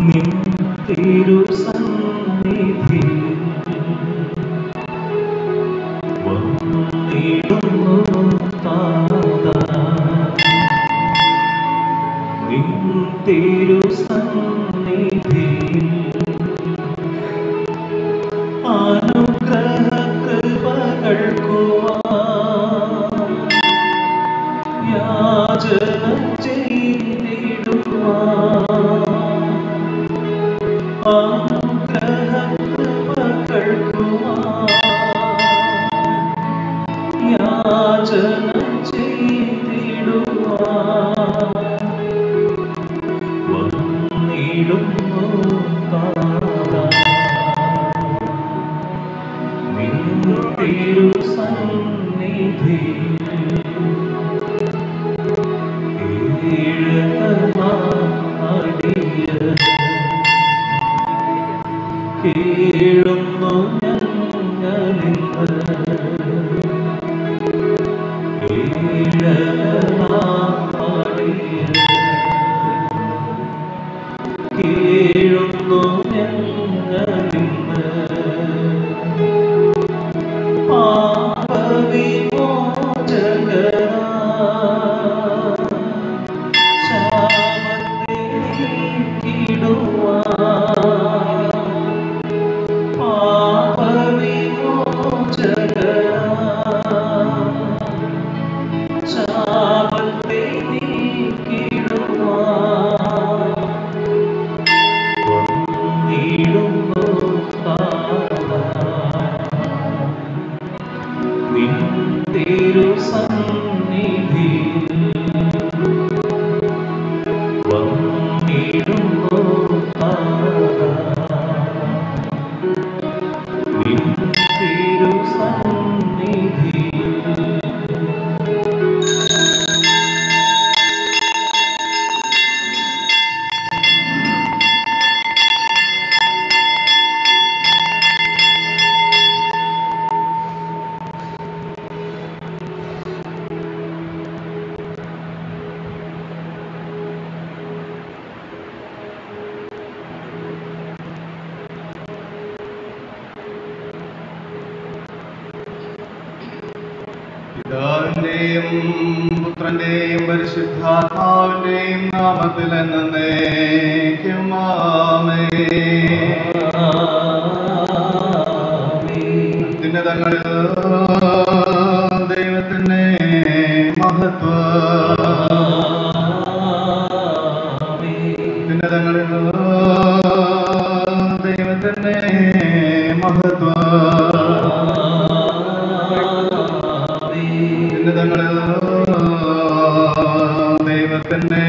നിൻ തിരുസന്നിധി വന്നിടുന്നു താതാ നിൻ തിരുസന്നിധി അനുഗ്രഹ കൃപകൾക്കുവാ യാചന ചെയ്തിടുവാ അനുഗ്രഹ കൃപകൾക്കുവാ യാചന ചെയ്തിടുവാ വന്നിടുന്നു താതാ നിൻ തിരുസന്നിധി കീഴുന്നു കീഴുന്നു ഞങ്ങളിന്ന് നിൻ തിരുസന്നിധി വന്നിടുന്നു താതാ. നിൻ തിരുസന്നിധി പിതാവിന്റെയും പുത്രന്റെയും പരിശുദ്ധാത്മാവിന്റെയും നാമത്തിൽ എന്നേക്കും ആമേൻ. ഉന്നതങ്ങളിൽ ദൈവത്തിന്റെ മഹത്വം ഉന്നതങ്ങളിൽ ദൈവത്തിന്റെ മഹത്വം ഉന്നതങ്ങളിൽ ദൈവത്തിന്റെ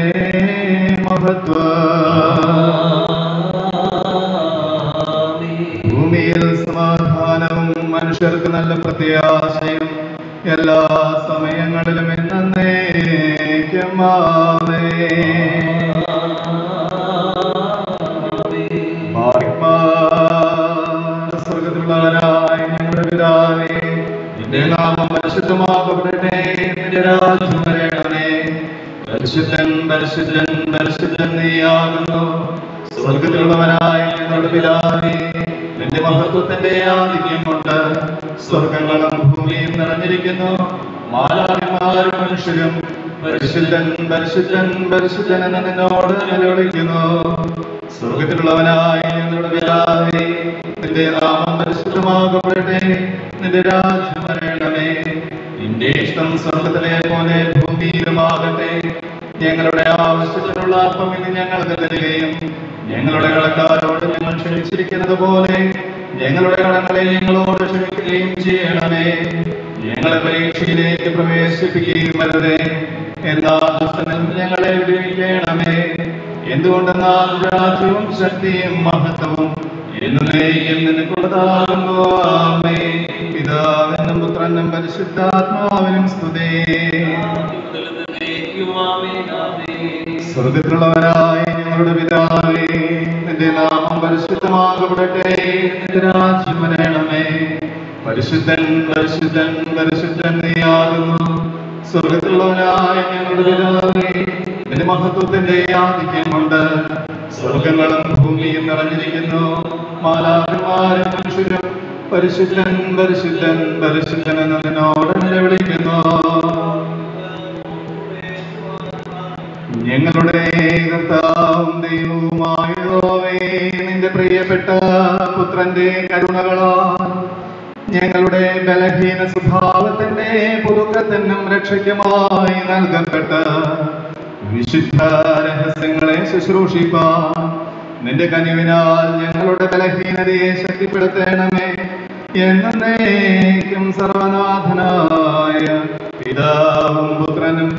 മഹത്വം ഭൂമിയിൽ സമാധാനവും മനുഷ്യർക്ക് നല്ല പ്രത്യാശയും എല്ലാ സമയങ്ങളിലും എന്നേക്കും ആമേൻ. ഭാഗ്യവാൻ സ്വർഗ്ഗത്തിലുള്ളവനായ ഞങ്ങളുടെ പിതാവേ, നിന്റെ നാമം പരിശുദ്ധമാകപ്പെടട്ടെ നിന്റെ രാജ്യം വരണമേ പരിശുദ്ധൻ പരിശുദ്ധൻ പരിശുദ്ധൻ നീയാകുന്നു സ്വർഗത്തിലുള്ളവനായ ഞങ്ങളുടെ പിതാവേ നിന്റെ മഹത്വത്തിന്റെ ആധിക്യം കൊണ്ട് സ്വർഗങ്ങളും ഭൂമിയും നിറഞ്ഞിരിക്കുന്നു മാലാടിമാരും മനുഷ്യരും പരിശുദ്ധൻ പരിശുദ്ധൻ പരിശുദ്ധൻ എന്ന് നിന്നോട് നിലവിളിക്കുന്നു സ്വർഗത്തിലുള്ളവനായ ഞങ്ങളുടെ പിതാവേ നിന്റെ നാമം പരിശുദ്ധമാകപ്പെടട്ടെ നിന്റെ രാജ്യം വരണമേ നിന്റെ ഇഷ്ടം സ്വർഗത്തിലെ പോലെ ഭൂമിയിലുമാകട്ടെ ഞങ്ങളുടെ ആവശ്യത്തിനുള്ള അപ്പം ഇന്ന് ഞങ്ങൾക്ക് തരികയും ഞങ്ങളുടെ കടക്കാരോട് ഞങ്ങൾ ക്ഷമിച്ചിരിക്കുന്നത് പോലെ ഞങ്ങളുടെ കടങ്ങളെ ഞങ്ങളോട് ക്ഷമിക്കുകയും ചെയ്യണമേ ഞങ്ങളെ പരീക്ഷയിലേക്ക് പ്രവേശിപ്പിക്കുകയും വരുതേ എല്ലാ ദുഷ്ടനും ഞങ്ങളെ വിടുവിക്കണമേ എന്തുകൊണ്ടെന്നാൽ രാജ്യവും ശക്തിയും മഹത്വവും എന്നേക്കും നിനക്കുള്ളതാകുന്നു ആമേ പിതാവിനും പുത്രനും പരിശുദ്ധാത്മാവിനും സ്തുതി സ്വർഗത്തിലുള്ളവനായ ഞങ്ങളുടെ പിതാവേ നിന്റെ നാമം പരിശുദ്ധമാകപ്പെടട്ടെ നിന്റെ രാജ്യം വരണമേ പരിശുദ്ധൻ പരിശുദ്ധൻ പരിശുദ്ധൻ നീയാകുന്നു സ്വർഗത്തിലുള്ളവനായ ഞങ്ങളുടെ പിതാവേ നിന്റെ മഹത്വത്തിന്റെ ആധിക്യം കൊണ്ട് സ്വർഗങ്ങളും ഭൂമിയും നിറഞ്ഞിരിക്കുന്നു മാലാഖന്മാരും മനുഷ്യരും പരിശുദ്ധൻ പരിശുദ്ധൻ പരിശുദ്ധൻ എന്ന് നിന്നോട് നിലവിളിക്കുന്നു ഞങ്ങളുടെ കർത്താവും ദൈവവുമായവേ നിന്റെ പ്രിയപ്പെട്ട പുത്രന്റെ കരുണകളാൽ ഞങ്ങളുടെ ബലഹീന സ്വഭാവത്തിന്റെ പുതുക്കത്തിനും രക്ഷയ്ക്കുമായി നൽകപ്പെട്ട വിശുദ്ധ രഹസ്യങ്ങളെ ശുശ്രൂഷിപ്പാൻ നിന്റെ കനിവിനാൽ ഞങ്ങളുടെ ബലഹീനതയെ ശക്തിപ്പെടുത്തണമേ എന്നേക്കും സർവനാഥനായ പിതാവും പുത്രനും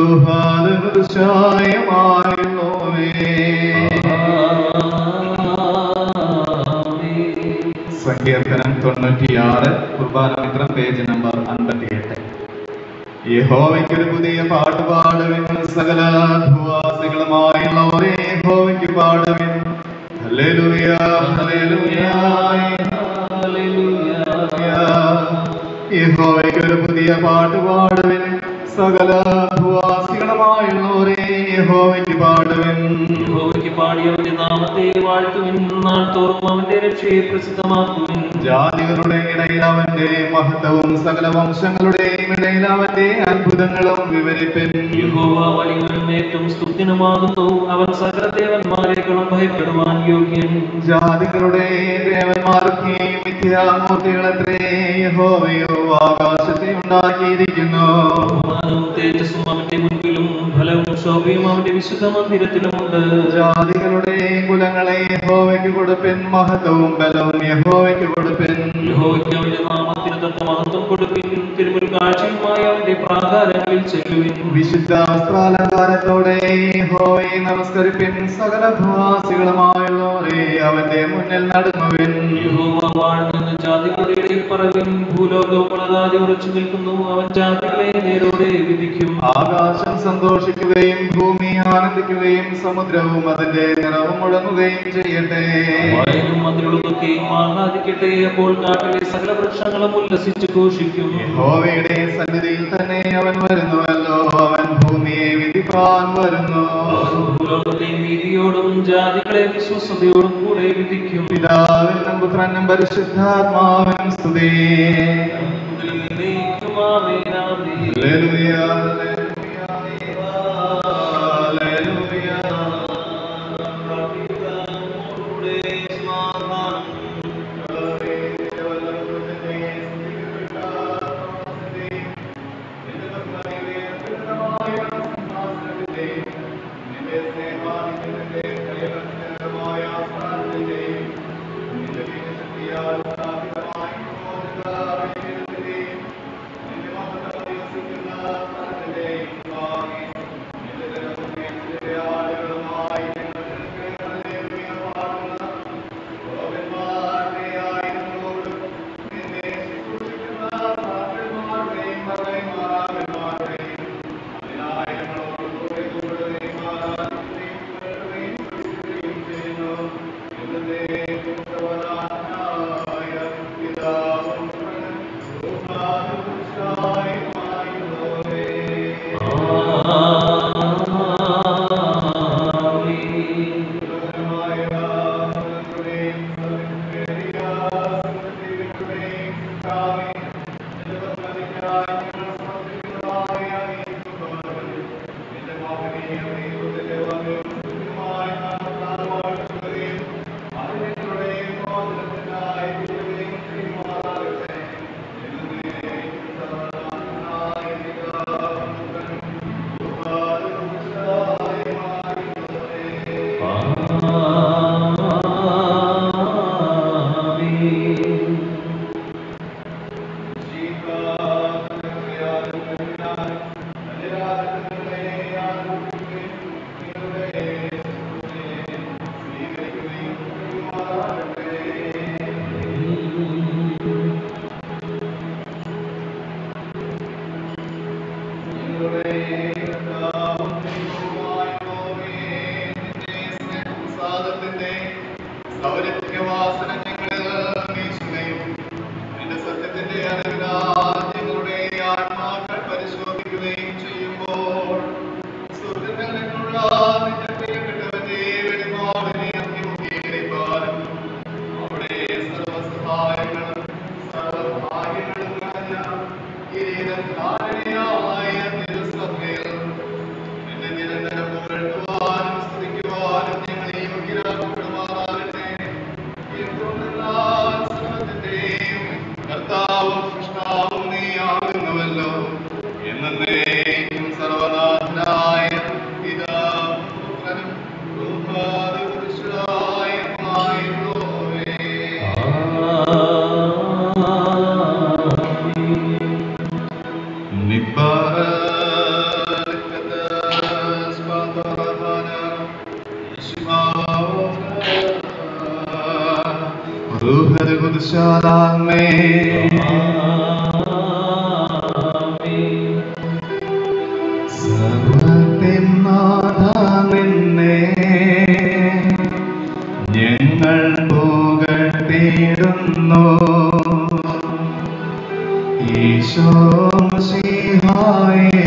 സങ്കീർത്തനം തൊണ്ണൂറ്റിയാറ് കുർബാനമിത്രം പേജ് നമ്പർ അൻപത്തിയെട്ട് യഹോവയ്ക്കൊരു പുതിയ പാട്ട് പാടുവിൻ സകല ഭൂവാസികളുമായുള്ളവരെ യഹോവയ്ക്ക് പാടുവിൻ ഹല്ലേലൂയ ഹല്ലേലൂയ യഹോവയ്ക്കൊരു പുതിയ പാട്ട് പാടുവിൻ സകല ഭൂവാസികളുമായുള്ളവരെ യഹോവയ്ക്ക് പാടുവിൻ യഹോവയ്ക്ക് പാടി അവന്റെ നാമത്തെ വാഴ്ത്തുവിൻ നാൾ തോറും അവന്റെ രക്ഷയെ പ്രസിദ്ധമാക്കുവിൻ ജാതികളുടെ ഇടയിൽ അവന്റെ മഹത്വവും സകല വംശങ്ങളുടെയും ഇടയിൽ അവന്റെ അത്ഭുതങ്ങളും വിവരിപ്പിൻ യഹോവ വലിയവനും ഏറ്റവും സ്തുതിനുമാകുന്നു അവൻ സകല ദേവന്മാരെക്കാളും ഭയപ്പെടുവാൻ യോഗ്യൻ ജാതികളുടെ ദേവന്മാർക്ക് മിഥ്യാമൂർത്തികളത്രേ യഹോവയോ ആകാശത്തെ ഉണ്ടാക്കിയിരിക്കുന്നു ബഹുമാനവും തേജസ്സും അവന്റെ മുൻപിലും ഫലവും ശോഭയും അവന്റെ വിശുദ്ധ മന്ദിരത്തിലുമുണ്ട് ജാതികളുടെ കുലങ്ങളെ യഹോവയ്ക്ക് കൊടുപ്പിൻ മഹത്വവും ബലവും യഹോവയ്ക്ക് കൊടുപ്പിൻ യഹോവയ്ക്ക് അവന്റെ നാമത്തിന് തൊട്ട മഹത്വം കൊടുപ്പിൻ തിരുമുൽ കാഴ്ചയുമായി അവന്റെ പ്രാകാരങ്ങളിൽ ചെല്ലുവിൻ വിശുദ്ധ വസ്ത്രാലങ്കാരത്തോടെ യഹോവയെ നമസ്കരിപ്പിൻ സകല ഭൂവാസികളുമായുള്ളവരെ അവന്റെ മുന്നിൽ നടന്നുവിൻ യഹോവ വാഴുന്ന ജാതികളുടെ ഇടയിൽ പറവിൻ ഭൂലോകവും വളരാതെ ഉറച്ചു നിൽക്കുന്നു അവൻ ജാതികളെ നേരോടെ വിധിക്കും ആകാശം സന്തോഷിക്കുകയും ഭൂമി ആനന്ദിക്കുകയും സമുദ്രവും അതിന്റെ നിറവും മുഴങ്ങുകയും ചെയ്യട്ടെ വായനും മതിലുകളൊക്കെയും ആഹ്ലാദിക്കട്ടെ അപ്പോൾ കാട്ടിലെ സകല വൃക്ഷങ്ങളും ഉല്ലസിച്ച് ഘോഷിക്കും യഹോവയുടെ സന്നിധിയിൽ തന്നെ അവൻ വരുന്നുവല്ലോ അവൻ ഭൂമിയെ വിധിപ്പാൻ വരുന്നു ഭൂലോകത്തെ നീതിയോടും ജാതികളെ വിശ്വസതയോടും കൂടെ വിധിക്കും പിതാവിനും പുത്രനും പരിശുദ്ധാത്മാവിനും സ്തുതി മുതൽ എന്നേക്കും ആമേൻ, ആമേൻ. ഹല്ലേലൂയ, ഹല്ലേലൂയ, ആമേൻ. ആമേൻ. സൗരഭ്യവാസന ഞങ്ങളിൽ വീശുകയും നിന്റെ സത്യത്തിന്റെ അറിവിനാൽ ഞങ്ങളുടെ ആത്മാക്കൾ പരിശോധിക്കുകയും ചെയ്യുമ്പോൾ സ്വർഗ്ഗങ്ങൾ ഞങ്ങളുടെ ധാരണയായ തിരുസഭയിൽ നിന്നെ നിരന്തരം പുകഴ്ത്തുവാനും സ്തുതിക്കുവാനും ഞങ്ങളെ യോഗ്യരാക്കപ്പെടുമാറാകട്ടെ. എന്തുകൊണ്ടെന്നാൽ സർവ്വത്തിന്റെയും കർത്താവും സൃഷ്ടാവും നീയാകുന്നുവല്ലോ. എന്നേക്കും സർവ്വനാഥനായ പിതാവും പുത്രനും റൂഹാദിപുരുഷനായുമായുള്ളോവേ. നിബ്ബാരക്കത്ത് സ്വാതോറഹാന റൂഹദ് കുദ്ശാലാമേ സർവത്തിൻ നാഥാനിന്നെ ഞങ്ങൾ പുകഴ്ത്തിയിടുന്നു ഈശോ മസീഹായേ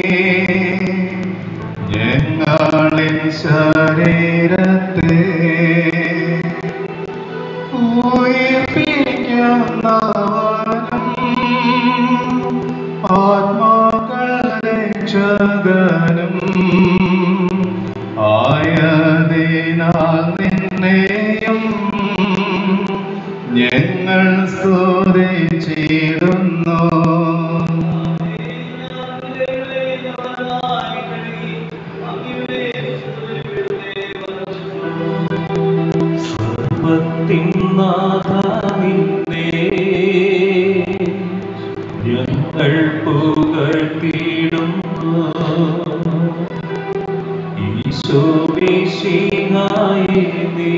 ഞങ്ങളിൽ ശരീരത്തെ ഉയർപ്പിക്കുന്നവനും ആത്മാക്കൾ രക്ഷകനും ആയതിനാൽ നിന്നെയും ഞങ്ങൾ സ്തുതിച്ചിടുന്നു സർവത്തിന്നാഥാവിന്നേ ഞങ്ങൾ പുകഴ്ത്തിയിടുന്നു ഈശോ മിശിഹായേ നീ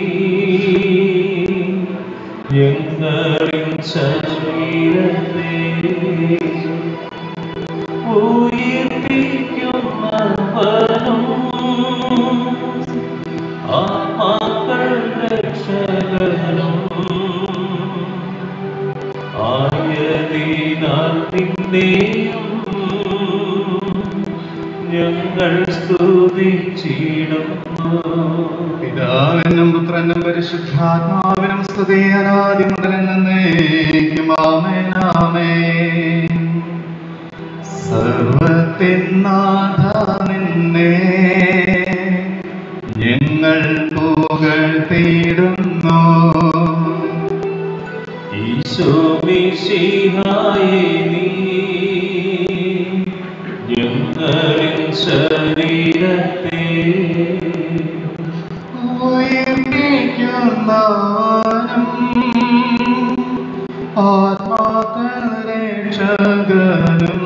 ഞങ്ങളിൽ ശരീരത്തെ ഉയർപ്പിക്കുന്നവനും ആത്മാക്കൾ രക്ഷകനും ആയതിനാൽ നിന്നെയും ഞങ്ങൾ സ്തുതിച്ചിടുന്നു പിതാവിനും പുത്രനും പരിശുദ്ധാത്മാവിനും സ്തുതി അനാദി മുതൽ എന്നേക്കും ആമേൻ ആമേൻ സർവത്തിൻ നാഥ നിന്നെ ഞങ്ങൾ പുകഴ്ത്തിയിടുന്നു ഈശോ മിശിഹായേ നീ ഞങ്ങളിൽ ശരീരത്തെ ഉയർപ്പിക്കുന്നവനും ആത്മാക്കൾ രക്ഷകനും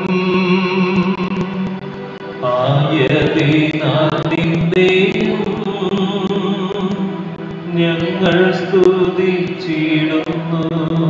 ആയതിനാൽ നിന്നെയും ഞങ്ങൾ സ്തുതിച്ചിടുന്നു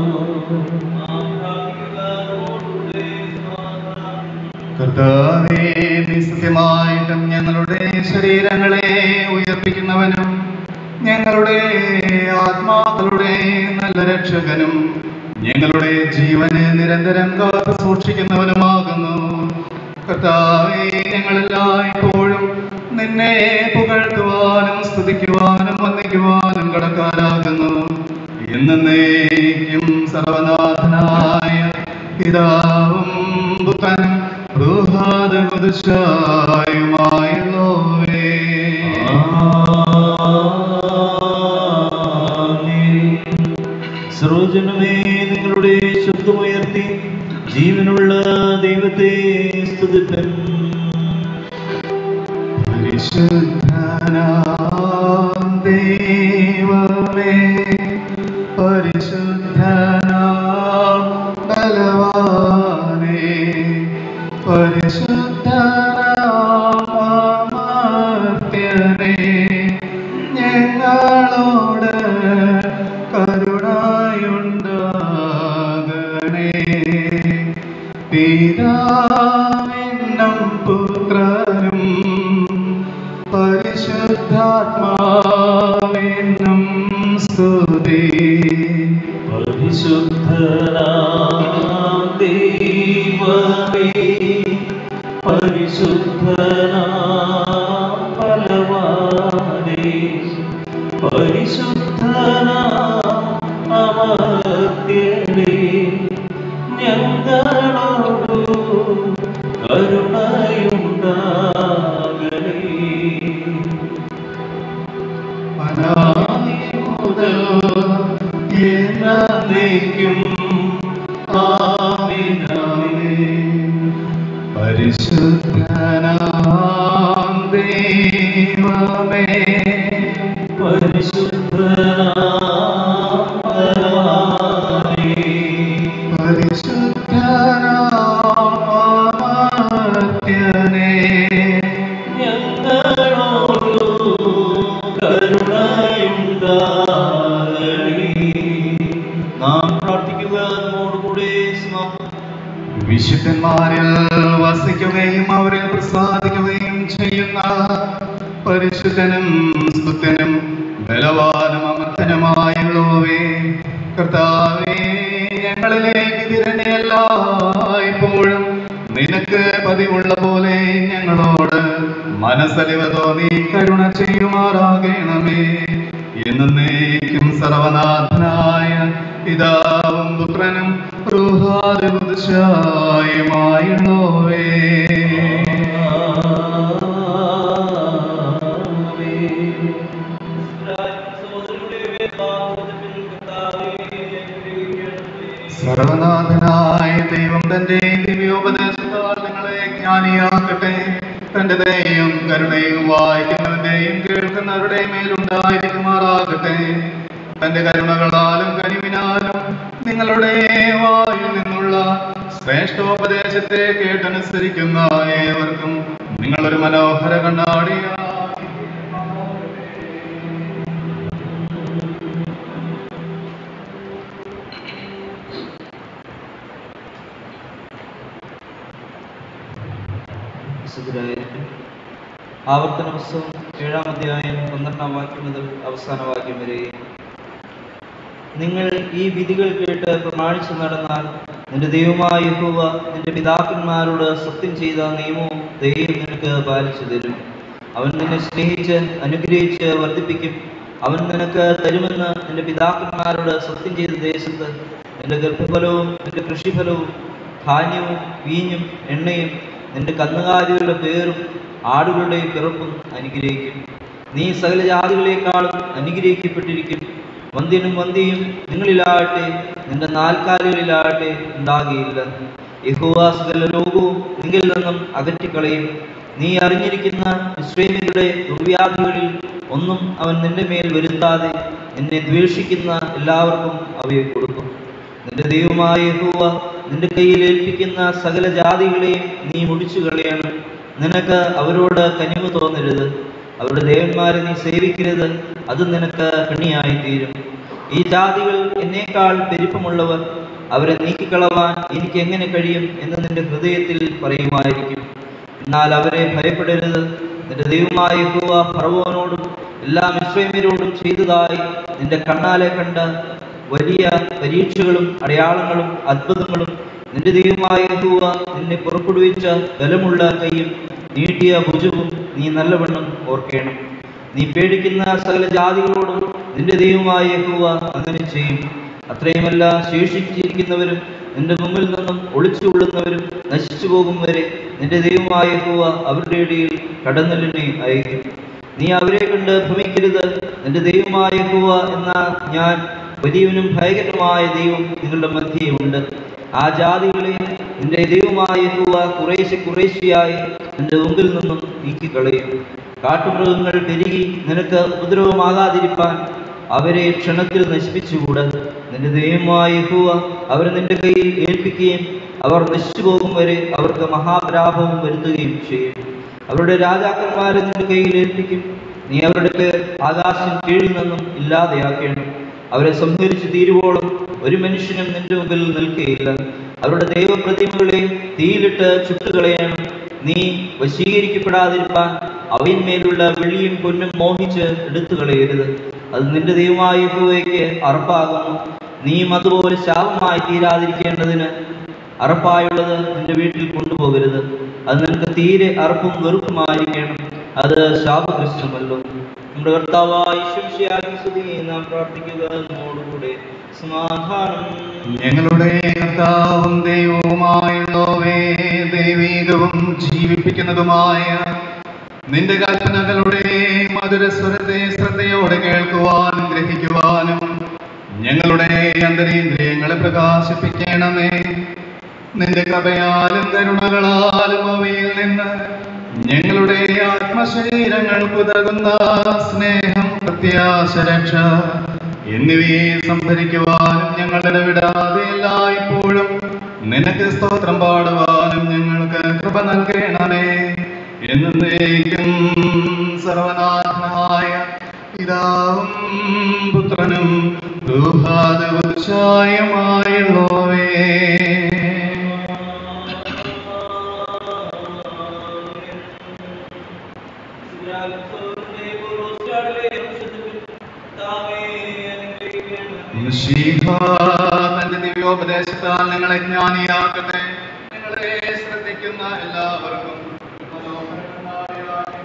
കർത്താവേ നീ സത്യമായിട്ടും ഞങ്ങളുടെ ശരീരങ്ങളെ ഉയർപ്പിക്കുന്നവനും ഞങ്ങളുടെ ആത്മാക്കളുടെ നല്ല രക്ഷകനും ഞങ്ങളുടെ ജീവനെ നിരന്തരം കാത്തു സൂക്ഷിക്കുന്നവനുമാകുന്നു കർത്താവേ ഞങ്ങളെല്ലായ്പ്പോഴും നിന്നെ പുകഴ്ത്തുവാനും സ്തുതിക്കുവാനും വന്ദിക്കുവാനും കടക്കാരാകുന്നു എന്നേക്കും സർവനാഥനായ പിതാവും പുത്രനും ബൃഹദുദശായുമായുള്ളോവേ സർവജനമേ നിങ്ങളുടെ ശബ്ദമുയർത്തി ജീവനുള്ള ദൈവത്തെ സ്തുതിപ്പൻ പരിശുദ്ധനാം ദൈവമേ പരിശുദ്ധനാം ബലവാനേ പരിശുദ്ധനാം അമർത്യനേ ഞങ്ങളോട് കരുണയുണ്ടാകണേ പിതാവിനും പുത്രനും പരിശുദ്ധാത്മാവിനും സ്തുതി പരിശുദ്ധനാം ദൈവമേ പരിശുദ്ധനാം ബലവാനേ പരിശുദ്ധനാം അമർത്യനേ ഞങ്ങളോടു പരിശുദ്ധനാം ദൈവമേ പരിശുദ്ധനാം അമർത്യനേ നാം പ്രാർത്ഥിക്കുക നമ്മോടുകൂടെ സമാധാനം വിശുദ്ധന്മാരിൽ വസിക്കുകയും അവരിൽ പ്രസാദിക്കുകയും ചെയ്യുന്ന പരിശുദ്ധനും സ്തുത്യനും ബലവാനും അമർത്തനുമായുള്ളവേ കർത്താവേ ഞങ്ങളിലേക്ക് തിരഞ്ഞല്ല ഇപ്പോഴും നിനക്ക് പതിവുള്ള പോലെ ഞങ്ങളോട് മനസ്സലിവ് തോന്നി കരുണ ചെയ്യുമാറാകണമേ എന്നേക്കും സർവനാഥനായ പിതാവും പുത്രനും ൃഹായുമായുള്ളവേ സർവനാഥനായ ദൈവം തന്റെ ദിവ്യോപദേശത്താൽ നിങ്ങളെ ജ്ഞാനിയാക്കട്ടെ തന്റെ ദയയും കരുണയും വായിക്കുന്നവന്റെയും കേൾക്കുന്നവരുടെയും മേലുണ്ടായിരിക്കുമാറാകട്ടെ തന്റെ കരുണകളാലും കനിവിനാലും നിങ്ങളുടെ വായിൽ നിന്നുള്ള ശ്രേഷ്ഠോപദേശത്തെ കേട്ടനുസരിക്കുന്ന ഏവർക്കും നിങ്ങളൊരു മനോഹര കണ്ണാടിയാ വിശുദ്ധരായിരിക്കും ആവർത്തന പുസ്തകം ഏഴാം അധ്യായം പന്ത്രണ്ടാം വാക്യം മുതൽ അവസാന വാക്യം വരെ നിങ്ങൾ ഈ വിധികൾ കേട്ട് പ്രമാണിച്ചു നടന്നാൽ നിന്റെ ദൈവമായ യഹോവ നിന്റെ പിതാക്കന്മാരോട് സത്യം ചെയ്ത നിയമവും ദൈവം നിനക്ക് പാലിച്ചു തരും അവൻ നിന്നെ സ്നേഹിച്ച് അനുഗ്രഹിച്ച് വർദ്ധിപ്പിക്കും അവൻ നിനക്ക് തരുമെന്ന് നിന്റെ പിതാക്കന്മാരോട് സത്യം ചെയ്ത ദേശത്ത് നിന്റെ ഗർഭഫലവും നിന്റെ കൃഷിഫലവും ധാന്യവും വീഞ്ഞും എണ്ണയും നിന്റെ കന്നുകാലികളുടെ പേരും ആടുകളുടെ പിറപ്പും അനുഗ്രഹിക്കും നീ സകല ജാതികളെക്കാളും അനുഗ്രഹിക്കപ്പെട്ടിരിക്കും വന്ധ്യനും വന്ധ്യയും നിങ്ങളിലാകട്ടെ നിന്റെ നാൽക്കാലികളിലാകട്ടെ ഉണ്ടാകുകയില്ല യഹോവ സകല ലോകവും നിങ്ങളിൽ നിന്നും അകറ്റിക്കളയും നീ അറിഞ്ഞിരിക്കുന്ന ഇസ്രേലിയുടെ ദുർവ്യാധികളിൽ ഒന്നും അവൻ നിന്റെ മേൽ വരുത്താതെ നിന്നെ ദ്വേഷിക്കുന്ന എല്ലാവർക്കും അവയെ കൊടുക്കും നിന്റെ ദൈവമായ യഹോവ നിന്റെ കയ്യിൽ ഏൽപ്പിക്കുന്ന സകല ജാതികളെയും നീ മുടിച്ചു കളയണം നിനക്ക് അവരോട് കനിവ് തോന്നരുത് അവരുടെ ദേവന്മാരെ നീ സേവിക്കരുത് അത് നിനക്ക് കണിയായി തീരും ഈ ജാതികൾ എന്നേക്കാൾ പെരുപ്പമുള്ളവർ അവരെ നീക്കിക്കളവാൻ എനിക്ക് എങ്ങനെ കഴിയും എന്ന് നിന്റെ ഹൃദയത്തിൽ പറയുമായിരിക്കും എന്നാൽ അവരെ ഭയപ്പെടരുത് നിന്റെ ദൈവമായ യഹോവ ഫറവോനോടും എല്ലാ മിശ്രൈമ്യരോടും ചെയ്തതായി നിന്റെ കണ്ണാലെ കണ്ട വലിയ പരീക്ഷകളും അടയാളങ്ങളും അത്ഭുതങ്ങളും നിന്റെ ദൈവമായ യഹോവ നിന്നെ പുറപ്പെടുവിച്ച ബലമുള്ള കൈയും നീട്ടിയ ഭുജവും നീ നല്ലവണ്ണം ഓർക്കേണം നീ പേടിക്കുന്ന സകല ജാതികളോടും നിന്റെ ദൈവമായ യഹോവ അങ്ങനെ ചെയ്യും അത്രയുമല്ല ശേഷിച്ചിരിക്കുന്നവരും നിന്റെ മുമ്പിൽ നിന്നും ഒളിച്ചുകൊള്ളുന്നവരും നശിച്ചു പോകും വരെ നിന്റെ ദൈവമായ യഹോവ അവരുടെ ഇടയിൽ കടന്നലിനെ അയക്കും നീ അവരെ കണ്ട് ഭ്രമിക്കരുത് നിന്റെ ദൈവമായ യഹോവ എന്ന ഞാൻ വലിയവനും ഭയങ്കരമായ ദൈവം നിങ്ങളുടെ മധ്യേ ഉണ്ട് ആ ജാതികളെ നിന്റെ ദൈവമായ യഹോവ കുറേശ്ശെ കുറേശ്ശെയായി നിന്റെ മുമ്പിൽ നിന്നും നീക്കിക്കളയും കാട്ടുമൃഗങ്ങൾ പെരുകി നിനക്ക് ഉപദ്രവമാകാതിരിപ്പാൻ അവരെ ക്ഷണത്തിൽ നശിപ്പിച്ചുകൂടാ നിന്റെ ദൈവമായ യഹോവ അവരെ നിന്റെ കയ്യിൽ ഏൽപ്പിക്കുകയും അവർ നശിച്ചു പോകും വരെ അവർക്ക് മഹാപ്രാഭവും വരുത്തുകയും ചെയ്യും അവരുടെ രാജാക്കന്മാരെ നിന്റെ കയ്യിൽ ഏൽപ്പിക്കും നീ അവരുടെ പേർ ആകാശം കീഴിൽ നിന്നും ഇല്ലാതെയാക്കണം അവരെ സംഹരിച്ചു തീരുവോളം ഒരു മനുഷ്യനും നിന്റെ മുമ്പിൽ നിൽക്കുകയില്ല അവരുടെ ദൈവപ്രതിമകളെ തീയിലിട്ട് ചുട്ടുകളയണം നീ വശീകരിക്കപ്പെടാതിരിക്കാൻ അവയിന്മേലുള്ള വെള്ളിയും പൊന്നും മോഹിച്ച് എടുത്തു കളയരുത് അത് നിന്റെ ദൈവമായ യഹോവയ്ക്ക് അറപ്പാകുന്നു നീയും അതുപോലെ ശാപമായി തീരാതിരിക്കേണ്ടതിന് അറപ്പായുള്ളത് നിന്റെ വീട്ടിൽ കൊണ്ടുപോകരുത് അത് നിനക്ക് തീരെ അറപ്പും വെറുപ്പുമായിരിക്കണം അത് ശാപഗ്രസ്തമല്ലോ നമ്മുടെ കർത്താവായ ശിംശിയാക്കി സ്തുതി നാം പ്രാർത്ഥിക്കുക നമ്മോടുകൂടെ സമാധാനം ഞങ്ങളുടെ കർത്താവും ദൈവവുമായുള്ളവേ ദൈവീകവും ജീവിപ്പിക്കുന്നതുമായ നിന്റെ കൽപ്പനകളുടെ മധുരസ്വരത്തെ ശ്രദ്ധയോടെ കേൾക്കുവാനും ഗ്രഹിക്കുവാനും ഞങ്ങളുടെ അന്തരീന്ദ്രിയങ്ങളെ പ്രകാശിപ്പിക്കണമേ നിന്റെ കൃപയാലും കരുണകളാലും അവയിൽ നിന്ന് ഞങ്ങളുടെ ആത്മശരീരങ്ങൾ പുതകുന്ന സ്നേഹം പ്രത്യാശ രക്ഷ എന്നിവയെ സംഭരിക്കുവാനും ഞങ്ങളുടെ വിടാതെ എല്ലായ്പ്പോഴും നിനക്ക് സ്തോത്രം പാടുവാനും ഞങ്ങൾക്ക് കൃപ നൽകണമേ എന്നേക്കും സർവനാഥനായ പിതാവും പുത്രനും ദുഹാദവശായമായുള്ളവേ മിശിഹ തന്റെ ദിവ്യോപദേശത്താൽ നിങ്ങളെ ജ്ഞാനിയാക്കട്ടെ നിങ്ങളെ ശ്രദ്ധിക്കുന്ന എല്ലാവർക്കും മനോഹരമായ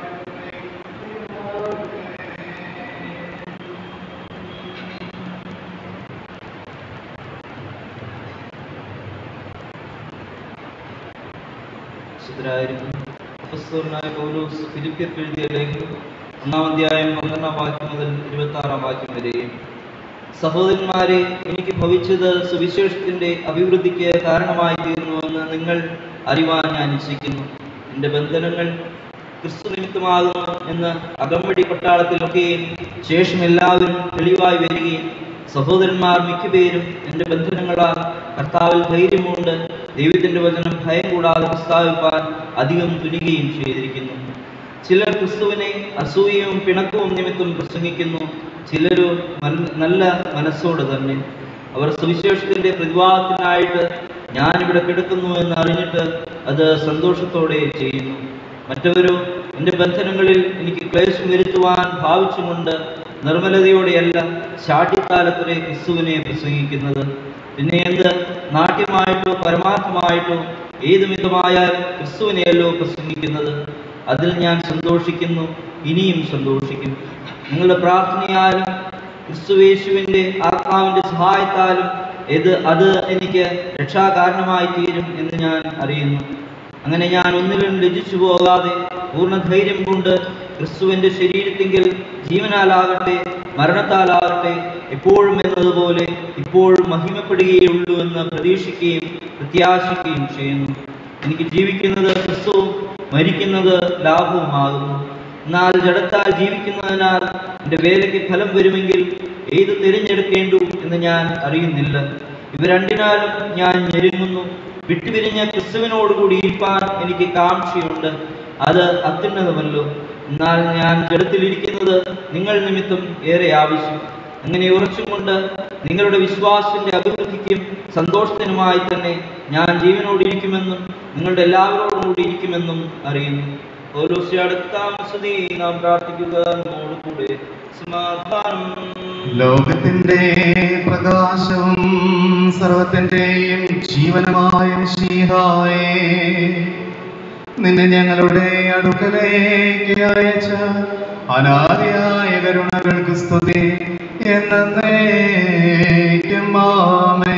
വിശുദ്ധരായിരിക്കും അപ്പസ്തോലനായ പൗലോസ് ഫിലിപ്പിയർക്ക് എഴുതിയ ലേഖനം ഒന്നാം അധ്യായം പന്ത്രണ്ടാം വാക്യം മുതൽ ഇരുപത്തി ആറാം വാക്യം വരെയും സഹോദരന്മാരെ എനിക്ക് ഭവിച്ചത് സുവിശേഷത്തിന്റെ അഭിവൃദ്ധിക്ക് കാരണമായി തീർന്നുവെന്ന് നിങ്ങൾ അറിവാൻ ഞാൻ ഇച്ഛിക്കുന്നു എൻ്റെ ബന്ധനങ്ങൾ ക്രിസ്തു നിമിത്തമാകുന്നു എന്ന് അകമ്പടി പട്ടാളത്തിലൊക്കെയും ശേഷം എല്ലാവരും തെളിവായി വരികയും സഹോദരന്മാർ മിക്കപേരും എൻ്റെ ബന്ധനങ്ങളാൽ കർത്താവിൽ ധൈര്യമുണ്ട് ദൈവത്തിന്റെ വചനം ഭയം കൂടാതെ പ്രസ്താവിപ്പാൻ അധികം തുനിയുകയും ചെയ്തിരിക്കുന്നു ചിലർ ക്രിസ്തുവിനെ അസൂയയും പിണക്കവും നിമിത്തം പ്രസംഗിക്കുന്നു ചിലരോ മൻ- നല്ല മനസ്സോടെ തന്നെ അവർ സുവിശേഷത്തിന്റെ പ്രതിവാദത്തിനായിട്ട് ഞാനിവിടെ കിടക്കുന്നു എന്ന് അറിഞ്ഞിട്ട് അത് സന്തോഷത്തോടെ ചെയ്യുന്നു മറ്റവരോ എൻ്റെ ബന്ധനങ്ങളിൽ എനിക്ക് ക്ലേശം വരുത്തുവാൻ ഭാവിച്ചുകൊണ്ട് നിർമ്മലതയോടെയല്ല ശാഠ്യത്താലത്തിലെ ക്രിസ്തുവിനെ പ്രസംഗിക്കുന്നത് പിന്നെ എന്ത് നാട്യമായിട്ടോ പരമാർത്ഥമായിട്ടോ ഏതു മിതമായാലും ക്രിസ്തുവിനെയല്ലോ പ്രസംഗിക്കുന്നത് അതിൽ ഞാൻ സന്തോഷിക്കുന്നു ഇനിയും സന്തോഷിക്കും നിങ്ങളുടെ പ്രാർത്ഥനയാലും ക്രിസ്തുവേശുവിൻ്റെ ആത്മാവിൻ്റെ സഹായത്താലും ഇത് അത് എനിക്ക് രക്ഷാകാരണമായി തീരും എന്ന് ഞാൻ അറിയുന്നു അങ്ങനെ ഞാൻ ഒന്നിലും ലജിച്ചു പോകാതെ പൂർണ്ണ ധൈര്യം കൊണ്ട് ക്രിസ്തുവിന്റെ ശരീരത്തെങ്കിൽ ജീവനാലാകട്ടെ മരണത്താലാകട്ടെ എപ്പോഴും എന്നതുപോലെ ഇപ്പോഴും മഹിമപ്പെടുകയുള്ളൂ എന്ന് പ്രതീക്ഷിക്കുകയും പ്രത്യാശിക്കുകയും ചെയ്യുന്നു എനിക്ക് ജീവിക്കുന്നത് ക്രിസ്തുവും മരിക്കുന്നത് ലാഭവുമാകുന്നു എന്നാൽ ജഡത്താൽ ജീവിക്കുന്നതിനാൽ എൻ്റെ വേലയ്ക്ക് ഫലം വരുമെങ്കിൽ ഏത് തിരഞ്ഞെടുക്കേണ്ടു എന്ന് ഞാൻ അറിയുന്നില്ല ഇവ രണ്ടിനാലും ഞാൻ ഞെരുങ്ങുന്നു വിട്ടുപിരിഞ്ഞ ക്രിസ്തുവിനോടുകൂടി ഇരിപ്പാൻ എനിക്ക് കാംക്ഷയുണ്ട് അത് അത്യുന്നതമല്ലോ എന്നാൽ ഞാൻ ജഡത്തിലിരിക്കുന്നത് നിങ്ങൾ നിമിത്തം ഏറെ ആവശ്യം അങ്ങനെ ഉറച്ചും കൊണ്ട് നിങ്ങളുടെ വിശ്വാസത്തിന്റെ അഭിവൃദ്ധിക്കും സന്തോഷത്തിനുമായി തന്നെ ഞാൻ ജീവനോടിരിക്കുമെന്നും നിങ്ങളുടെ എല്ലാവരോടും കൂടി ഇരിക്കുമെന്നും അറിയുന്നു ഓരോ അടുത്താമസതി നാം പ്രാർത്ഥിക്കുക നമ്മോട് കൂടെ സമാധാനം ലോകത്തിന്റെ പ്രകാശവും സർവത്തിന്റെയും ജീവനമായ മിശിഹായേ നിന്നെ ഞങ്ങളുടെ അടുക്കലേക്ക് അയച്ച അനാദിയായ കരുണകൾക്ക് സ്തുതി എന്നേക്കും ആമേ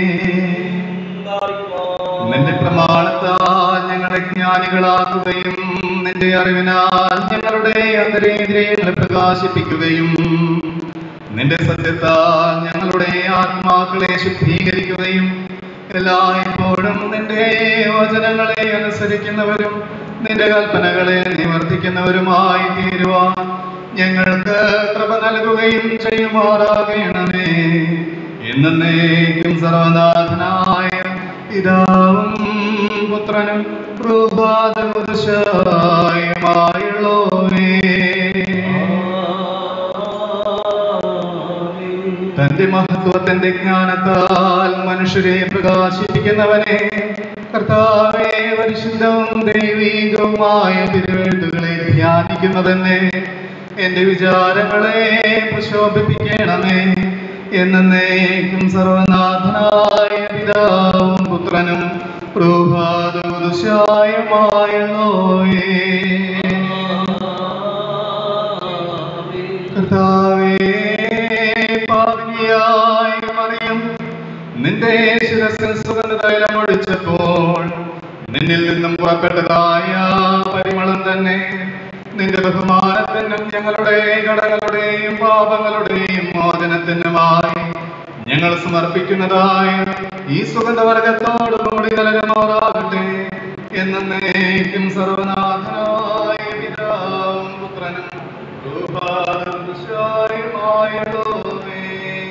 നിന്റെ പ്രമാണത്താൽ ഞങ്ങളെ ജ്ഞാനികളാക്കുകയും നിന്റെ അറിവിനാൽ ഞങ്ങളുടെ അന്തരേന്ദ്രിയങ്ങളെ പ്രകാശിപ്പിക്കുകയും നിന്റെ സത്യത്താൽ ഞങ്ങളുടെ ആത്മാക്കളെ ശുദ്ധീകരിക്കുകയും എല്ലായ്പ്പോഴും നിന്റെ വചനങ്ങളെ അനുസരിക്കുന്നവരും നിന്റെ കൽപ്പനകളെ നിവർത്തിക്കുന്നവരുമായി തീരുവാൻ ഞങ്ങൾക്ക് കൃപ നൽകുകയും ചെയ്യുമാറാകണമേ എന്നേക്കും സർവനാഥനായ പിതാവും പുത്രനും തന്റെ മഹത്വത്തിന്റെ ജ്ഞാനത്താൽ മനുഷ്യരെ പ്രകാശിപ്പിക്കുന്നവനെ കർത്താവെ പരിശുദ്ധവും ദൈവീകവുമായ തിരുവെഴുത്തുകളെ ധ്യാനിക്കുന്നതന്നെ എന്റെ വിചാരങ്ങളെ പ്രശോഭിപ്പിക്കണമേ എന്നേക്കും സർവനാഥനായ പിതാവും പുത്രനും പ്രഭാതവുദുശായമായുള്ളോയേ കർത്താവേ പാപിനിയായ മറിയം നിന്റെ ശിരസിൽ സുഗന്ധതൈലം ഒഴിച്ചപ്പോൾ നിന്നിൽ നിന്നും പുറപ്പെട്ടതായ പരിമളം തന്നെ നിന്റെ ബഹുമാനത്തിനും ഞങ്ങളുടെ കടകളുടെയും പാപങ്ങളുടെയും മോചനത്തിനുമായി ഞങ്ങൾ സമർപ്പിക്കുന്നതായ ഈ സുഗന്ധവർഗത്തോടുകൂടി കലരമാറാകട്ടെ എന്നേക്കും സർവനാഥനായ പിതാവും പുത്രനും രൂപായുമായുള്ളവേ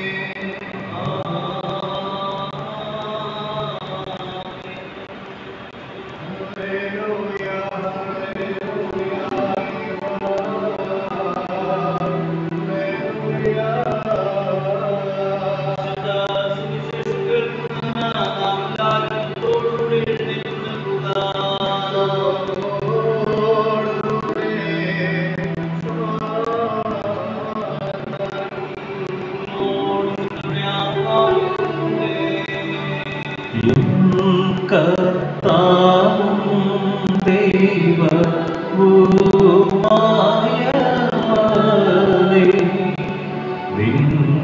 കർത്താവും ദൈവവുമായവനേ, നിൻ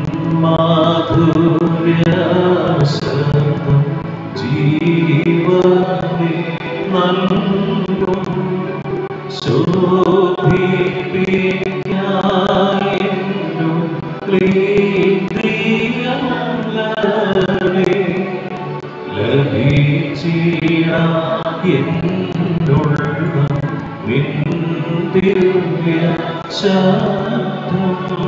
മാധുര്യശബ്ദം ജീവനെ നൽകും ശോഭിപ്പിക്കായെന്നു പ്രീതിയങ്ങളെ ലഭിച്ചിട എന്നുള്ള നിൻ ദിവ്യ ശബ്ദം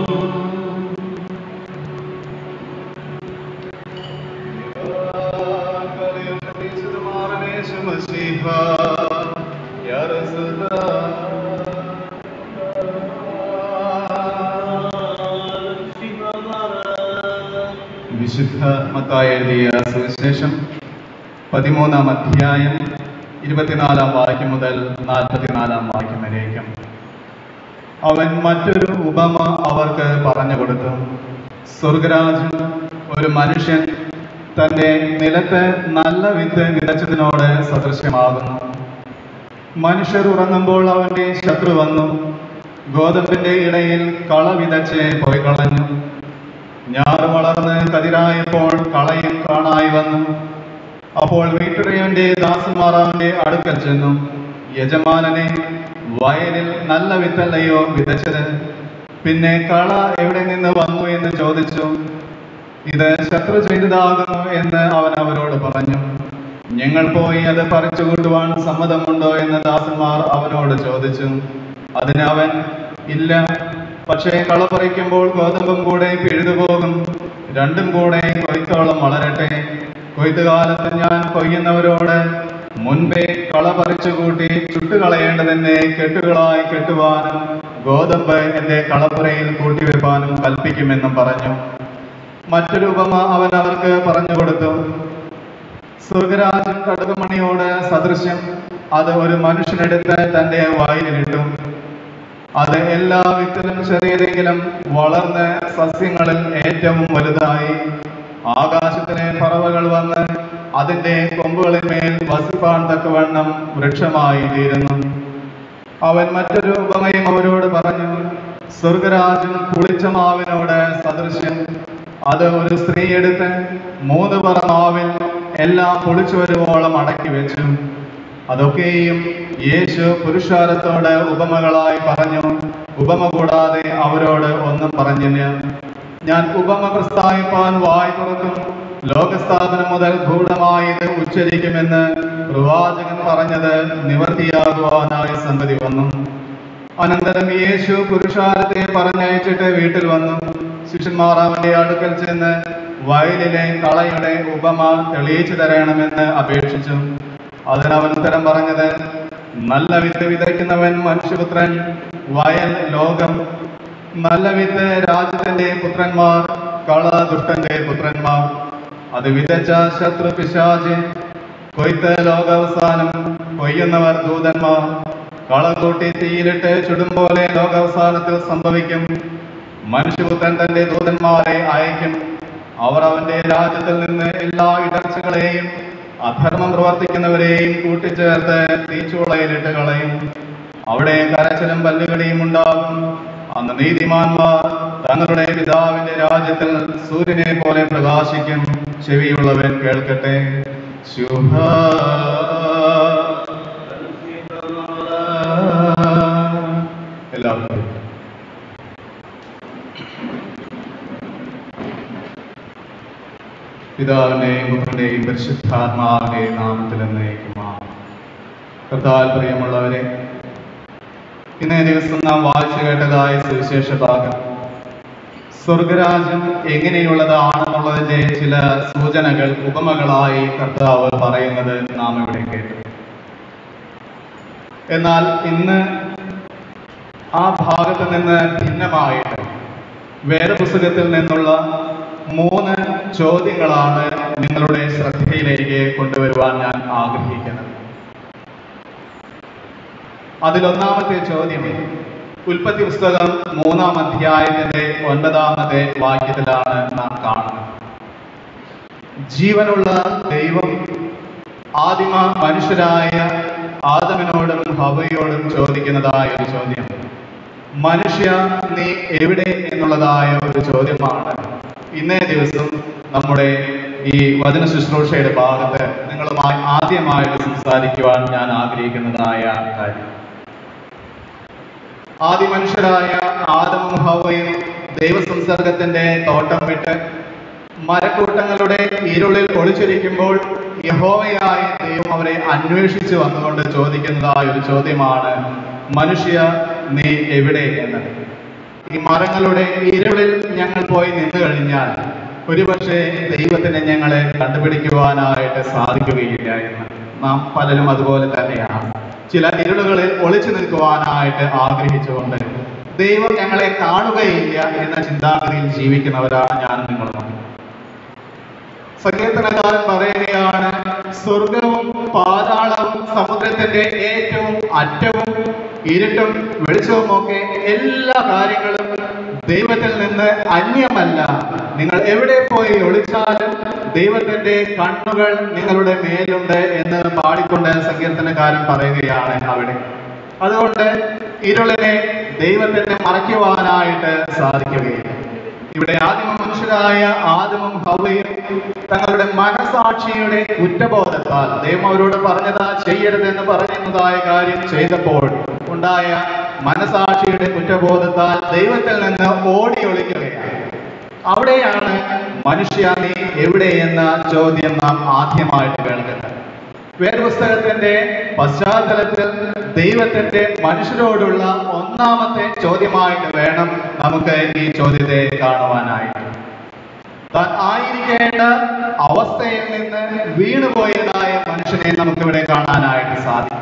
വിശുദ്ധ മത്തായി എഴുതിയ സുവിശേഷം പതിമൂന്നാം അധ്യായം ഇരുപത്തിനാലാം വാക്യം മുതൽ നാൽപ്പത്തിനാലാം വാക്യം വരേക്കും അവൻ മറ്റൊരു ഉപമ അവർക്ക് പറഞ്ഞു കൊടുത്തു സ്വർഗരാജ് ഒരു മനുഷ്യൻ തന്റെ നിലത്ത് നല്ല വിത്ത് വിതച്ചതിനോട് സദൃശ്യമാകുന്നു മനുഷ്യർ ഉറങ്ങുമ്പോൾ അവന്റെ ശത്രു വന്നു ഗോതമ്പിന്റെ ഇടയിൽ കള വിതച്ച് പോയി കളഞ്ഞു ഞാറ് വളർന്ന് കതിരായപ്പോൾ കളയും കാണായി വന്നു അപ്പോൾ വീട്ടുടയവന്റെ ദാസന്മാർ അവന്റെ അടുക്കൽ ചെന്നു യജമാനനെ വയലിൽ നല്ല വിത്തല്ലയോ വിതച്ചത് പിന്നെ കള എവിടെ നിന്ന് വന്നു എന്ന് ചോദിച്ചു ഇത് ശത്രു ചെയ്തതാകുന്നു എന്ന് അവൻ അവരോട് പറഞ്ഞു ഞങ്ങൾ പോയി അത് പറിച്ചു കൂട്ടുവാൻ സമ്മതമുണ്ടോ എന്ന് ദാസന്മാർ അവനോട് ചോദിച്ചു അതിന് അവൻ ഇല്ല പക്ഷേ കള പറിക്കുമ്പോൾ ഗോതമ്പും കൂടെ പിഴുതുപോകും രണ്ടും കൂടെ കൊയ്ത്തോളം വളരട്ടെ കൊയ്ത്തുകാലത്ത് ഞാൻ കൊയ്യുന്നവരോട് മുൻപേ കള പറിച്ചു കൂട്ടി ചുട്ടുകളയേണ്ടതിനെ കെട്ടുകളായി കെട്ടുവാനും ഗോതമ്പ് എന്റെ കളപ്പുരയിൽ കൂട്ടിവെപ്പാനും കൽപ്പിക്കുമെന്നും പറഞ്ഞു മറ്റൊരു ഉപമ അവൻ അവർക്ക് പറഞ്ഞു കൊടുത്തു സ്വർഗരാജൻ കടുകുമണിയോട് സദൃശ്യം അത് ഒരു മനുഷ്യനെടുത്ത് തന്റെ വായിലിട്ടു അത് എല്ലാ വിത്തിലും ചെറിയതെങ്കിലും വളർന്ന് സസ്യങ്ങളിൽ ഏറ്റവും വലുതായി ആകാശത്തിലെ പറവകൾ വന്ന് അതിന്റെ കൊമ്പുകളിന്മേൽ വസിപ്പാൻ തക്കവണ്ണം വൃക്ഷമായി തീരുന്നു അവൻ മറ്റൊരു ഉപമയും അവരോട് പറഞ്ഞു സ്വർഗരാജൻ പുളിച്ച മാവിനോട് സദൃശ്യം അത് ഒരു സ്ത്രീ എടുത്ത് മൂന്ന് പറ മാവിൽ എല്ലാം പൊളിച്ചു വരുവോളം അടക്കി വെച്ചു അതൊക്കെയും യേശു പുരുഷാരത്തോട് ഉപമകളായി പറഞ്ഞു ഉപമ കൂടാതെ അവരോട് ഒന്നും പറഞ്ഞില്ല ഞാൻ ഉപമ പ്രസ്താവിപ്പാൻ വായി തുറക്കും ലോകസ്ഥാപനം മുതൽ ഗൂഢമായി ഇത് ഉച്ചരിക്കുമെന്ന് പ്രവാചകൻ പറഞ്ഞത് നിവർത്തിയാകുവാനായി സംഗതി വന്നു അനന്തരം യേശു പുരുഷാരത്തെ പറഞ്ഞയച്ചിട്ട് വീട്ടിൽ വന്നു ശിഷ്യന്മാർ അവന്റെ അടുക്കൽ ചെന്ന് വയലിലെ കളയുടെ ഉപമ തെളിയിച്ചു തരണമെന്ന് അപേക്ഷിച്ചു അതിനവൻ ഉത്തരം പറഞ്ഞത് നല്ല വിത്ത് വിതയ്ക്കുന്നവൻ മനുഷ്യപുത്രൻ വയൽ ലോകം നല്ല വിത്ത് രാജ്യത്തിന്റെ പുത്രന്മാർ കള ദുഷ്ടന്റെ പുത്രന്മാർ അത് വിതച്ച ശത്രു പിശാച് കൊയ്ത്ത് ലോകാവസാനം കൊയ്യുന്നവർ ദൂതന്മാർ കളം കൂട്ടി തീയിലിട്ട് ചുടും പോലെ ലോകാവസാനത്തിൽ സംഭവിക്കും മനുഷ്യപുത്രൻ തന്റെ ദൂതന്മാരെ അയക്കും അവർ അവന്റെ രാജ്യത്തിൽ നിന്ന് എല്ലാ ഇടർച്ചകളെയും അധർമ്മം പ്രവർത്തിക്കുന്നവരെയും കൂട്ടിച്ചേർത്ത് തീച്ചുളയിലിട്ട് കളയും അവിടെ കരച്ചിലും പല്ലുകടിയും ഉണ്ടാകും അന്ന് നീതിമാന്മാർ തങ്ങളുടെ പിതാവിന്റെ രാജ്യത്തിൽ സൂര്യനെ പോലെ പ്രകാശിക്കും ചെവിയുള്ളവൻ കേൾക്കട്ടെ ശുഭ എല്ലാവർക്കും പിതാവിന്റെയും പുത്രന്റെയും പുത്രന്റെയും പരിശുദ്ധാത്മാവിന്റെ നാമത്തിൽ എന്നേക്കുമാണ് കർത്താൽ പ്രിയമുള്ളവരെ ഇന്നേ ദിവസം നാം വായിച്ചു കേട്ടതായ സുവിശേഷ ഭാഗം സ്വർഗരാജ്യം എങ്ങനെയുള്ളതാണെന്നുള്ളതിന്റെ ചില സൂചനകൾ ഉപമകളായി കർത്താവ് പറയുന്നത് നാം ഇവിടെ കേട്ടു എന്നാൽ ഇന്ന് ആ ഭാഗത്ത് നിന്ന് ഭിന്നമായിട്ട് വേദപുസ്തകത്തിൽ നിന്നുള്ള മൂന്ന് ചോദ്യങ്ങളാണ് നിങ്ങളുടെ ശ്രദ്ധയിലേക്ക് കൊണ്ടുവരുവാൻ ഞാൻ ആഗ്രഹിക്കുന്നത് അതിലൊന്നാമത്തെ ചോദ്യം ഉൽപ്പത്തി പുസ്തകം മൂന്നാം അധ്യായത്തിന്റെ ഒൻപതാമത്തെ വാക്യത്തിലാണ് നാം കാണുന്നത് ജീവനുള്ള ദൈവം ആദിമ മനുഷ്യരായ ആദമിനോടും ഹവയോടും ചോദിക്കുന്നതായ ഒരു ചോദ്യം മനുഷ്യ നീ എവിടെ എന്നുള്ളതായ ഒരു ചോദ്യമാണ് ഇന്നേ ദിവസം നമ്മുടെ ഈ വചന ശുശ്രൂഷയുടെ ഭാഗത്ത് നിങ്ങളുമായി ആദ്യമായിട്ട് സംസാരിക്കുവാൻ ഞാൻ ആഗ്രഹിക്കുന്നതായ കാര്യം ആദ്യ മനുഷ്യരായ ആദമും ഹവയും ദൈവസംസർഗത്തിന്റെ തോട്ടം വിട്ട് മരക്കൂട്ടങ്ങളുടെ ഇരുളിൽ ഒളിച്ചിരിക്കുമ്പോൾ യഹോവയായ ദൈവം അവരെ അന്വേഷിച്ചു വന്നുകൊണ്ട് ചോദിക്കുന്നതായ ഒരു ചോദ്യമാണ് മനുഷ്യ നീ എവിടെ എന്നത് ഈ മരങ്ങളുടെ ഇരുളിൽ ഞങ്ങൾ പോയി നിന്നു കഴിഞ്ഞാൽ ഒരുപക്ഷെ ദൈവത്തിന് ഞങ്ങളെ കണ്ടുപിടിക്കുവാനായിട്ട് സാധിക്കുകയില്ല എന്ന് നാം പലരും അതുപോലെ തന്നെയാണ് ചില ഇരുളുകളിൽ ഒളിച്ചു നിൽക്കുവാനായിട്ട് ആഗ്രഹിച്ചുകൊണ്ട് ദൈവം ഞങ്ങളെ കാണുകയില്ല എന്ന ചിന്താഗതിയിൽ ജീവിക്കുന്നവരാണ് ഞാൻ നിങ്ങളും സങ്കീർത്തനകാരൻ പറയുകയാണ് സ്വർഗവും പാതാളവും സമുദ്രത്തിന്റെ ഏറ്റവും അറ്റവും ഇരുട്ടും വെളിച്ചവും ഒക്കെ എല്ലാ കാര്യങ്ങളും ദൈവത്തിൽ നിന്ന് അന്യമല്ല നിങ്ങൾ എവിടെ പോയി ഒളിച്ചാലും ദൈവത്തിന്റെ കണ്ണുകൾ നിങ്ങളുടെ മേലുണ്ട് എന്ന് പാടിക്കൊണ്ട് സങ്കീർത്തനക്കാരൻ പറയുകയാണ് അവിടെ അതുകൊണ്ട് ഇരുളിനെ ദൈവത്തിന് മറയ്ക്കുവാനായിട്ട് സാധിക്കുകയില്ല ഇവിടെ ആദിമ മനുഷ്യരായ ആദിമും ഹവയും തങ്ങളുടെ മനസാക്ഷിയുടെ കുറ്റബോധത്താൽ ദൈവം അവരോട് പറഞ്ഞതാ ചെയ്യരുതെന്ന് പറയുന്നതായ കാര്യം ചെയ്തപ്പോൾ ഉണ്ടായ മനസാക്ഷിയുടെ കുറ്റബോധത്താൽ ദൈവത്തിൽ നിന്ന് ഓടി ഒളിക്കുകയാണ് അവിടെയാണ് മനുഷ്യ നീ എവിടെ എന്ന ചോദ്യം നാം ആദ്യമായിട്ട് കേൾക്കുന്നത് വേദപുസ്തകത്തിന്റെ പശ്ചാത്തലത്തിൽ ദൈവത്തിന്റെ മനുഷ്യരോടുള്ള ഒന്നാമത്തെ ചോദ്യമായിട്ട് വേണം നമുക്ക് ഈ ചോദ്യത്തെ കാണുവാനായിട്ട് താൻ ആയിരിക്കേണ്ട അവസ്ഥയിൽ നിന്ന് വീണുപോയതായ മനുഷ്യനെ നമുക്കിവിടെ കാണാനായിട്ട് സാധിക്കും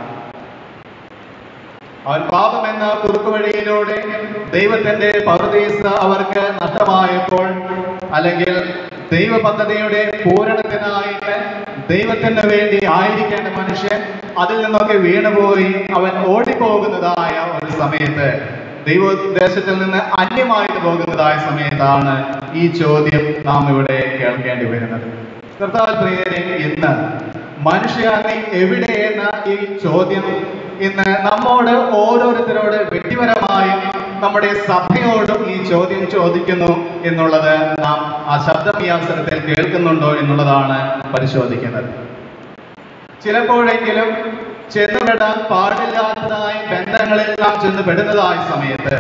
അവൻ പാപം എന്ന കുറുക്കുവഴിയിലൂടെ ദൈവത്തിന്റെ പറുദീസ അവർക്ക് നഷ്ടമായപ്പോൾ അല്ലെങ്കിൽ ദൈവ പദ്ധതിയുടെ പൂരണത്തിനായിട്ട് ദൈവത്തിന് വേണ്ടി ആയിരിക്കേണ്ട മനുഷ്യൻ അതിൽ നിന്നൊക്കെ വീണുപോയി അവൻ ഓടിപ്പോകുന്നതായ ഒരു സമയത്ത് ദൈവോദ്ദേശത്തിൽ നിന്ന് അന്യമായിട്ട് പോകുന്നതായ സമയത്താണ് ഈ ചോദ്യം നാം ഇവിടെ കേൾക്കേണ്ടി വരുന്നത് കർത്താവ് പ്രിയരെ ഇന്ന് മനുഷ്യ നീ എവിടെ എന്ന ഈ ചോദ്യം ഇന്ന് നമ്മോട് ഓരോരുത്തരോട് വ്യക്തിപരമായും നമ്മുടെ സഭയോടും ഈ ചോദ്യം ചോദിക്കുന്നു എന്നുള്ളത് നാം ആ ശബ്ദം ഈ അവസരത്തിൽ കേൾക്കുന്നുണ്ടോ എന്നുള്ളതാണ് പരിശോധിക്കുന്നത് ചിലപ്പോഴെങ്കിലും ചെന്നുപെടാൻ പാടില്ലാത്തതായ ബന്ധങ്ങളിൽ നാം ചെന്നുപെടുന്നതായ സമയത്ത്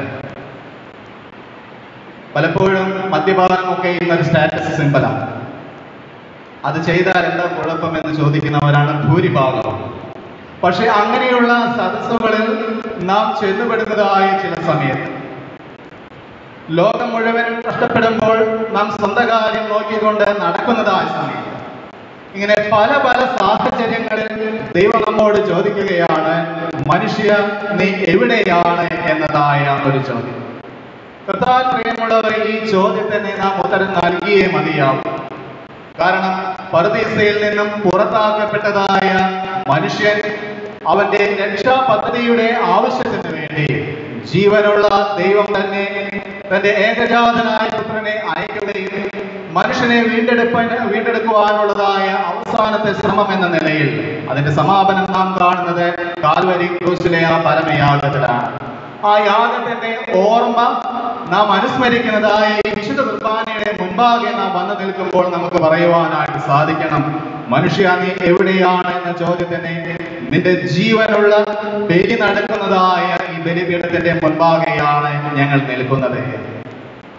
പലപ്പോഴും മദ്യപാനമൊക്കെ ഇന്നൊരു സ്റ്റാറ്റസ് സിമ്പലാണ് അത് ചെയ്താൽ എന്താ കുഴപ്പമെന്ന് ചോദിക്കുന്നവരാണ് ഭൂരിഭാഗം പക്ഷെ അങ്ങനെയുള്ള സദസ്സുകളിൽ നാം ചെന്നുപെടുന്നതായ ചില സമയത്ത് ലോകം മുഴുവൻ കഷ്ടപ്പെടുമ്പോൾ നാം സ്വന്തം കാര്യം നോക്കിക്കൊണ്ട് നടക്കുന്നതായ സമയത്ത് ഇങ്ങനെ പല പല സാഹചര്യങ്ങളിൽ ദൈവം നമ്മോട് ചോദിക്കുകയാണ് മനുഷ്യ നീ എവിടെയാണ് എന്നതായ ഒരു ചോദ്യം കർത്താൻ പ്രിയമുള്ളവർ ഈ ചോദ്യത്തിന് നാം ഉത്തരം നൽകിയേ മതിയാവും കാരണം പരദീസയിൽ നിന്നും പുറത്താക്കപ്പെട്ടതായ മനുഷ്യൻ അവന്റെ രക്ഷാ പദ്ധതിയുടെ ആവശ്യത്തിന് വേണ്ടി ജീവനുള്ള ദൈവം തന്നെ തന്റെ ഏകജാതനായ പുത്രനെ അയക്കുകയും മനുഷ്യനെ വീണ്ടെടുപ്പാൻ വീണ്ടെടുക്കുവാനുള്ളതായ അവസാനത്തെ ശ്രമം എന്ന നിലയിൽ അതിന്റെ സമാപനം നാം കാണുന്നത് കാൽവരി ക്രൂശിലെ ആ പരമയാഗത്തിലാണ് ആ യാഗത്തിന്റെ ഓർമ്മ നാം അനുസ്മരിക്കുന്നതായ ഈ വിശുദ്ധ കുർബാനയുടെ മുൻപാകെ നാം വന്നു നിൽക്കുമ്പോൾ നമുക്ക് പറയുവാനായിട്ട് സാധിക്കണം മനുഷ്യ നീ എവിടെയാണ് എന്ന ചോദ്യത്തിന് നിന്റെ ജീവനുള്ള ബലി നടക്കുന്നതായ ഈ ബലിപീഠത്തിന്റെ മുൻപാകെയാണ് ഞങ്ങൾ നിൽക്കുന്നത്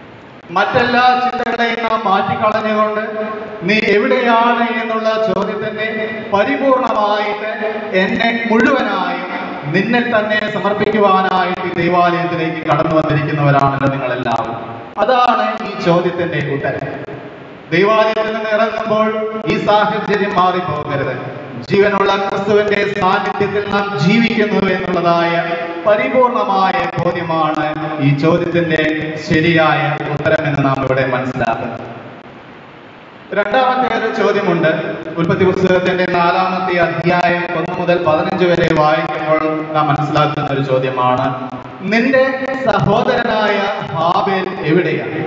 മറ്റെല്ലാ ചിന്തകളെയും നാം മാറ്റിക്കളഞ്ഞുകൊണ്ട് നീ എവിടെയാണ് എന്നുള്ള ചോദ്യത്തിന്റെ പരിപൂർണമായിട്ട് എന്നെ മുഴുവനായും നിന്നിൽ തന്നെ സമർപ്പിക്കുവാനായിട്ട് ഈ ദൈവാലയത്തിലേക്ക് കടന്നു വന്നിരിക്കുന്നവരാണല്ലോ നിങ്ങളെല്ലാവരും അതാണ് ഈ ചോദ്യത്തിന്റെ ഉത്തരം ദൈവാലയത്തിൽ നിന്ന് ഇറങ്ങുമ്പോൾ ഈ സാഹചര്യം മാറിപ്പോകരുത് ജീവനുള്ള ക്രിസ്തുവിന്റെ സാന്നിധ്യത്തിൽ നാം ജീവിക്കുന്നു എന്നുള്ളതായ പരിപൂർണമായ ബോധ്യമാണ് ഈ ചോദ്യത്തിന്റെ ശരിയായ ഉത്തരമെന്ന് നാം ഇവിടെ മനസ്സിലാക്കുന്നത് രണ്ടാമത്തെ ഒരു ചോദ്യമുണ്ട് ഉൽപ്പത്തി പുസ്തകത്തിന്റെ നാലാമത്തെ അധ്യായം ഒന്ന് മുതൽ പതിനഞ്ച് വരെ വായിക്കുമ്പോൾ നാം മനസ്സിലാക്കുന്ന ഒരു ചോദ്യമാണ് നിന്റെ സഹോദരനായ ഹാബേൽ എവിടെയാണ്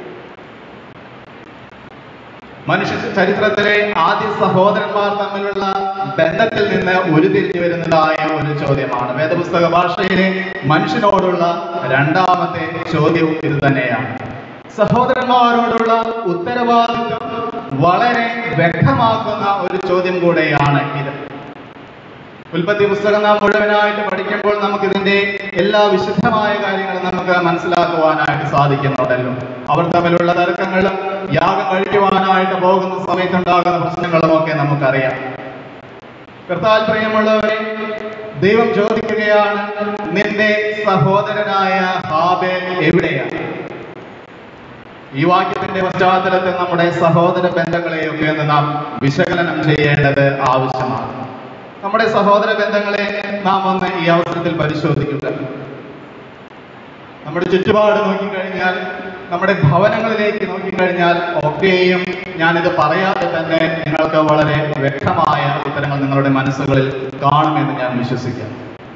മനുഷ്യ ചരിത്രത്തിലെ ആദ്യ സഹോദരന്മാർ തമ്മിലുള്ള ബന്ധത്തിൽ നിന്ന് ഉരുതിരിഞ്ഞു വരുന്നതായ ഒരു ചോദ്യമാണ് വേദപുസ്തക ഭാഷയിലെ മനുഷ്യനോടുള്ള രണ്ടാമത്തെ ചോദ്യവും ഇത് തന്നെയാണ് സഹോദരന്മാരോടുള്ള ഉത്തരവാദിത്വം വളരെ വ്യക്തമാക്കുന്ന ഒരു ചോദ്യം കൂടെയാണ് ഇത് ഉൽപ്പത്തി പുസ്തകം നാം മുഴുവനായിട്ട് പഠിക്കുമ്പോൾ നമുക്ക് ഇതിന്റെ എല്ലാ വിശുദ്ധമായ കാര്യങ്ങളും നമുക്ക് മനസ്സിലാക്കുവാനായിട്ട് സാധിക്കുന്നുണ്ടല്ലോ അവർ തമ്മിലുള്ള തർക്കങ്ങളും യാഗം കഴിക്കുവാനായിട്ട് പോകുന്ന സമയത്തുണ്ടാകുന്ന പ്രശ്നങ്ങളും ഒക്കെ നമുക്കറിയാം കർത്താൽ പ്രിയമുള്ളവരെ ദൈവം ചോദിക്കുകയാണ് നിന്റെ സഹോദരനായ ഹാബേൽ എവിടെയാണ് ഈ വാക്യത്തിന്റെ പശ്ചാത്തലത്തിൽ നമ്മുടെ സഹോദര ബന്ധങ്ങളെയൊക്കെ ഒന്ന് നാം വിശകലനം ചെയ്യേണ്ടത് ആവശ്യമാണ് നമ്മുടെ സഹോദര ബന്ധങ്ങളെ നാം ഒന്ന് ഈ അവസരത്തിൽ പരിശോധിക്കുക നമ്മുടെ ചുറ്റുപാട് നോക്കിക്കഴിഞ്ഞാൽ നമ്മുടെ ഭവനങ്ങളിലേക്ക് നോക്കിക്കഴിഞ്ഞാൽ ഒക്കെയും ഞാനിത് പറയാതെ തന്നെ നിങ്ങൾക്ക് വളരെ വ്യക്തമായ ഉത്തരങ്ങൾ നിങ്ങളുടെ മനസ്സുകളിൽ കാണുമെന്ന് ഞാൻ വിശ്വസിക്കാം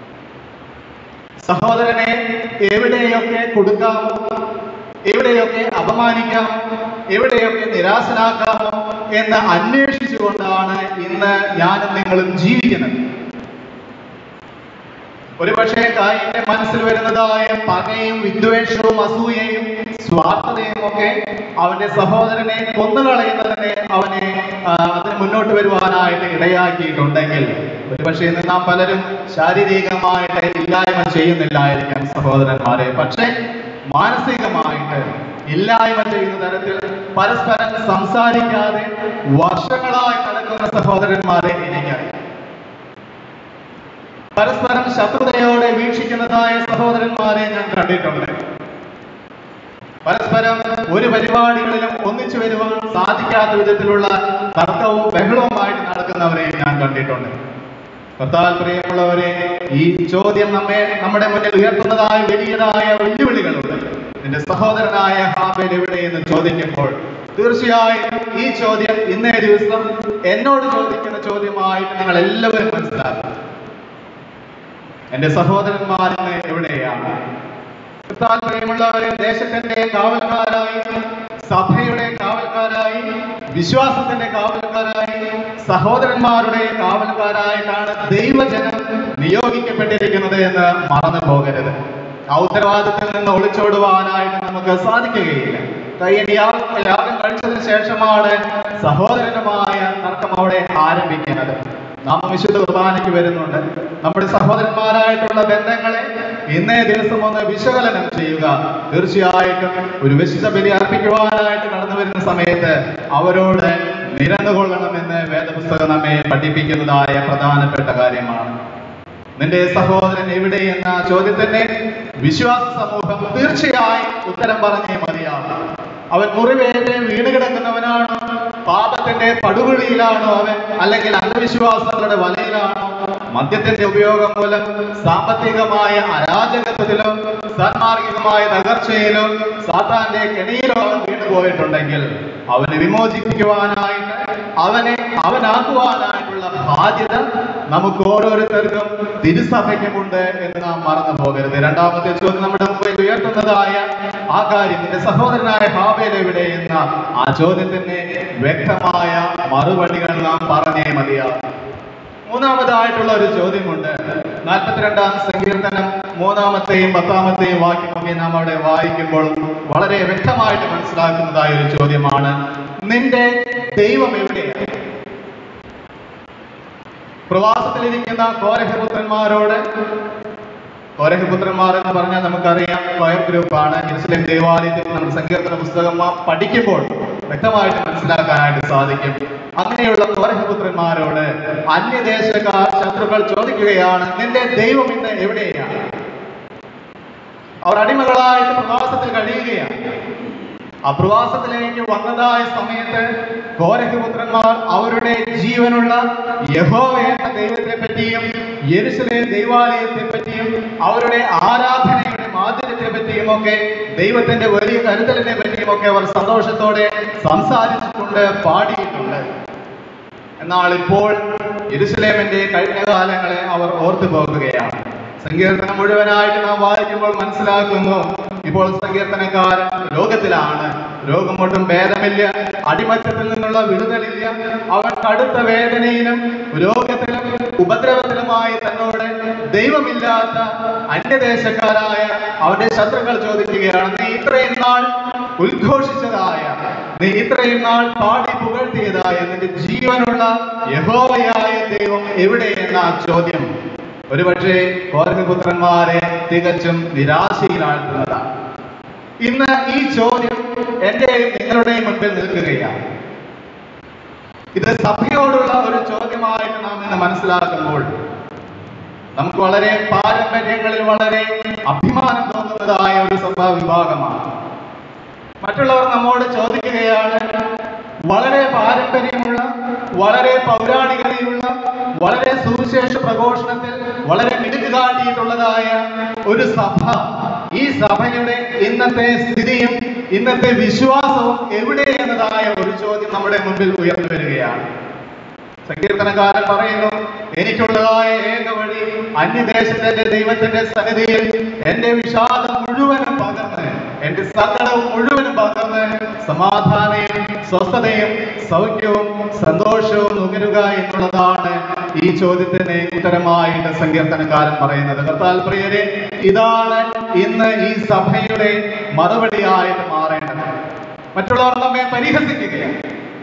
സഹോദരനെ എവിടെയൊക്കെ കൊടുക്കാമോ എവിടെയൊക്കെ അപമാനിക്കാമോ എവിടെയൊക്കെ നിരാശനാക്കാമോ എന്ന് അന്വേഷിച്ചുകൊണ്ടാണ് ഇന്ന് ഞാനും നിങ്ങളും ജീവിക്കുന്നത് ഒരുപക്ഷെ കായിന്റെ മനസ്സിൽ വരുന്നതായ പകയും വിദ്വേഷവും അസൂയയും സ്വാർത്ഥതയും ഒക്കെ അവന്റെ സഹോദരനെ കൊന്നുകളയുന്നതിനെ അവനെ ആ, അതിന് മുന്നോട്ട് വരുവാനായിട്ട് ഇടയാക്കിയിട്ടുണ്ടെങ്കിൽ ഒരുപക്ഷെ ഇന്ന് നാം പലരും ശാരീരികമായിട്ട് ഇല്ലായ്മ ചെയ്യുന്നില്ലായിരിക്കാം സഹോദരന്മാരെ പക്ഷേ മാനസികമായിട്ട് ഇല്ലായ്മ ചെയ്യുന്ന തരത്തിൽ പരസ്പരം സംസാരിക്കാതെ വർഷങ്ങളായി നടക്കുന്ന സഹോദരന്മാരെ എനിക്കറിയാം പരസ്പരം ശത്രുതയോടെ വീക്ഷിക്കുന്നതായ സഹോദരന്മാരെ ഞാൻ കണ്ടിട്ടുണ്ട് പരസ്പരം ഒരു പരിപാടികളിലും ഒന്നിച്ചു വരുവാൻ സാധിക്കാത്ത വിധത്തിലുള്ള തർക്കവും ബഹളവുമായിട്ട് നടക്കുന്നവരെ ഞാൻ കണ്ടിട്ടുണ്ട് കർത്താൽ പ്രിയമുള്ളവരെ ഈ ചോദ്യം നമ്മെ നമ്മുടെ മുന്നിൽ ഉയർത്തുന്നതായ വലിയതായ വെല്ലുവിളികളുണ്ട് നിന്റെ സഹോദരനായ ഹാബേൽ എവിടെയെന്ന് ചോദിക്കുമ്പോൾ തീർച്ചയായും ഈ ചോദ്യം ഇന്നേ ദിവസം എന്നോട് ചോദിക്കുന്ന ചോദ്യമായിട്ട് നിങ്ങൾ എല്ലാവരും മനസ്സിലാക്കും എന്റെ സഹോദരന്മാരിന്ന് എവിടെയാണ് കർത്താൽ പ്രിയമുള്ളവരെ ദേശത്തിന്റെ കാവൽക്കാരായി സഭയുടെ കാവൽക്കാരായി വിശ്വാസത്തിന്റെ കാവൽക്കാരായി സഹോദരന്മാരുടെ കാവൽക്കാരായിട്ടാണ് ദൈവജനം നിയോഗിക്കപ്പെട്ടിരിക്കുന്നത് എന്ന് മറന്നു പോകരുത് ആ ഉത്തരവാദിത്തത്തിൽ നിന്ന് ഒളിച്ചോടുവാനായിട്ട് നമുക്ക് സാധിക്കുകയില്ല കയ്യൻ യാഗം കഴിച്ചതിന് ശേഷമാണ് സഹോദരനുമായ തർക്കം അവിടെ ആരംഭിക്കുന്നത് നാം വിശുദ്ധ കുർബാനയ്ക്ക് വരുന്നുണ്ട് നമ്മുടെ സഹോദരന്മാരായിട്ടുള്ള ബന്ധങ്ങളെ ഇന്നേ ദിവസം ഒന്ന് വിശകലനം ചെയ്യുക തീർച്ചയായിട്ടും ഒരു വിശുദ്ധ ബലി അർപ്പിക്കുവാനായിട്ട് കടന്നു വരുന്ന സമയത്ത് അവരോട് നിരന്നുകൊള്ളണമെന്ന് വേദപുസ്തകം നമ്മെ പഠിപ്പിക്കുന്നതായ പ്രധാനപ്പെട്ട കാര്യമാണ് നിന്റെ സഹോദരൻ എവിടെ എന്ന ചോദ്യത്തിന് വിശ്വാസ സമൂഹം തീർച്ചയായും ഉത്തരം പറഞ്ഞേ മതിയാകും അവൻ മുറിവേറ്റ് വീണ് കിടക്കുന്നവനാണോ പാപത്തിന്റെ പടുകുഴിയിലാണോ അവൻ അല്ലെങ്കിൽ അന്ധവിശ്വാസങ്ങളുടെ വലയിലാണോ മദ്യത്തിന്റെ ഉപയോഗം മൂലം സാമ്പത്തികമായ അരാജകത്വത്തിലോ സാൻമാർഗികമായ തകർച്ചയിലോ സാത്താന്റെ കെണിയിലോ അവൻ വീണുപോയിട്ടുണ്ടെങ്കിൽ അവനെ വിമോചിപ്പിക്കുവാനായിട്ട് അവനെ അവനാക്കുവാനായിട്ടുള്ള ബാധ്യത നമുക്ക് ഓരോരുത്തർക്കും തിരുസഭയ്ക്കുമുണ്ട് എന്ന് നാം മറന്നു പോകരുത് രണ്ടാമത്തെ ചോദ്യം നമ്മുടെ മുമ്പിൽ ഉയർത്തുന്നതായ ആ കാര്യം നിന്റെ സഹോദരനായ ഹാബേൽ എവിടെ എന്ന ആ ചോദ്യത്തിന് വ്യക്തമായ മറുപടികൾ നാം പറഞ്ഞേ മതിയാകും മൂന്നാമതായിട്ടുള്ള ഒരു ചോദ്യമുണ്ട് നാൽപ്പത്തിരണ്ടാം സങ്കീർത്തനം മൂന്നാമത്തെയും പത്താമത്തെയും വാക്യമൊക്കെ നാം അവിടെ വായിക്കുമ്പോൾ വളരെ വ്യക്തമായിട്ട് മനസ്സിലാക്കുന്നതായ ഒരു ചോദ്യമാണ് നിന്റെ ദൈവം എവിടെയാണ് പ്രവാസത്തിലിരിക്കുന്ന കോരഹപുത്രന്മാരോട് കോരഹപുത്രന്മാർ എന്ന് പറഞ്ഞാൽ നമുക്കറിയാം കൊയർ ഗ്രൂപ്പാണ് ജെറുസലേം ദേവാലയത്തിൽ നമ്മുടെ സങ്കീർത്തന പുസ്തകം ആ പഠിക്കുമ്പോൾ വ്യക്തമായിട്ട് മനസ്സിലാക്കാനായിട്ട് സാധിക്കും അങ്ങനെയുള്ള കോരഹപുത്രന്മാരോട് അന്യദേശക്കാർ ശത്രുക്കൾ ചോദിക്കുകയാണ് നിന്റെ ദൈവം ഇന്ന് എവിടെയാണ് അവർ അടിമകളായിട്ട് പ്രവാസത്തിൽ കഴിയുകയാണ് ആ പ്രവാസത്തിലേക്ക് വന്നതായ സമയത്ത് കോരഹപുത്രന്മാർ അവരുടെ ജീവനുള്ള യഹോവ എന്ന ദൈവത്തെ പറ്റിയും യെരുസലേം ദൈവാലയത്തെ പറ്റിയും അവരുടെ ആരാധനയുടെ മാധുര്യത്തെ പറ്റിയും ഒക്കെ ദൈവത്തിന്റെ വലിയ കരുതലിനെ പറ്റിയും ഒക്കെ അവർ സന്തോഷത്തോടെ സംസാരിച്ചിട്ടുണ്ട് പാടിയിട്ടുണ്ട് എന്നാൽ ഇപ്പോൾ യെരുസലേമിന്റെ കഴിഞ്ഞ കാലങ്ങളെ അവർ ഓർത്തു പോകുകയാണ് സങ്കീർത്തനം മുഴുവനായിട്ട് നാം വായിക്കുമ്പോൾ മനസ്സിലാക്കുന്നു ഇപ്പോൾ സങ്കീർത്തനക്കാരൻ രോഗത്തിലാണ് രോഗം ഒട്ടും ഭേദമില്ല അടിമച്ചത്തിൽ നിന്നുള്ള വിടുതലില്ല അവൻ കടുത്ത വേദനയിലും രോഗത്തിലും ഉപദ്രവത്തിലുമായി തന്നോട് ദൈവമില്ലാത്ത അന്യദേശക്കാരായ അവന്റെ ശത്രുക്കൾ ചോദിക്കുകയാണ് നീ ഇത്രയും നാൾ ഉദ്ഘോഷിച്ചതായ നീ ഇത്രയും നാൾ പാടി പുകഴ്ത്തിയതായ നിന്റെ ജീവനുള്ള യഹോവയായ ദൈവം എവിടെ എന്ന ആ ചോദ്യം ഒരുപക്ഷെ കോരകപുത്രന്മാരെ തികച്ചും നിരാശയിലാഴ്ത്തുന്നതാണ് ഇന്ന് ഈ ചോദ്യം എന്റെയും നിങ്ങളുടെയും മുൻപിൽ നിൽക്കുകയാണ് ഇത് സഭയോടുള്ള ഒരു ചോദ്യമായിട്ട് നാം ഇന്ന് മനസ്സിലാക്കുമ്പോൾ നമുക്ക് വളരെ പാരമ്പര്യങ്ങളിൽ വളരെ അഭിമാനം തോന്നുന്നതായ ഒരു സഭാ വിഭാഗമാണ് മറ്റുള്ളവർ നമ്മോട് ചോദിക്കുകയാണ് വളരെ പാരമ്പര്യമുള്ള വളരെ പൗരാണികതയുള്ള വളരെ സുവിശേഷ പ്രഘോഷണത്തിൽ വളരെ മിടുക്ക് കാട്ടിയിട്ടുള്ളതായ ഒരു സഭ ഈ സഭയുടെ ഇന്നത്തെ സ്ഥിതിയും ഇന്നത്തെ വിശ്വാസവും എവിടെ എന്നതായ ഒരു ചോദ്യം നമ്മുടെ മുമ്പിൽ ഉയർന്നു വരികയാണ് സങ്കീർത്തനക്കാരൻ പറയുന്നു എനിക്കുള്ളതായ ഏക വഴി അന്യദേശത്തിന്റെ ദൈവത്തിന്റെ സന്നിധിയിൽ എന്റെ വിഷാദം മുഴുവനും പകർന്ന് എന്റെ സങ്കടവും മുഴുവനും പകർന്ന് സമാധാനവും സ്വസ്ഥതയും സൗഖ്യവും സന്തോഷവും നുകരുക എന്നുള്ളതാണ് ഈ ചോദ്യത്തിന് ഉത്തരമായിട്ട് സങ്കീർത്തനക്കാരൻ പറയുന്നത് കർത്താൽ പ്രിയരെ ഇതാണ് ഇന്ന് ഈ സഭയുടെ മറുപടിയായിട്ട് മാറേണ്ടത് മറ്റുള്ളവർ നമ്മെ പരിഹസിക്കുകയാണ്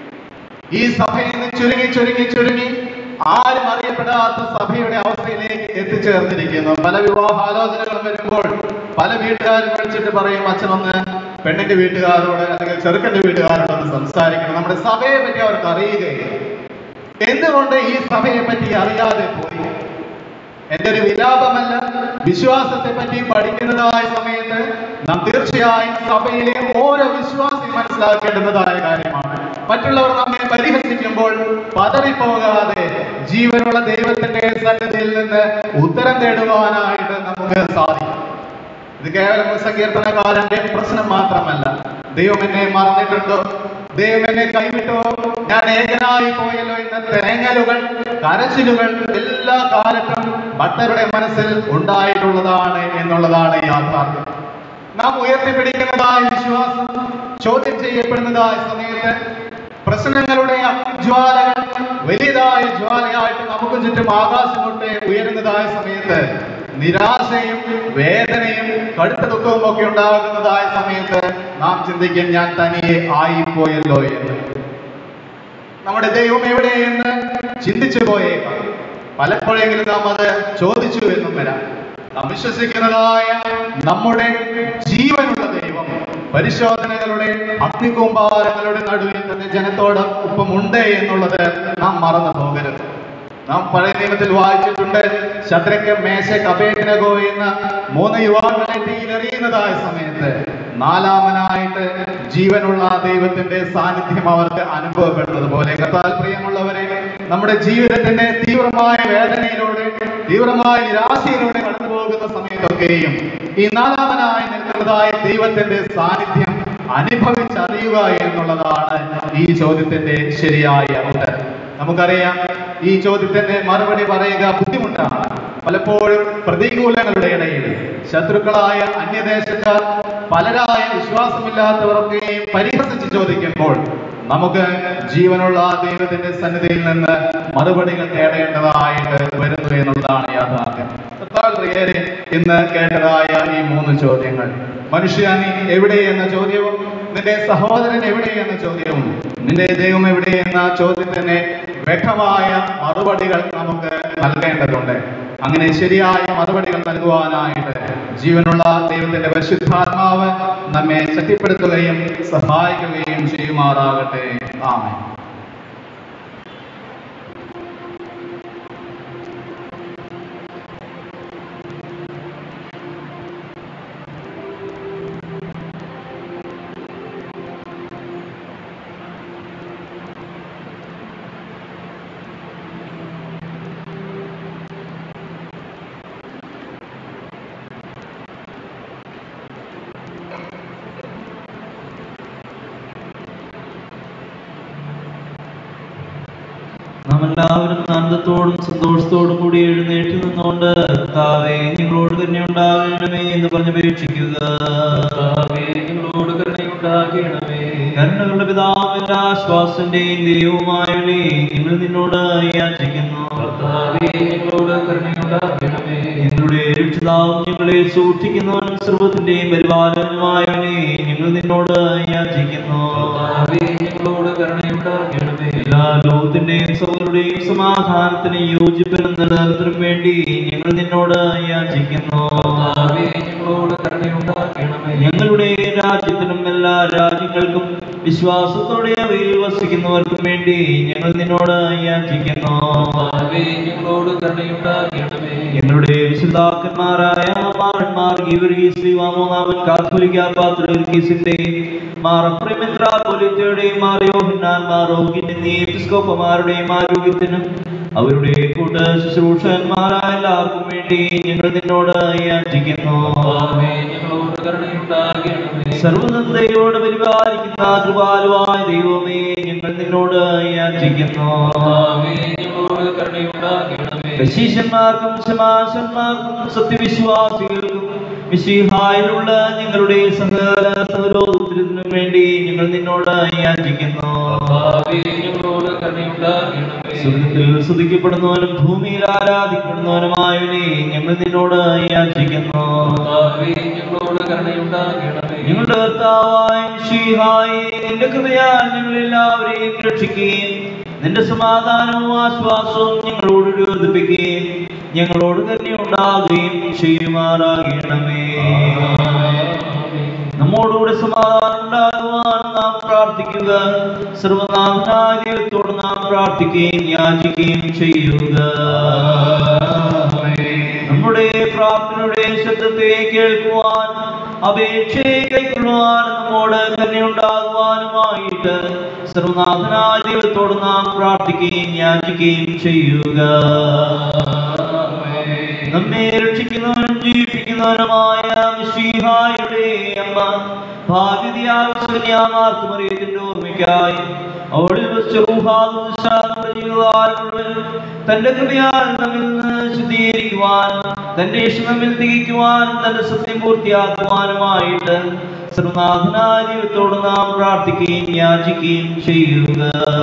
ഈ സഭയിൽ നിന്ന് ചുരുങ്ങി ചുരുങ്ങി ചുരുങ്ങി ആരും അറിയപ്പെടാത്ത സഭയുടെ അവസ്ഥയിലേക്ക് എത്തിച്ചേർന്നിരിക്കുന്നു പല വിവാഹാലോചനകളും വരുമ്പോൾ പല വീട്ടുകാരും വിളിച്ചിട്ട് പറയും അച്ഛനൊന്ന് പെണ്ണിന്റെ വീട്ടുകാരോട് അല്ലെങ്കിൽ ചെറുക്കന്റെ വീട്ടുകാരോട് ഒന്ന് സംസാരിക്കണം നമ്മുടെ സഭയെ പറ്റി അവർക്ക് അറിയുകയില്ല എന്തുകൊണ്ട് ഈ സഭയെ പറ്റി അറിയാതെ പോയി എന്റെ ഒരു വിലാപമല്ല വിശ്വാസത്തെ പറ്റി പഠിക്കുന്നതായ സമയത്ത് നാം തീർച്ചയായും സഭയിലെ ഓരോ വിശ്വാസിയും മനസ്സിലാക്കേണ്ടുന്നതായ കാര്യമാണ് മറ്റുള്ളവർ നമ്മെ പരിഹസിക്കുമ്പോൾ പതറിപ്പോകാതെ ജീവനുള്ള ദൈവത്തിന്റെ സന്നിധിയിൽ നിന്ന് ഉത്തരം തേടുവാനായിട്ട് നമുക്ക് സാധിക്കും ഇത് കേവലം ഒരു സങ്കീർത്തനക്കാരന്റെ പ്രശ്നം മാത്രമല്ല ദൈവം എന്നെ മറന്നിട്ടുണ്ടോ ദൈവം എന്നെ കൈവിട്ടോ ഞാൻ ഏകനായി പോയല്ലോ എന്ന തേങ്ങലുകൾ കരച്ചിലുകൾ എല്ലാ കാലത്തും ഭക്തരുടെ മനസ്സിൽ ഉണ്ടായിട്ടുള്ളതാണ് എന്നുള്ളതാണ് യാഥാർത്ഥ്യം നാം ഉയർത്തിപ്പിടിക്കുന്നതായ വിശ്വാസം ചോദ്യം ചെയ്യപ്പെടുന്നതായ സമയത്ത് പ്രശ്നങ്ങളുടെ അഗ്നിജ്വാലകൾ വലിയതായ ജ്വാലയായിട്ട് നമുക്ക് ചുറ്റും ആകാശം തൊട്ട് ഉയരുന്നതായ സമയത്ത് നിരാശയും വേദനയും കടുത്ത ദുഃഖവും ഒക്കെ ഉണ്ടാകുന്നതായ സമയത്ത് നാം ചിന്തിക്കും ഞാൻ തനിയെ ആയിപ്പോയല്ലോ എന്ന് നമ്മുടെ ദൈവം എവിടെയെന്ന് ചിന്തിച്ചു പോയേക്കാം പലപ്പോഴെങ്കിലും നാം അത് ചോദിച്ചു എന്നും വരാം നാം വിശ്വസിക്കുന്നതായ നമ്മുടെ ജീവനുള്ള ദൈവം പരിശോധനകളുടെ അഗ്നികൂമ്പാരങ്ങളുടെ നടുവിൽ തന്നെ ജനത്തോട് ഒപ്പമുണ്ട് എന്നുള്ളത് നാം മറന്നു പോകരുത് നാം പഴയ നിയമത്തിൽ വായിച്ചിട്ടുണ്ട് ശത്രുക്ക് മേശ കപേകനകോ എന്ന മൂന്ന് യുവാക്കളെ തീയിലെറിയുന്നതായ സമയത്ത് നാലാമനായിട്ട് ജീവനുള്ള ദൈവത്തിന്റെ സാന്നിധ്യം അവർക്ക് അനുഭവപ്പെടുന്നത് പോലെ കത്താൽ പ്രിയമുള്ളവരെ നമ്മുടെ ജീവിതത്തിന്റെ തീവ്രമായ വേദനയിലൂടെ തീവ്രമായ നിരാശയിലൂടെ കടന്നു പോകുന്ന സമയത്തൊക്കെയും ഈ നാലാമനായി നിൽക്കുന്നതായ ദൈവത്തിന്റെ സാന്നിധ്യം അനുഭവിച്ചറിയുക എന്നുള്ളതാണ് ഈ ചോദ്യത്തിന്റെ ശരിയായ ഉത്തരം നമുക്കറിയാം ഈ ചോദ്യത്തിന്റെ മറുപടി പറയുക ബുദ്ധിമുട്ടാണ് പലപ്പോഴും പ്രതികൂലങ്ങളുടെ ഇടയിൽ ശത്രുക്കളായ അന്യദേശക്കാർ പലരായ വിശ്വാസമില്ലാത്തവരൊക്കെയും പരിഹസിച്ച് ചോദിക്കുമ്പോൾ നമുക്ക് ജീവനുള്ള ദൈവത്തിന്റെ സന്നിധിയിൽ നിന്ന് മറുപടികൾ നേടേണ്ടതായിട്ട് വരുന്നു എന്നുള്ളതാണ് യാഥാർത്ഥ്യം കർത്താവ് പ്രിയരെ ഇന്ന് കേട്ടതായ ഈ മൂന്ന് ചോദ്യങ്ങൾ മനുഷ്യ നീ എവിടെ എന്ന ചോദ്യവും നിന്റെ സഹോദരൻ എവിടെ എന്ന ചോദ്യവും നിന്റെ ദൈവം എവിടെ എന്ന ചോദ്യത്തിന് വ്യക്തമായ മറുപടികൾ നമുക്ക് നൽകേണ്ടതുണ്ട് അങ്ങനെ ശരിയായ മറുപടികൾ നൽകുവാനായിട്ട് ജീവനുള്ള ദൈവത്തിന്റെ പരിശുദ്ധാത്മാവ് നമ്മെ ശക്തിപ്പെടുത്തുകയും സഹായിക്കുകയും ചെയ്യുമാറാകട്ടെ ആമേൻ നാം എല്ലാവരും ആനന്ദത്തോടും സന്തോഷത്തോടും കൂടി എഴുന്നേറ്റ് നിന്നുകൊണ്ട് കർത്താവേ നിങ്ങളോട് തന്നെ ഉണ്ടാകണമേ എന്ന് പറഞ്ഞപേക്ഷിക്കുക കർത്താവേ, ഞങ്ങളോട് കരുണയുണ്ടാകണമേ കരുണകളുടെ പിതാവിന്റെ ആശ്വാസന്റെയും ദൈവവുമായവനെ ഞങ്ങൾ നിന്നോട് യാചിക്കുന്നു കർത്താവേ, ഞങ്ങളോട് കരുണയുണ്ടാകണമേ ഞങ്ങളുടെ രക്ഷിതാവും ഞങ്ങളെ സൂക്ഷിക്കുന്നവനും സർവത്തിന്റെയും പരിപാലനമായവനെ ഞങ്ങൾ നിന്നോട് യാചിക്കുന്നു കർത്താവേ, ഞങ്ങളോട് കരുണയുണ്ടാകണമേ എല്ലാ ലോകത്തിന്റെയും സൗകര്യയുടെയും സമാധാനത്തിന് യോജിപ്പിനും നിലനിർത്തലും വേണ്ടി ഞങ്ങൾ നിന്നോട് യാചിക്കുന്നു കർത്താവേ, ഞങ്ങളോട് കരുണയുണ്ടാകണമേ ഞങ്ങളുടെ രാജ്യത്തിനും എല്ലാ രാജ്യങ്ങൾക്കും വിശ്വാസത്തോടെ അവയിൽ വസിക്കുന്നവർക്കും വേണ്ടി ഞങ്ങൾ നിന്നോട് യാചിക്കുന്നു കർത്താവേ, ഞങ്ങളോട് കരുണയുണ്ടാകണമേ ഞങ്ങളുടെ വിശുദ്ധാക്കന്മാരായ മാറന്മാർ ഗീവർഗീസ് ശ്രീവാമോനാമൻ കാത്തോലിക്ക പാത്രീസിന്റെ മാറപ്രമിത്രാപോലിത്തയുടെയും മാറിയോഹന്നാൻ മാറോഗിന്റെ എപ്പിസ്കോപ്പമാരുടെയും ആരോഗ്യത്തിനും അവരുടെ കൂട്ട ശുശ്രൂഷന്മാരായ എല്ലാവർക്കും വേണ്ടി ഞങ്ങൾ നിന്നോട് യാചിക്കുന്നു കർത്താവേ, ഞങ്ങളോട് കരുണയുണ്ടാകണമേ സർവനന്ദയോട് പരിപാലിക്കുന്ന കൃപാലുവായ ദൈവമേ ഞങ്ങൾ നിന്നോട് യാചിക്കുന്നു കർത്താവേ, ഞങ്ങളോട് കരുണയുണ്ടാകണമേ ശിഷ്യന്മാർക്കും ശമാശന്മാർക്കും സത്യവിശ്വാസികൾക്കും വിശിഹായിലുള്ള ഞങ്ങളുടെ സഹോദര സൗരോദത്തിനും വേണ്ടി ഞങ്ങൾ നിന്നോട് യാചിക്കുന്നു കർത്താവേ, ഞങ്ങളോട് കരുണയുണ്ടാകണമേ സ്വർഗത്തിൽ സ്തുതിക്കപ്പെടുന്നവനും ഭൂമിയിൽ ആരാധിക്കപ്പെടുന്നവനുമായവനെ ഞങ്ങൾ നിന്നോട് യാചിക്കുന്നു കർത്താവേ, ഞങ്ങളോട് കരുണയുണ്ടാകണമേ ഞങ്ങളുടെ കർത്താവായ ശിഹായി നിന്റെ കൃപയാൽ ഞങ്ങളെല്ലാവരെയും രക്ഷിക്കുകയും നിന്റെ സമാധാനവും ആശ്വാസവും ഞങ്ങളോട് വർദ്ധിപ്പിക്കുകയും ഞങ്ങളോട് തന്നെ ഉണ്ടാകുകയും ചെയ്യുമാറാകണമേ നമ്മോടുകൂടെ സമാധാനം ഉണ്ടാകുവാൻ നാം പ്രാർത്ഥിക്കുക സർവനാഥനായ ദൈവത്തോട് നാം പ്രാർത്ഥിക്കുകയും യാചിക്കുകയും ചെയ്യുക നമ്മുടെ പ്രാർത്ഥനയുടെ ശബ്ദത്തെ കേൾക്കുവാൻ അപേക്ഷയെ കൈക്കൊള്ളുവാൻ നമ്മോട് തന്നെ ഉണ്ടാകുവാനുമായിട്ട് സർവനാഥനായ ദൈവത്തോട് നാം പ്രാർത്ഥിക്കുകയും യാചിക്കുകയും ചെയ്യുക നമ്മെ രക്ഷിക്കുന്നവനും ജീവിപ്പിക്കുന്നവനുമായ മിശിഹായുടെ അമ്മ ഭാഗ്യതിയാവശ്യമാർക്കുമറിയത്തിന്റെ ഓർമ്മയ്ക്കായി അവളിൽ വെച്ച് ഊഹാദും ശാസ്ത്ര ജീവിതകാലങ്ങളിൽ തന്റെ കൃപയാൽ നമ്മിൽ നിന്ന് ശുദ്ധീകരിക്കുവാൻ തന്റെ ഇഷ്ടം നമ്മിൽ തികയ്ക്കുവാൻ തന്റെ സത്യം പൂർത്തിയാക്കുവാനുമായിട്ട് സർവനാഥനായ ദൈവത്തോട് നാം പ്രാർത്ഥിക്കുകയും യാചിക്കുകയും ചെയ്യുക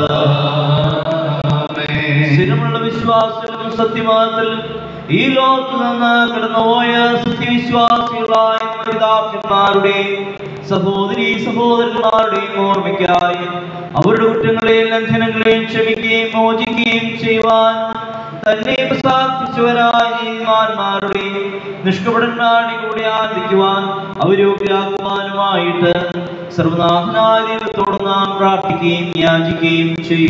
സ്ഥിരമുള്ള വിശ്വാസത്തിലും സത്യമാനത്തിലും ഈ ലോകത്ത് നിന്ന് കടന്നുപോയ സത്യവിശ്വാസികളായ നമ്മുടെ പിതാക്കന്മാരുടെയും സഹോദരി സഹോദരന്മാരുടെയും ഓർമ്മയ്ക്കായി അവരുടെ കുറ്റങ്ങളെയും ലംഘനങ്ങളെയും ക്ഷമിക്കുകയും മോചിക്കുകയും ചെയ്യുവാൻ തന്നെ പ്രസാദിച്ചവരായ നീതിമാന്മാരുടെയും നിഷ്കപടന്മാരുടെയും കൂടെ ആനന്ദിക്കുവാൻ അവരോഗ്യരാക്കുവാനുമായിട്ട് സർവനാഥനായ ദൈവത്തോട് നാം പ്രാർത്ഥിക്കുകയും യാചിക്കുകയും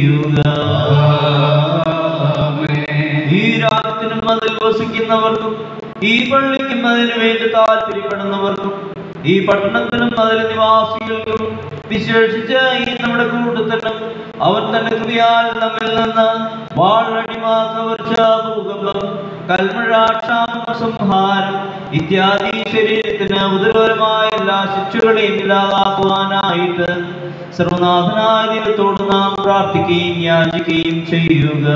ചെയ്യുക ഈ രാജ്യത്തിനും അതിൽ വസിക്കുന്നവർക്കും ഈ പള്ളിക്കും അതിനു വേണ്ടി താല്പര്യപ്പെടുന്നവർക്കും ഈ പട്ടണത്തിനും അതിലെ നിവാസികൾക്കും വിശേഷിച്ച് ഈ നമ്മുടെ കൂട്ടത്തിനും അവൻ തന്റെ കൃപയാൽ നമ്മിൽ നിന്ന് വാളടിമ കവർച്ച ഭൂകമ്പം കൽമഴ ക്ഷാമം സംഹാരം ഇത്യാദി ശരീരത്തിന് ഉദരപരമായ എല്ലാ ശിക്ഷകളെയും ഇല്ലാതാക്കുവാനായിട്ട് സർവനാഥനായ ദൈവത്തോട് നാം പ്രാർത്ഥിക്കുകയും യാചിക്കുകയും ചെയ്യുക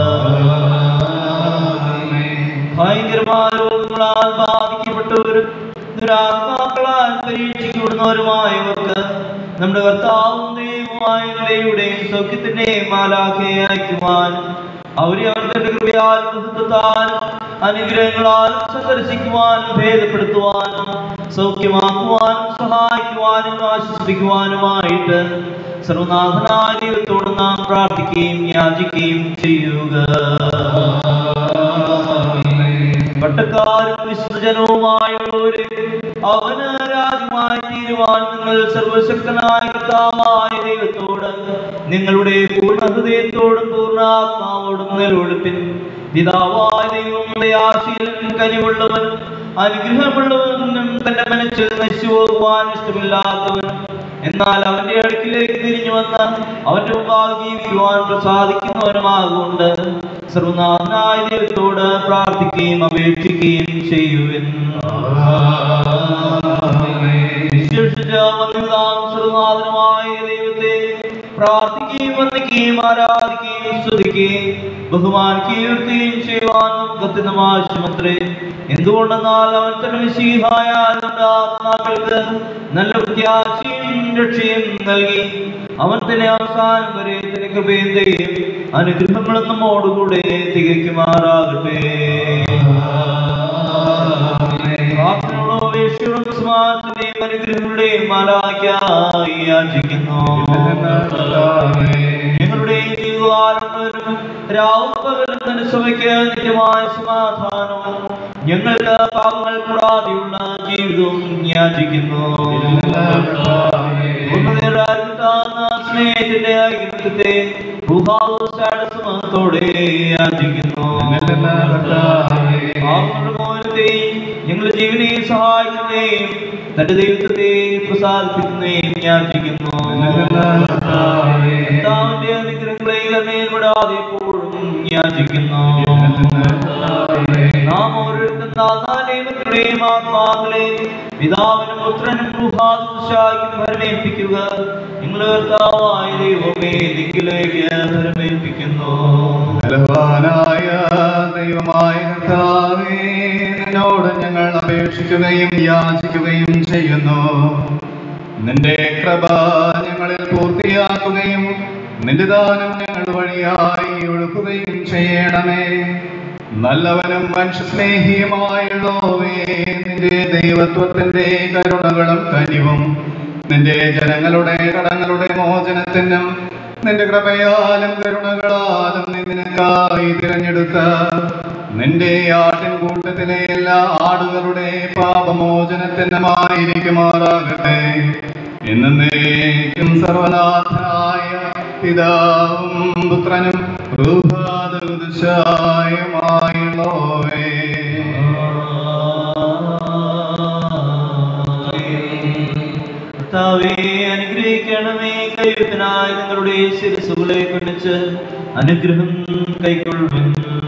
ഭയങ്കരമായ രോഗങ്ങളാൽ ബാധിക്കപ്പെട്ടവരും ദുരാത്മാക്കളാൽ പരീക്ഷിക്കപ്പെടുന്നവരുമായവർക്ക് നമ്മുടെ കർത്താവും ദൈവമായ നിലയുടെയും സൗഖ്യത്തിന്റെയും മാലാഖയെ അയക്കുവാൻ അവരെ അവരുടെ കൃപയാൽ മഹത്വത്താലും അനുഗ്രഹങ്ങളാൽ സന്ദർശിക്കുവാനും ഭേദപ്പെടുത്തുവാനും സൗഖ്യമാക്കുവാനും സഹായിക്കുവാനും ആശ്വസിപ്പിക്കുവാനുമായിട്ട് സർവനാഥനായ ദൈവത്തോട് നാം പ്രാർത്ഥിക്കുകയും യാചിക്കുകയും ചെയ്യുക പട്ടക്കാരും വിശുദ്ധജനവുമായുള്ളവരെ അവന് രാജ്യമായി തീരുവാൻ നിങ്ങൾ സർവശക്തനായ കർത്താവായ ദൈവത്തോട് നിങ്ങളുടെ പൂർണ്ണ ഹൃദയത്തോടും പൂർണ്ണ ആത്മാവോടും നിലവിളിപ്പിൻ പിതാവായ ദൈവം ദയാശീലൻ കനിവുള്ളവൻ അനുഗ്രഹമുള്ളവനും തന്റെ മനസ്സിൽ നശിച്ചു പോകുവാൻ ഇഷ്ടമില്ലാത്തവൻ എന്നാൽ അവന്റെ അടുക്കിലേക്ക് തിരിഞ്ഞു വന്ന് അവന്റെ മുമ്പാകെ ജീവിക്കുവാൻ പ്രസാദിക്കുന്നവനുമാകൊണ്ട് സർവനാഥനായ ദൈവത്തോട് പ്രാർത്ഥിക്കുകയും അപേക്ഷിക്കുകയും ചെയ്യുവിൻ വിശേഷിച്ച വന്ദിതാം സർവനാഥനുമായ ദൈവത്തെ പ്രാർത്ഥിക്കുകയും വന്ദിക്കുകയും ആരാധിക്കുകയും സ്തുതിക്കുകയും ബഹുമാനിക്കുകയും ഉയർത്തുകയും ചെയ്യുവാൻ നമുക്ക് അത്യന്തം ആവശ്യമത്രേ എന്തുകൊണ്ടെന്നാൽ അവൻ തന്നെ വിശീഹായ നമ്മുടെ ആത്മാക്കൾക്ക് നല്ല പ്രത്യാശയും രക്ഷയും നൽകി അവൻ തന്നെ അവസാനം വരെ തന്റെ കൃപയും ദയും അനുഗ്രഹങ്ങളും നമ്മോടുകൂടെ തികയ്ക്കുമാറാകട്ടെ പ്രാർത്ഥനയോടും അപേക്ഷയോടും സമാധാനത്തിന്റെയും അനുഗ്രഹങ്ങളുടെയും മാലാഖ്യായി യാചിക്കുന്നു ഞങ്ങളുടെ ജീവിതകാലം മുഴുവനും രാവും പകലും തന്നെ സഭയ്ക്ക് നിത്യമായ സമാധാനവും ഞങ്ങൾക്ക് പാപങ്ങൾ കൂടാതെയുള്ള ജീവിതവും യാചിക്കുന്നു പൂർണ്ണതയുടെ അരുട്ടാകുന്ന സ്നേഹത്തിന്റെ ഐക്യത്തെ സമത്തോടെ യാചിക്കുന്നു പാപങ്ങളുടെ മോചനത്തെയും ഞങ്ങളുടെ ജീവനെ സഹായിക്കുന്നതിനെയും തന്റെ ദൈവത്തെ പ്രസാദിപ്പിക്കുന്നതിനെയും യാചിക്കുന്നു കർത്താവിന്റെ അനുഗ്രഹങ്ങളെ കണ്ണീർവിടാതെ എപ്പോഴും യാചിക്കുന്നു നാം ഓരോരുത്തരും ദൈവത്തിന്റെയും ആത്മാക്കളെ പിതാവിനും പുത്രനും ഗുഹാദുശായിക്കും ഭരമേൽപ്പിക്കുക നിങ്ങളെ കർത്താവായ ദൈവമേ ദിക്കിലേക്ക് ഭരമേൽപ്പിക്കുന്നു ബലവാനായ ദൈവമായ കർത്താവേ നിന്നോട് ഞങ്ങൾ അപേക്ഷിക്കുകയും യാചിക്കുകയും ചെയ്യുന്നു നിന്റെ കൃപ ഞങ്ങളിൽ പൂർത്തിയാക്കുകയും നിന്റെ ദാനം ഞങ്ങൾ വഴിയായി ഒഴുകുകയും ചെയ്യണമേ നല്ലവനും മനുഷ്യസ്നേഹിയുമായുള്ളോവേ നിന്റെ ദൈവത്വത്തിന്റെ കരുണകളും കനിവും നിന്റെ ജനങ്ങളുടെ കടങ്ങളുടെ മോചനത്തിനും നിന്റെ കൃപയാലും കരുണകളാലും നീ നിനക്കായി തിരഞ്ഞെടുത്ത നിന്റെ ആട്ടിൻ കൂട്ടത്തിലെ എല്ലാ ആടുകളുടെ പാപമോചനത്തിനുമായിരിക്കുമാറാകട്ടെ എന്നേക്കും സർവനാഥനായ പിതാവും പുത്രനും ൃഹാദുശായുമായുള്ളോവേ കർത്താവേ അനുഗ്രഹിക്കണമേ കൈവത്തിനായി നിങ്ങളുടെ ശിരസുകളെ കുണിച്ച് അനുഗ്രഹം കൈക്കൊള്ളും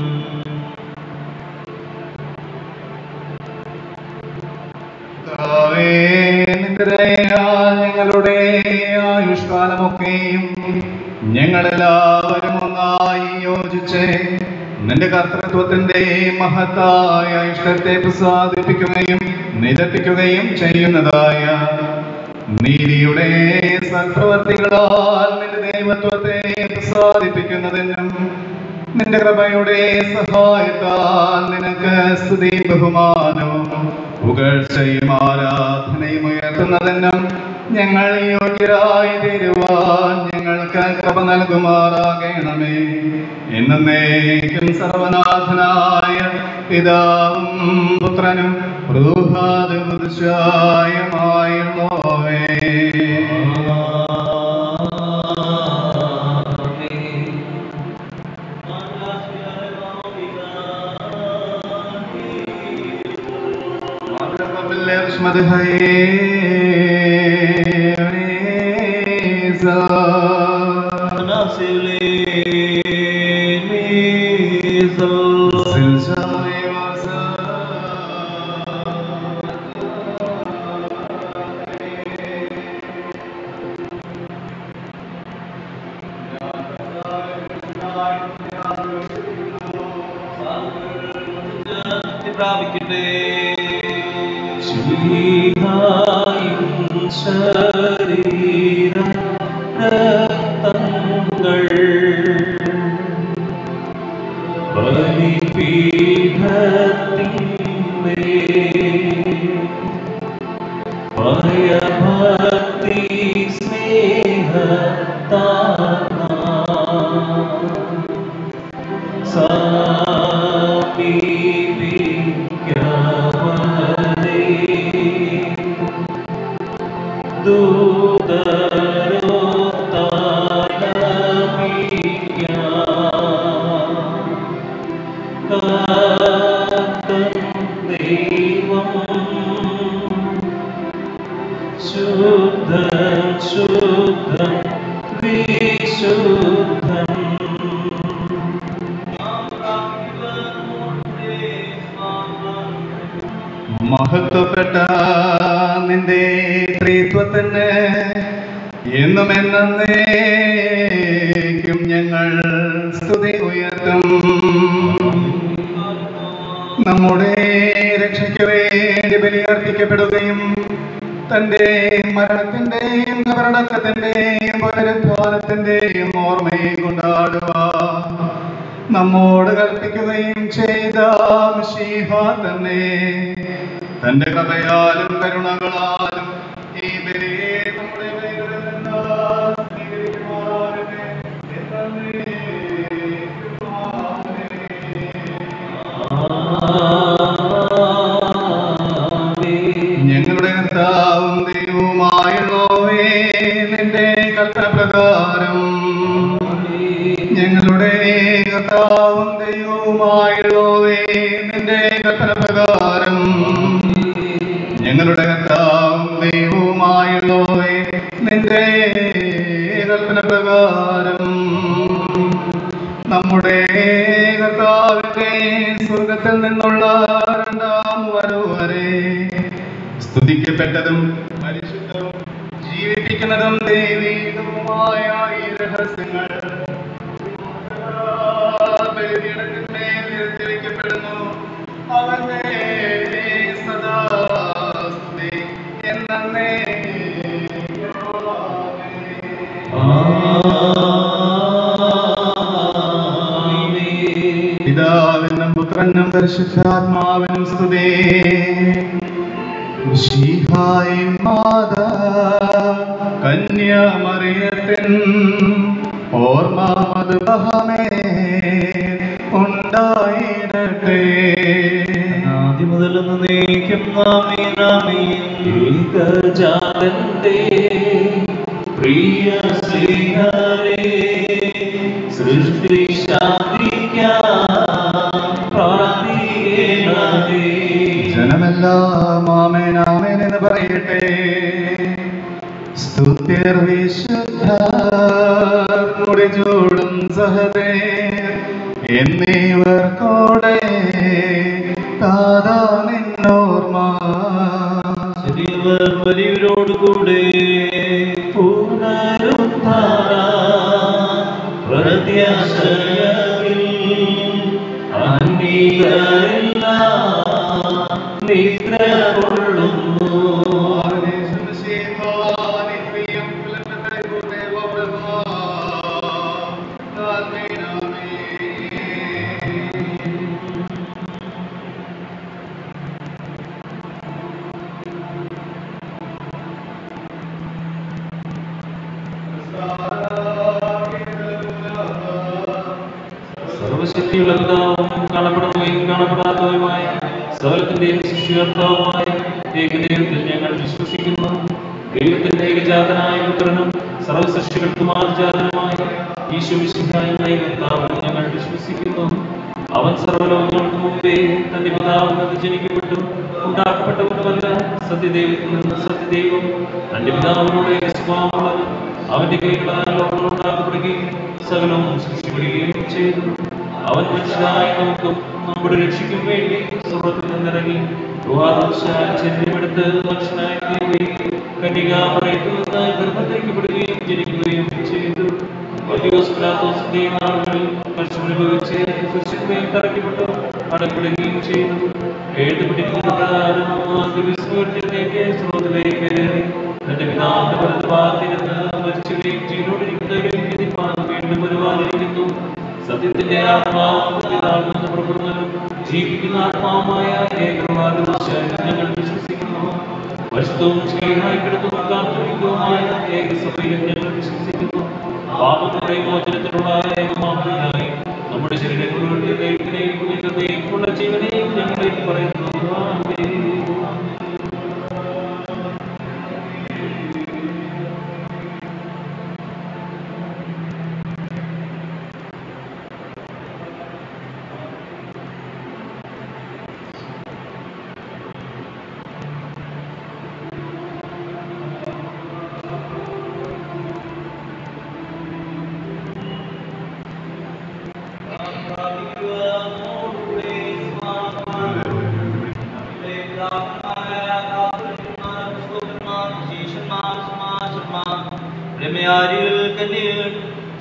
കർത്താവേ, നിന്റെ ദയയാൽ ഞങ്ങളുടെ ആയുഷ്കാലമൊക്കെയും ഞങ്ങളെല്ലാവരും ഒന്നായി യോജിച്ച് നിന്റെ കർത്തൃത്വത്തിന്റെ മഹത്തായ ഇഷ്ടത്തെ പ്രസാദിപ്പിക്കുകയും നിരപ്പിക്കുകയും ചെയ്യുന്നതായ നീതിയുടെ സൽപ്രവർത്തികളാൽ നിന്റെ ദൈവത്വത്തെ പ്രസാദിപ്പിക്കുന്നതിനും നിന്റെ കൃപയുടെ സഹായത്താൽ നിനക്ക് സ്തുതി ബഹുമാനവും പുകഴ്ചയും ആരാധനയും ഉയർത്തുന്നതിനും ഞങ്ങൾ യോഗ്യരായി തീരുവാൻ ഞങ്ങൾക്ക് കൃപ നൽകുമാറാകണമേ എന്നേക്കും സർവനാഥനായ പിതാവും പുത്രനും ൃഹാദുശായമായുള്ളോവേ പ്രാപിക്കട്ടെ ശ്രീഹായും ശരീരം രക്തങ്ങൾ ബലിപീഠത്തിന്മേൽ ഭയഭക്തി സ്നേഹത്താ സമീപിക്കവരേ മഹത്വപ്പെട്ട നിന്റെ ത്രിത്വത്തിന് എന്നും എന്നേക്കും ഞങ്ങൾ സ്തുതി ഉയർത്തും നമ്മുടെ രക്ഷയ്ക്ക് വേണ്ടി ബലിയർപ്പിക്കപ്പെടുകയും തന്റെ മരണത്തിന്റെയും കബറടക്കത്തിന്റെയും പുനരുദ്ധാനത്തിന്റെയും ഓർമ്മയെ കൊണ്ടാടുക നമ്മോട് കൽപ്പിക്കുകയും ചെയ്ത മിശീഹ തന്നെ തന്റെ കൃപയാലും കരുണകളാലും ഈ ബലിയെ നമ്മുടെ കൈകളിൽ നിന്ന് സ്വീകരിക്കുമാറാകട്ടെ. ഞങ്ങളുടെ കർത്താവും ദൈവവുമായുള്ളവേ നിന്റെ കൽപ്പനപ്രകാരം ഞങ്ങളുടെ കർത്താവും ദൈവവുമായുള്ളവേ നിന്റെ കൽപ്പനപ്രകാരം ഞങ്ങളുടെ കർത്താവും ദൈവവുമായുള്ളവേ നിന്റെ കൽപ്പനപ്രകാരം നമ്മുടെ കർത്താവിന്റെ സ്വർഗത്തിൽ നിന്നുള്ള രണ്ടാം വരവ് വരെ സ്തുതിക്കപ്പെട്ടതും പരിശുദ്ധവും ജീവിപ്പിക്കുന്നതും ദൈവീകവുമായ ഈ രഹസ്യങ്ങൾ ബലിപീഠത്തിന്മേൽ നിരത്തി വയ്ക്കപ്പെടുന്നു അവന്റെ സദാ സ്തുതി എന്നേ പിതാവിനും പുത്രനും പരിശുദ്ധാത്മാവിനും സ്തുതി മിശിഹായി മാതാ കന്യാമറിയത്തിൻ ഓർമ്മ മധുബഹമേ ഉണ്ടായിടട്ടെ ആദ്യം മുതൽ നീക്കും നാമേ നാമേ ഏകജാതന്റെ പ്രിയ സ്നേഹരേ സൃഷ്ടി ശാന്തിക്കാൻ പ്രാർത്ഥിക്കണമേ ജനമെല്ലാം ആമേൻ ആമേൻ എന്ന് പറയട്ടെ സ്തുത്യർ വിശുദ്ധ മുടിചൂടും സഹതേ എന്നിവർ കൂടെ താതാ നിന്നോർമ്മ ചെറിയവർ വലിയവരോടുകൂടെ പുനരുദ്ധാര പ്രത്യാശയിൽ അന്യരെല്ലാം നിദ്ര കൊള്ളുന്നു സർവശക്തിയുള്ള പിതാവും കാണപ്പെടുന്നവയും കാണപ്പെടാത്തവയുമായ സകലത്തിന്റെയും സൃഷ്ടികർത്താവുമായ ഏകദൈവത്തിൽ ഞങ്ങൾ വിശ്വസിക്കുന്നു ദൈവത്തിന്റെ ഏകജാതനായ പുത്രനും സർവസൃഷ്ടികൾക്കും ആജാതനുമായ ഈശോ വിശുദ്ധായ കർത്താവും ഞങ്ങൾ വിശ്വസിക്കുന്നു അവൻ സർവ്വലോകങ്ങൾക്ക് മുമ്പേ തന്റെ പിതാവിനത് ജനിക്കപ്പെട്ടു ഉണ്ടാക്കപ്പെട്ടവനുമല്ല സത്യദൈവത്തിൽ നിന്ന് സത്യദൈവം തന്റെ പിതാവിനോട് സ്വഭാവമുള്ളത് അവന്റെ കൈകളാൽ ലോകങ്ങൾ ഉണ്ടാക്കപ്പെടുകയും സകലവും സൃഷ്ടിക്കപ്പെടുകയും ചെയ്തു അവൻ മനുഷ്യരായ നമുക്കും നമ്മുടെ രക്ഷയ്ക്കും വേണ്ടി സ്വർഗത്തിൽ നിന്നിറങ്ങി ഗുഹാദോഷാൽ ചെന്നിമെടുത്ത് മനുഷ്യനായി തീരുകയും കന്യകാമറയത്തിൽ നിന്ന് ഗർഭത്തിരിക്കപ്പെടുകയും ജനിക്കുകയും ചെയ്തു പത്യോസ്പ്രാത്തോസിന്റെ നാളുകളിൽ കഷ്ടമനുഭവിച്ച് കൃഷിമേൽ തറയ്ക്കപ്പെട്ടു അടക്കപ്പെടുകയും ചെയ്തു എഴുതി പിടിക്കുന്ന പ്രകാരം ദിവസത്തേക്ക് സ്രോതത്തിലേക്ക് കയറി തന്റെ പിതാവിന്റെ വലതുഭാഗത്തിരുന്ന് മരിച്ചവരെയും ജീവനോടിരിക്കുന്നവരെയും വിധിപ്പാൻ വീണ്ടും വരുവാനിരിക്കുന്നു സത്യത്തിന്റെ ആത്മാവും പിതാവിൽ നിന്ന് പുറപ്പെടുന്നതും ജീവിക്കുന്ന ആത്മാവുമായ ഏകമാർഗദർശനം ഞങ്ങൾ വിശ്വസിക്കുന്നു വശുദ്ധവും സ്നേഹമായി കിടത്തും കാത്തുരിക്കവുമായ ഏകസഭയിൽ ഞങ്ങൾ വിശ്വസിക്കുന്നു പാപങ്ങളുടെ മോചനത്തിനുള്ള ഏകമാവിനായി നമ്മുടെ ശരീരങ്ങളുടെ ദൈവത്തിനെയും പുണ്യത്തെയും ഉള്ള ജീവനെയും ഞങ്ങളിൽ പറയുന്നു ആമേൻ.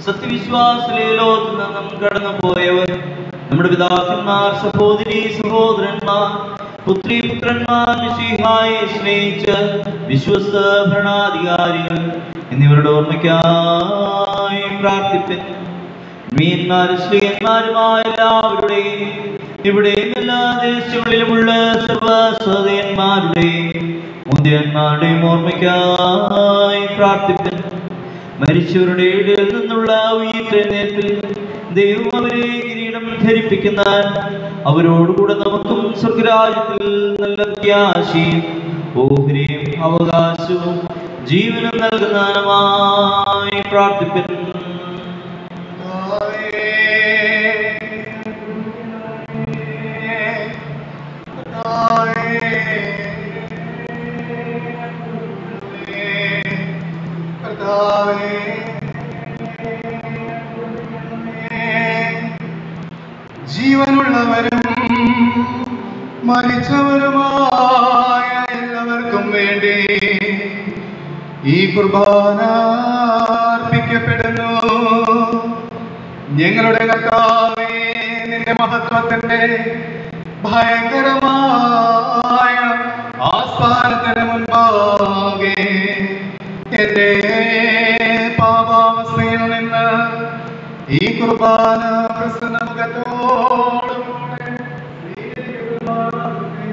സത്യവിശ്വാസിലെ ലോകത്തിൽ നിന്നും കടന്നുപോയവർ നമ്മുടെ പിതാക്കന്മാർ സഹോദരി സഹോദരന്മാർ പുത്രി പുത്രന്മാർ മിശിഹായെ സ്നേഹിച്ച് വിശ്വസ്ത ഭരണാധികാരികൾ എന്നിവരുടെ ഓർമ്മയ്ക്കായി പ്രാർത്ഥിപ്പിൻ മീന്മാരും സ്ത്രീയന്മാരുമായ എല്ലാവരുടെയും ഇവിടെയും എല്ലാ ദേശങ്ങളിലുമുള്ള സർവസ്വതയന്മാരുടെയും മുന്തിയന്മാരുടെയും ഓർമ്മയ്ക്കായി പ്രാർത്ഥിപ്പിൻ മരിച്ചവരുടെ ഇടയിൽ നിന്നുള്ള ഉയർത്തെഴുന്നേൽപ്പിൽ ദൈവം അവരെ കിരീടം ധരിപ്പിക്കുന്ന അവരോടുകൂടെ നമുക്കും സ്വർഗരാജ്യത്തിൽ നല്ല പ്രത്യാശയും ഓഹരിയും അവകാശവും ജീവനും നൽകുന്നതുമായി പ്രാർത്ഥിപ്പിൻ ജീവനുള്ളവരും മരിച്ചവരുമായ എല്ലാവർക്കും വേണ്ടി ഈ കുർബാന അർപ്പിക്കപ്പെടുന്നു ഞങ്ങളുടെ കർത്താവേ നിന്റെ മഹത്വത്തിന്റെ ഭയങ്കരമായ ആസ്ഥാനത്തിന് മുൻപാകെ എന്റെ പാപാവസ്ഥയിൽ നിന്ന് ഈ കുർബാന പ്രസന്ന മുഖത്തോടുകൂടെ സ്വീകരിക്കുമാറാകട്ടെ.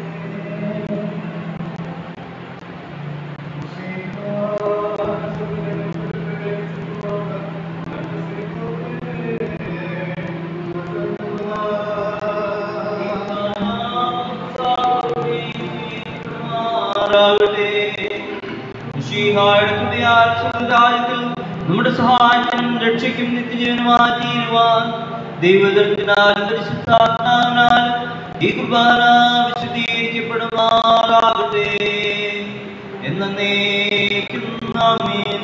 മാറാകട്ടെ. മിശിഹായുടെ കൃപയാൽ സ്വർഗ്ഗരാജ്യത്തിൽ നമ്മുടെ സഹായത്തിനും രക്ഷയ്ക്കും നിത്യജീവനുമായി തീരുവാൻ ദൈവദത്തിനാലും പരിശുദ്ധാത്മാവിനാലും ഈ കുർബാന വിശദീകരിക്കപ്പെടുമാറാകട്ടെ എന്നേക്കും ആമേൻ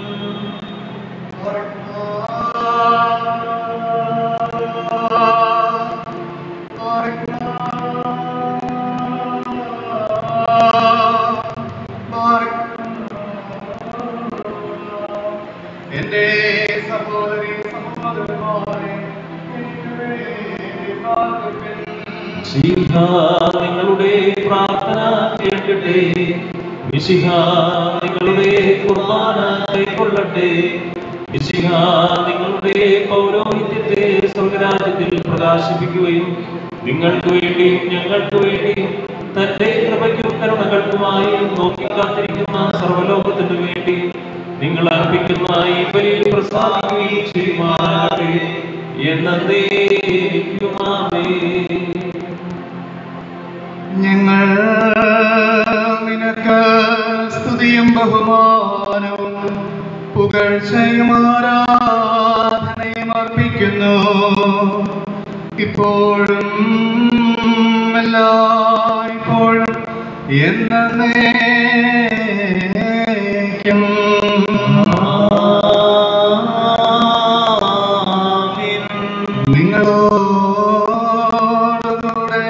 എന്റെ സഹോദരി സഹോദരന്മാരെ എനിക്ക് വേണ്ടി പ്രാർത്ഥിപ്പിൻ. ശിഹ നിങ്ങളുടെ പ്രാർത്ഥന കേൾക്കട്ടെ വിശിഹ നിങ്ങളുടെ കുർബാന കൈക്കൊള്ളട്ടെ വിശിഹ നിങ്ങളുടെ പൗരോഹിത്യത്തെ സ്വർഗരാജ്യത്തിൽ പ്രകാശിപ്പിക്കുകയും നിങ്ങൾക്ക് വേണ്ടിയും ഞങ്ങൾക്ക് വേണ്ടിയും തന്റെ കൃപയ്ക്കും കരുണകൾക്കുമായി നോക്കിക്കാത്തിരിക്കുന്ന സർവ്വലോകത്തിനു വേണ്ടി നിങ്ങൾ അർപ്പിക്കുന്ന ഈ ബലിയിൽ പ്രസാദിക്കുകയും ചെയ്യുമാറാകട്ടെ എന്നേക്കുമാമേ ഞങ്ങൾ നിനക്ക് സ്തുതിയും ബഹുമാനവും പുകഴ്ചയും ആരാധനയും അർപ്പിക്കുന്നു ഇപ്പോഴും എല്ലായ്പ്പോഴും എന്നേക്കും ആമേൻ നിങ്ങളോടുകൂടെ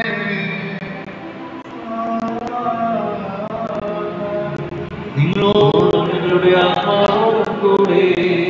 നിങ്ങളോട് നിങ്ങളുടെ ആത്മാവോടും കൂടെ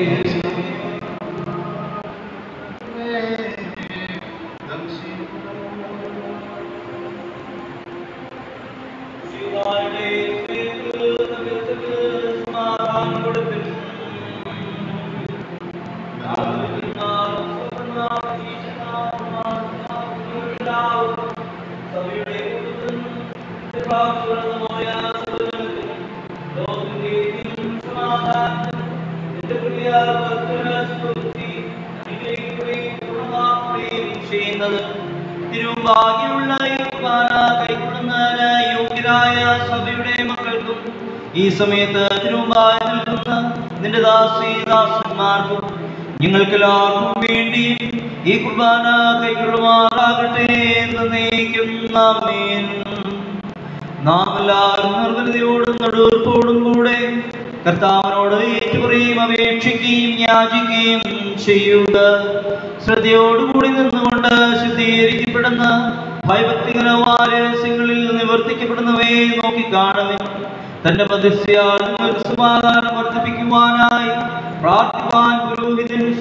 ചെയ്യുന്നത് തിരുവാകിയുള്ള ഈ കുർബാന കൈക്കൊള്ളുന്നതിന് യോഗ്യരായ സഭയുടെ മക്കൾക്കും ഈ സമയത്ത് തിരുവായി നിൽക്കുന്ന നിന്റെ ദാസി ദാസന്മാർക്കും ഞങ്ങൾക്കെല്ലാവർക്കും വേണ്ടി ഈ കുർബാന കൈക്കൊള്ളുമാറാകട്ടെ എന്ന് നയിക്കും ആമേൻ നാം എല്ലാവരും നിർവൃതിയോടും നടുവർപ്പോടും കൂടെ കർത്താവിനോട് ഏറ്റുപറയും അപേക്ഷിക്കുകയും യാചിക്കുകയും ചെയ്യുക ശ്രദ്ധയോടുകൂടി നിന്നുകൊണ്ട് ശുദ്ധീകരിക്കപ്പെടുന്ന ഭയഭക്തികരമായ രഹസ്യങ്ങളിൽ നിവർത്തിക്കപ്പെടുന്നവയെ നോക്കിക്കാണവേ തന്റെ മധ്യസ്ഥയാൽ നിങ്ങൾക്ക് സമാധാനം വർദ്ധിപ്പിക്കുവാനായി പ്രാർത്ഥിപ്പാൻ പുരോഹിതൻ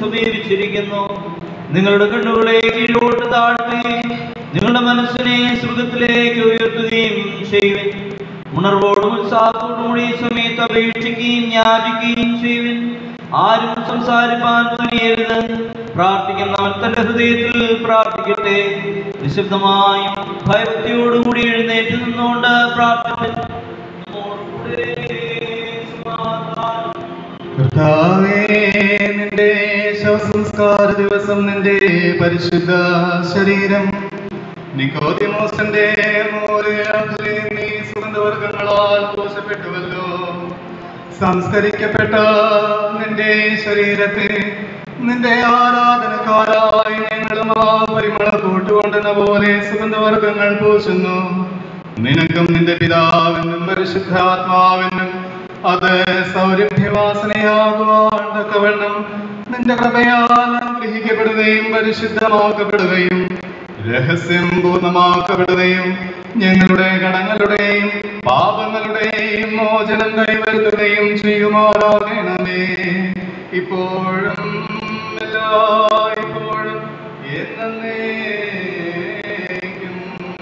സമീപിച്ചിരിക്കുന്നു നിങ്ങളുടെ കണ്ണുകളെ കീഴോട്ട് താഴ്ത്തുകയും നിങ്ങളുടെ മനസ്സിനെ സുഖത്തിലേക്ക് ഉയർത്തുകയും ചെയ്യുവിൻ ഉണർവോടും ഉത്സാഹത്തോടും കൂടി ഈ സമയത്ത് അപേക്ഷിക്കുകയും യാചിക്കുകയും ചെയ്യുവിൻ ആരും സംസാരിപ്പാൻ തുനിയരുത് പ്രാർത്ഥിക്കുന്നവൻ തന്റെ ഹൃദയത്തിൽ പ്രാർത്ഥിക്കട്ടെ നിശബ്ദമായും ഭയഭക്തിയോടുകൂടി എഴുന്നേറ്റ് നിന്നുകൊണ്ട് പ്രാർത്ഥിക്കട്ടെ നമ്മോടുകൂടെ സമാധാനം കർത്താവേ നിന്റെ ശവസംസ്കാര ദിവസം നിന്റെ പരിശുദ്ധ ശരീരം നിക്കോതിമോസിന്റെ മോരയാതിലെ നീ സുഗന്ധവർഗങ്ങളാൽ പോഷപ്പെട്ടുവല്ലോ സംസ്കരിക്കപ്പെട്ട നിന്റെ ശരീരത്തെ നിന്റെ ആരാധനക്കാരായി ഞങ്ങളും ആ പരിമള കൂട്ടുകൊണ്ടെന്ന പോലെ സുഗന്ധവർഗങ്ങൾ പൂശുന്നു നിനക്കും നിന്റെ പിതാവിനും പരിശുദ്ധാത്മാവിനും അത് സൗരഭ്യവാസനയാകുവാൻ തക്കവണ്ണം നിന്റെ കൃപയാൽ അനുഗ്രഹിക്കപ്പെടുകയും പരിശുദ്ധമാക്കപ്പെടുകയും രഹസ്യം പൂർണ്ണമാക്കപ്പെടുകയും ഞങ്ങളുടെ കടങ്ങളുടെയും പാപങ്ങളുടെയും മോചനം കൈവരുത്തുകയും ചെയ്യുമാറാകണമേ ഇപ്പോഴും എല്ലായ്പ്പോഴും എന്നേക്കും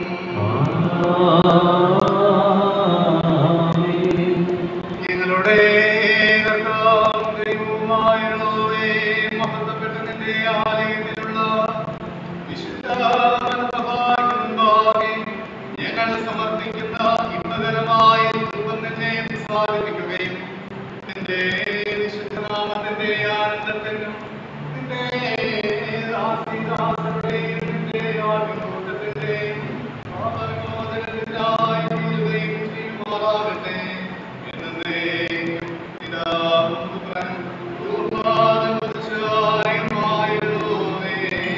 ഞങ്ങളുടെ കർത്താവും ദൈവവുമായ യഹോവേ, മഹത്വപ്പെട്ട നിന്റെ ആലയത്തിലുള്ള വിശുദ്ധ മനോഭാഗ്യം മുമ്പാകെ ഞങ്ങൾ സമർപ്പിക്കുന്ന ഇമ്പകരമായ ധൂപം നിന്നെ പ്രസാദിപ്പിക്കുകയും നിന്റെ വിശുദ്ധനാമത്തിന്റെ ആനന്ദത്തിനും നിന്റെ ദാസീദാസരുടെയും നിന്റെ ആത്മബോധത്തിന്റെയും പാപവിമോചനത്തിനായി തീരുകയും ചെയ്യുമാറാകട്ടെ എന്നേക്കും പിതാവും പുത്രനും പൂർവ്വാനും പരിശുദ്ധാത്മാവുമായുള്ളവേ.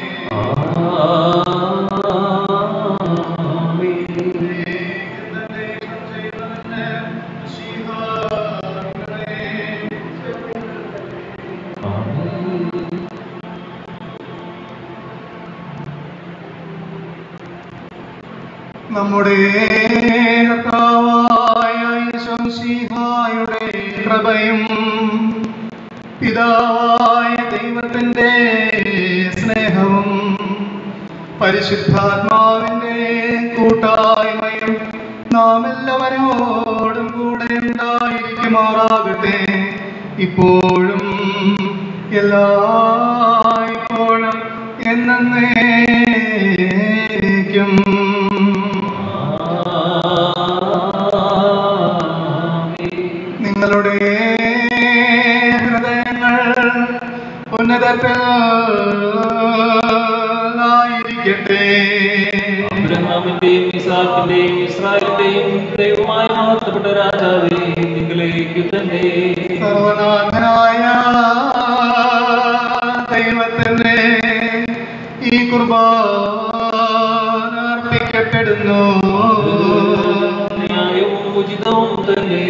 നമ്മുടെ കർത്താവായ യേശുമിശിഹായുടെ കൃപയും പിതാവായ ദൈവത്തിന്റെ സ്നേഹവും പരിശുദ്ധാത്മാവിന്റെ കൂട്ടായ്മയും നാം എല്ലാവരോടും കൂടെ ഉണ്ടായിരിക്കുമാറാകട്ടെ ഇപ്പോഴും എല്ലായ്പ്പോഴും എന്നേക്കും നിങ്ങളുടെ ഹൃദയങ്ങൾ ഉന്നതത്തിലായിരിക്കട്ടെ അബ്രഹാമിന്റെയും ഇസാക്കിന്റെയും ഇസ്രായേലിന്റെയും ദൈവമായ മഹത്വപ്പെട്ട രാജാവേ നിങ്ങളിലേക്ക് തന്നെ സർവനാഥനായ ദൈവത്തിന്റെ ഈ കുർബാന അർപ്പിക്കപ്പെടുന്നു ന്യായവും ഉചിതവും തന്നെ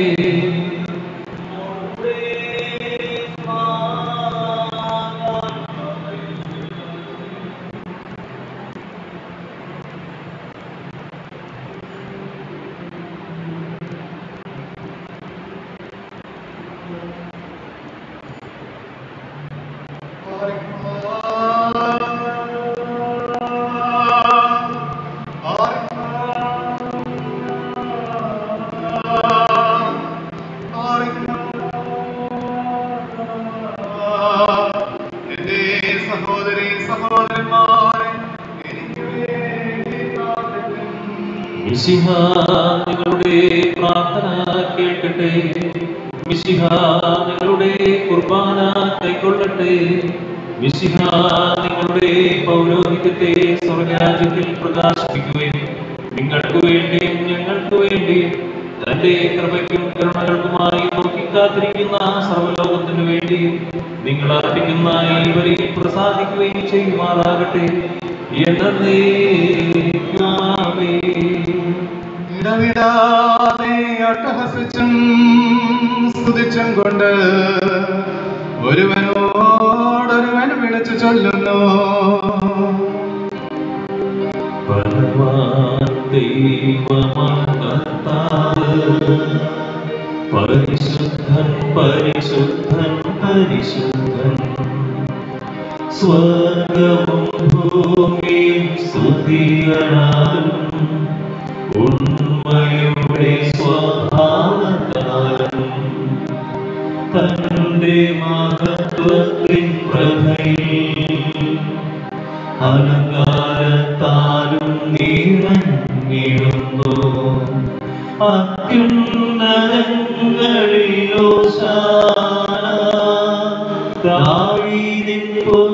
എന്റെ സഹോദരി സഹോദരന്മാരെ എനിക്ക് വേണ്ടി പ്രാർത്ഥിക്കും. മിശിഹ നിങ്ങളുടെ പ്രാർത്ഥന കേൾക്കട്ടെ മിശിഹ നിങ്ങളുടെ കുർബാന കൈക്കൊള്ളട്ടെ മിശിഹ നിങ്ങളുടെ പൗരോഹിത്യത്തെ സ്വർഗരാജ്യത്തിൽ പ്രകാശിപ്പിക്കുകയും നിങ്ങൾക്ക് വേണ്ടിയും ഞങ്ങൾക്ക് വേണ്ടിയും തന്റെ കൃപയ്ക്കും കരുണകൾക്കുമായി നോക്കിക്കാത്തിരിക്കുന്ന സർവ്വലോകത്തിനു വേണ്ടിയും നിങ്ങൾ അർപ്പിക്കുന്ന ഈ വരി പ്രസാദിക്കുകയും ചെയ്യുമാറാകട്ടെ എന്നേക്കുമാമേ ഇടവിടാതെ അട്ടഹസിച്ചും സ്തുതിച്ചും കൊണ്ട് ഒരുവനോടൊരുവൻ വിളിച്ചു ചൊല്ലുന്നു ബലവാൻ ദൈവമാം കർത്താവ്, പരിശുദ്ധൻ പരിശുദ്ധൻ പരിശുദ്ധൻ സ്വർഗവും ഭൂമിയും സ്തുതികളാലും ഉണ്മയുടെ സ്വഭാവത്താലും തന്റെ മഹത്വത്തിൻ പ്രഭയിൽ അലങ്കാരത്താലും നിറഞ്ഞിടുന്നു അത്യുന്നതങ്ങളിലോശാന ദാവീദിൻ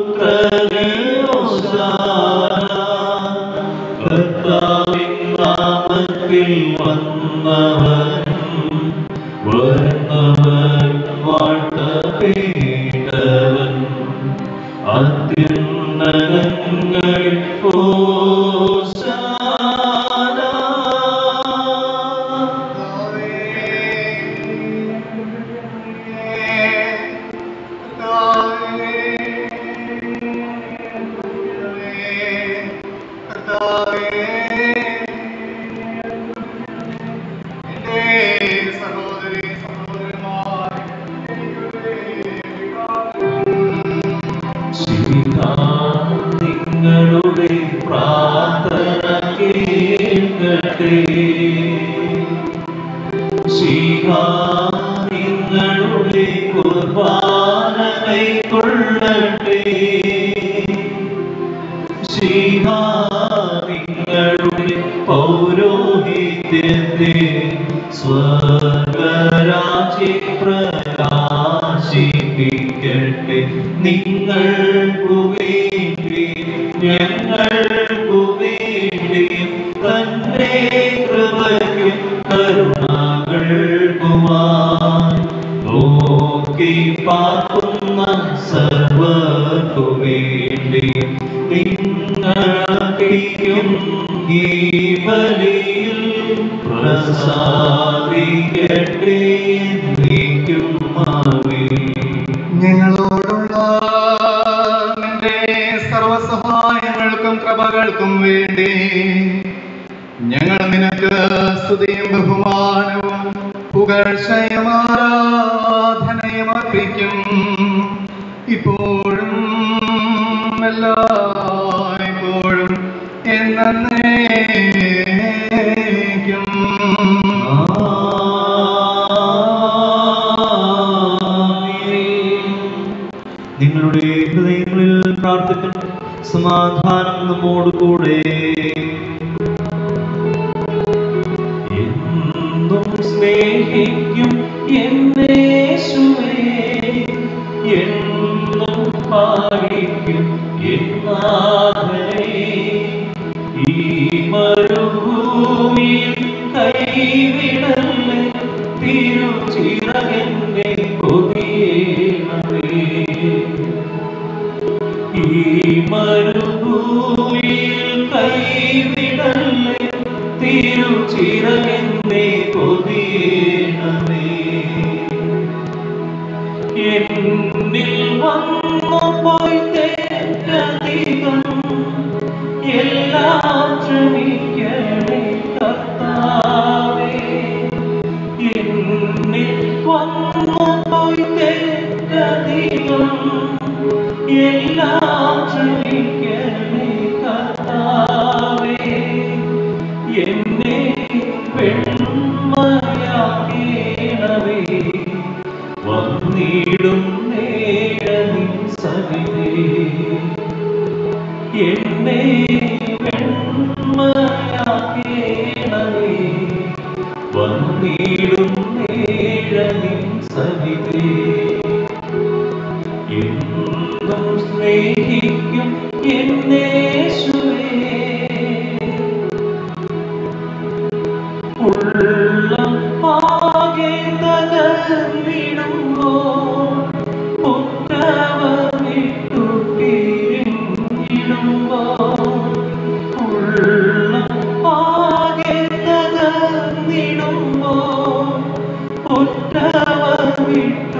പുത്രനോശാന കർത്താവിൻ നാമത്തിൽ വന്നവൻ വരുന്നവൻ വാഴ്ത്തപ്പെട്ടവൻ അത്യുന്നതങ്ങളിൽ ഹോശാന നിങ്ങളുടെ പ്രാർത്ഥന കേൾക്കട്ടെ ശിവാ നിങ്ങളുടെ കുർബാന കൈക്കൊള്ളട്ടെ ശിവാ നിങ്ങളുടെ പൗരോഹിത്യത്തെ സ്വർഗരാജ്യ പ്രകാശിപ്പിക്കട്ടെ നിങ്ങൾക്കു വേണ്ടി ഞങ്ങൾക്കു വേണ്ടി തന്റെ കൃപയ്ക്കും കരുണകൾക്കുമായി നോക്കി പാർക്കുന്ന സർവർക്കു വേണ്ടി നിങ്ങളർപ്പിക്കും ഈ ബലിയിൽ പ്രസാദിക്കട്ടെ എന്നേക്കും ആമേൻ. ഞങ്ങളോടുള്ള നിന്റെ സർവസഹായങ്ങൾക്കും കൃപകൾക്കും വേണ്ടി ഞങ്ങൾ നിനക്ക് സ്തുതിയും ബഹുമാനവും പുകഴ്ചയും ആരാധനയും അർപ്പിക്കും ഇപ്പോഴും എല്ലായ്പ്പോഴും എന്നേക്കും നിങ്ങളുടെ ഹൃദയങ്ങളിൽ പ്രാർത്ഥിക്കണം സമാധാനം നമ്മോടുകൂടെ എന്നും സ്നേഹിക്കും എന്നേശുവേ എന്നും പാലിക്കും എന്നാഥനെ ഈ മരുഭൂമിയിൽ കൈവിടല്ലേ തിരുച്ചിറകന്റെ കൊതിയേണമേ ഈ മരുഭൂമിയിൽ കൈവിടല്ലേ തിരുച്ചിറകന്റെ കൊതിയേണമേ എന്നിൽ വന്നു പോയി തെറ്റധികം എല്ലാം ക്ഷമിക്കണേ കർത്താവേ എന്നിൽ വന്നു പോയി തെറ്റധികം എല്ലാം ക്ഷമിക്കണേ കർത്താവേ എന്നെ പെൺമയാക്കേണവേ വന്നിടും നേരനിൻ സവിതേ എന്നെ പെൺമയാക്കേണവേ വന്നിടും നേരനിൻ സവിതേ എന്നും സ്നേഹിക്കും എന്നേശുവേ ഉള്ളം ആകെ തകർന്നിടുമ്പോൾ ഉത്തവമിട്ടു പിരിഞ്ഞിടുമ്പോൾ ഉള്ളം ആകെ തകർന്നിടുമ്പോൾ ഉത്തവമിട്ടു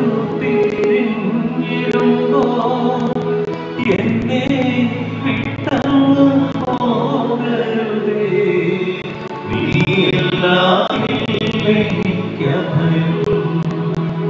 പിരിഞ്ഞിടുമ്പോൾ എന്നെ വിട്ടങ്ങു പോകരുതേ നീ എല്ലാമില്ലെനിക്കഭയം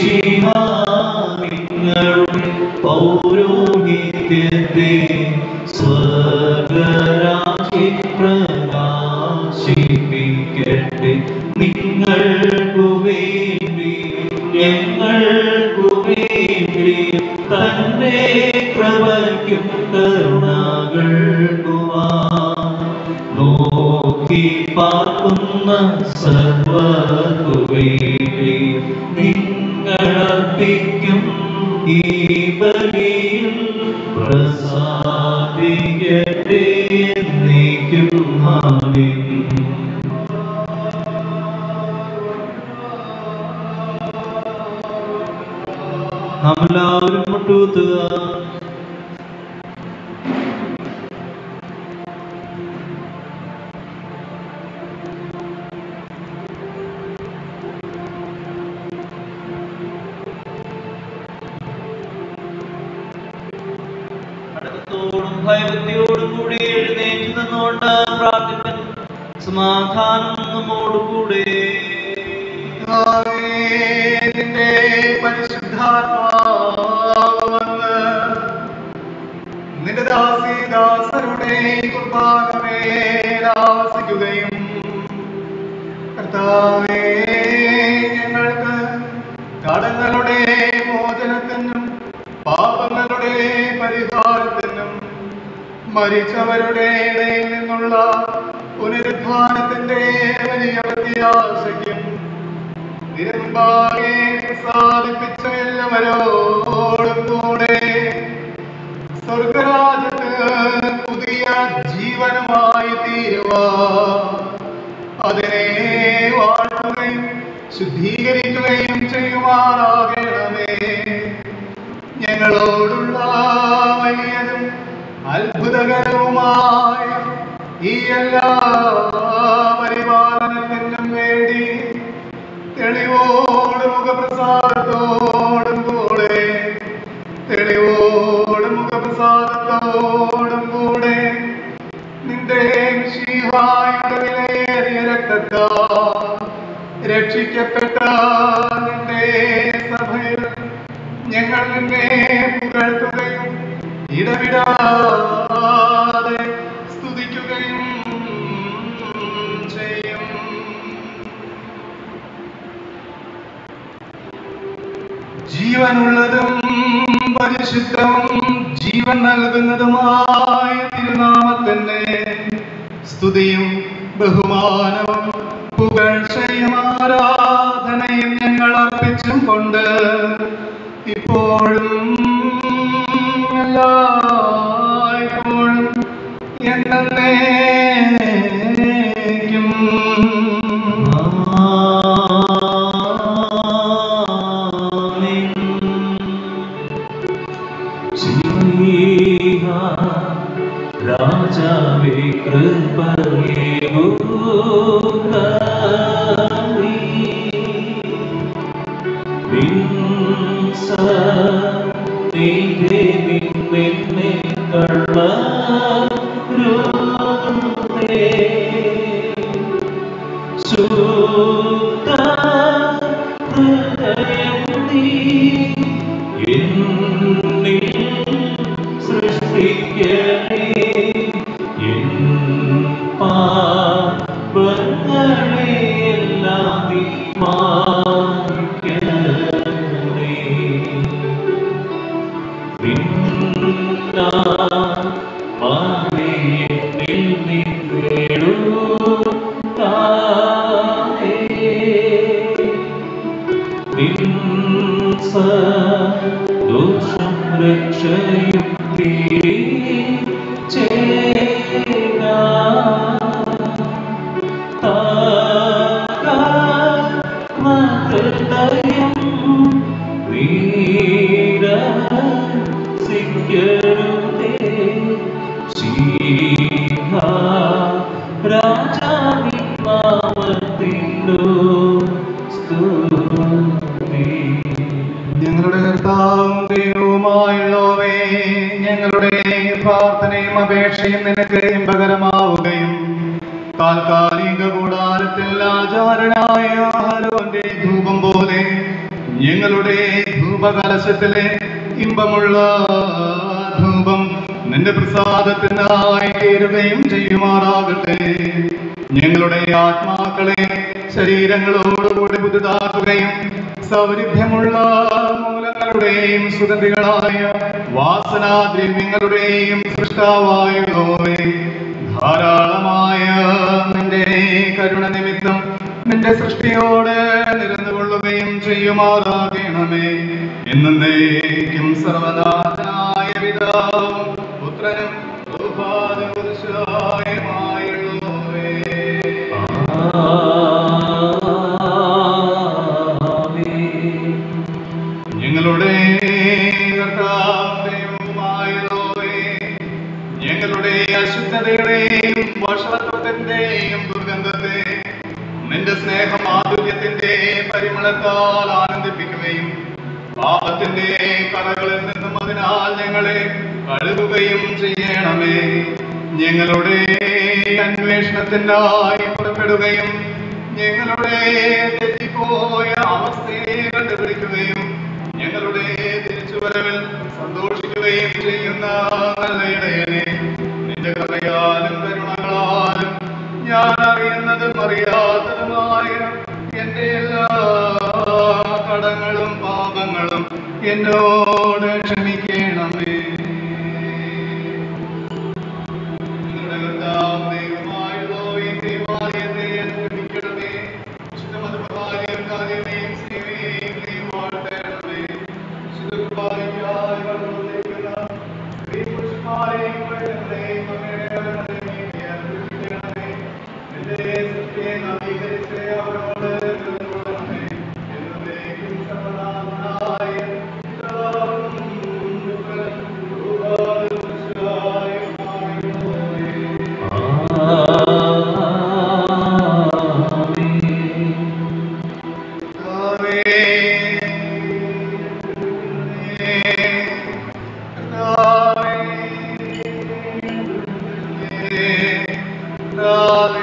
നിങ്ങളുടെ പൗരോഹിത്യത്തെ സ്വർഗരാജി പ്രകാശിപ്പിക്കട്ടെ നിങ്ങൾക്കു വേണ്ടി ഞങ്ങൾക്കു വേണ്ടി തന്റെ കൃപയ്ക്കും കരുണകൾക്കുമാ നോക്കി പാർക്കുന്ന സർവ്വതു വേണ്ടി നിങ്ങളർപ്പിക്കും ഈ ബലിയിൽ പ്രസാദിക്കട്ടെ എന്നേക്കും ആമേൻ നാം എല്ലാവരും മുട്ടൂത്തുക അടക്കത്തോടും ഭയഭക്തിയോടും കൂടി എഴുന്നേറ്റ് നിന്നുകൊണ്ട് പ്രാർത്ഥിപ്പൻ സമാധാനം നമ്മോടുകൂടെ കർത്താവേ, നിന്റെ പരിശുദ്ധാത്മാവ് വന്ന് നിന്റെ ദാസീദാസരുടെ കുർബാനമേൽ ആവസിക്കുകയും കർത്താവേ ഞങ്ങൾക്ക് കടങ്ങളുടെ മോചനത്തിനും പാപങ്ങളുടെ പരിഹാരത്തിനും മരിച്ചവരുടെ ഇടയിൽ നിന്നുള്ള പുനരുദ്ധാനത്തിന്റെ വലിയ പ്രത്യാശയ്ക്കും നിരമ്പാകെ സാധിപ്പിച്ച എല്ലാവരോടും കൂടെ സ്വർഗരാജത്ത് പുതിയ ജീവനമായി തീരുവാ അതിനെ വാഴ്ത്തുകയും ശുദ്ധീകരിക്കുകയും ചെയ്യുമാറാകണമേ ഞങ്ങളോടുള്ള വലിയതും അത്ഭുതകരവുമായ ഈ എല്ലാ പരിപാലനത്തിനും വേണ്ടി തെളിവോട് മുഖപ്രസാദത്തോടും കൂടെ തെളിവോട് മുഖപ്രസാദത്തോടും കൂടെ നിന്റെ ശിവായുടെ വിലയേറിയ രക്തത്താ രക്ഷിക്കപ്പെട്ട നിന്റെ സഭയിൽ ഞങ്ങൾ നിന്നെ പുകഴ്ത്തുകയും ഇടവിടാതെ സ്തുതിക്കുകയും ചെയ്യും ജീവനുള്ളതും പരിശുദ്ധവും ജീവൻ നൽകുന്നതുമായ തിരുനാമത്തിന്റെ സ്തുതിയും ബഹുമാനവും പുകഴ്ചയും ആരാധനയും ഞങ്ങൾ അർപ്പിച്ചും കൊണ്ട് ഇപ്പോഴും എല്ലായ്പ്പോഴും എന്നേക്കും രാജാവേ കൃപയേകൂ നിന്നെ കള്ള ശുദ്ധ ഹൃദയം നീ എന്നിൽ സൃഷ്ടിക്കണേ എൻ പാപങ്ങളെയെല്ലാം നീ മായ്ക്കണേ. നിന്നാ മാറി എന്നിൽ നിന്നിടുത്താനേ. നിൻ സദോഷം രക്ഷയും ഹൃദയം വീര സിക്കരുതേ ശീഹ രാജാവിൻ നാമത്തിലോ സ്തുതി ഞങ്ങളുടെ കർത്താവും ദൈവവുമായുള്ളവേ ഞങ്ങളുടെ പ്രാർത്ഥനയും അപേക്ഷയും നിനക്ക് ഇമ്പകരമാവുകയും താൽക്കാലിക കൂടാരത്തിൽ ആചാരനായ ആഹാരോന്റെ ധൂപം പോലെ ഞങ്ങളുടെ ധൂപകലശത്തിലെ ഇമ്പമുള്ള ധൂപം നിന്റെ പ്രസാദത്തിനായി തീരുകയും ചെയ്യുമാറാകട്ടെ ഞങ്ങളുടെ ആത്മാക്കളെ ശരീരങ്ങളോടുകൂടി പുതുതാക്കുകയും സൗരഭ്യമുള്ള മൂലങ്ങളുടെയും സുഗന്ധികളായ വാസനാദ്രവ്യങ്ങളുടെയും സൃഷ്ടാവായുള്ളോവേ ധാരാളമായ നിന്റെ കരുണ നിമിത്തം നിന്റെ സൃഷ്ടിയോട് നിരന്നുകൊള്ളുകയും ചെയ്യുമാറാകണമേ എന്നേക്കും സർവനാഥനായ പിതാവും പുത്രനും ഉപാധിപുരുഷായുമായുള്ളോവേ ഞങ്ങളുടെ കർത്താവുമായുള്ളോവേ, ഞങ്ങളുടെ അശുദ്ധതയുടെയും വഷളത്വത്തിന്റെയും ദുർഗന്ധത്തെ നിന്റെ സ്നേഹമാധുര്യത്തിന്റെ പരിമളത്താൽ ആനന്ദിപ്പിക്കുകയും പാപത്തിന്റെ കറകളിൽ നിന്നും അതിനാൽ ഞങ്ങളെ കഴുകുകയും ചെയ്യണമേ ഞങ്ങളുടെ അന്വേഷണത്തിനായി പുറപ്പെടുകയും ഞങ്ങളുടെ തെറ്റിപ്പോയ അവസ്ഥയെ കണ്ടുപിടിക്കുകയും ഞങ്ങളുടെ തിരിച്ചുവരവിൽ സന്തോഷിക്കുകയും ചെയ്യുന്ന നല്ല ഇടയനെ നിന്റെ കൃപയാലും കരുണകളാലും ഞാൻ അറിയുന്നതും അറിയാത്തതുമായ എന്റെ എല്ലാ കടങ്ങളും പാപങ്ങളും എന്നോട് ക്ഷമിക്കണമേ നിങ്ങളുടെ കർത്താവ് ദൈവമായുള്ളോവേ, ദൈവാലയത്തെ അനുഗ്രഹിക്കണമേ. വിശുദ്ധമതപ്രകാരം കാര്യങ്ങളെയും സേവയെയും നീ വാഴ്ത്തണമേ. വിശുദ്ധ കുർബാനയ്ക്കായി വളർന്നുകൊണ്ടിരിക്കുന്ന സ്ത്രീപുരുഷന്മാരെയും പൈതങ്ങളെയും അങ്ങയുടെ കരങ്ങളിൽ നീ അനുഗ്രഹിക്കണമേ. നിന്റെ സൃഷ്ടിയെ നവീകരിച്ച് അവരോട് നിലകൊള്ളണമേ. എന്നേക്കും സർവ്വനാഥനായ പിതാവും പുത്രനും രൂപാന്തരവുമായുള്ളോവേ. കർത്താവേ, കർത്താവേ, കർത്താവേ,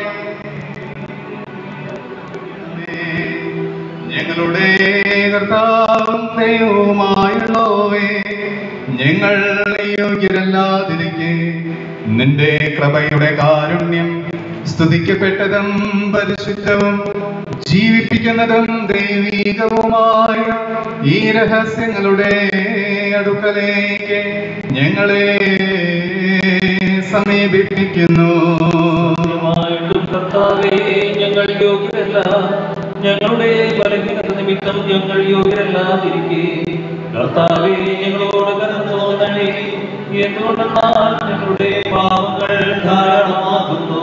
ഞങ്ങളുടെ കർത്താവും ദൈവവുമായുള്ളോവേ ഞങ്ങൾ യോഗ്യരല്ലാതിരിക്കെ നിന്റെ കൃപയുടെ കാരുണ്യം സ്തുതിക്കപ്പെട്ടതും പരിശുദ്ധവും ജീവിപ്പിക്കുന്നതും ദൈവീകവുമായ ഈ രഹസ്യങ്ങളുടെ അടുക്കലേക്ക് ഞങ്ങളെ സമീപിപ്പിക്കുന്നു സത്യമായിട്ടും കർത്താവേ ഞങ്ങൾ യോഗ്യരല്ല ഞങ്ങളുടെ ബലഹീനത നിമിത്തം ഞങ്ങൾ യോഗ്യരല്ലാതിരിക്കെ കർത്താവേ ഞങ്ങളോട് കരുണ തോന്നണേ എന്തുകൊണ്ടെന്നാൽ ഞങ്ങളുടെ പാപങ്ങൾ ധാരാളമാകുന്നു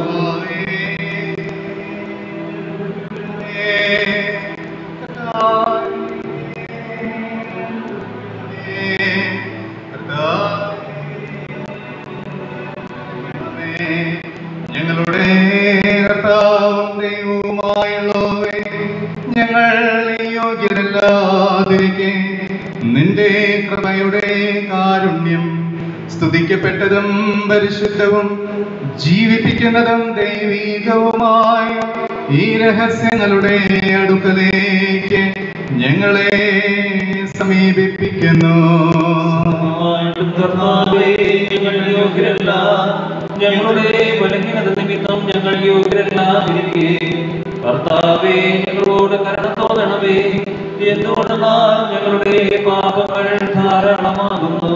ഞങ്ങളുടെ കർത്താവും ദൈവവുമായുള്ളവേ ഞങ്ങൾ യോഗ്യരല്ലാതിരിക്കെ നിന്റെ കൃപയുടെ കാരുണ്യം സ്തുതിക്കപ്പെട്ടതും പരിശുദ്ധവും ജീവിപ്പിക്കുന്നതും ദൈവീകവുമായ ഈ രഹസ്യങ്ങളുടെ അടുക്കലേക്ക് ഞങ്ങളെ സമീപിപ്പിക്കുന്നു സത്യമായിട്ടും കർത്താവേ ഞങ്ങൾ യോഗ്യരല്ല ഞങ്ങളുടെ ബലഹീനത നിമിത്തം ഞങ്ങൾ യോഗ്യരല്ലാതിരിക്കെ കർത്താവേ ഞങ്ങളോട് കരുണ തോന്നണമേ എന്തുകൊണ്ടെന്നാൽ ഞങ്ങളുടെ പാപങ്ങൾ ധാരാളമാകുന്നു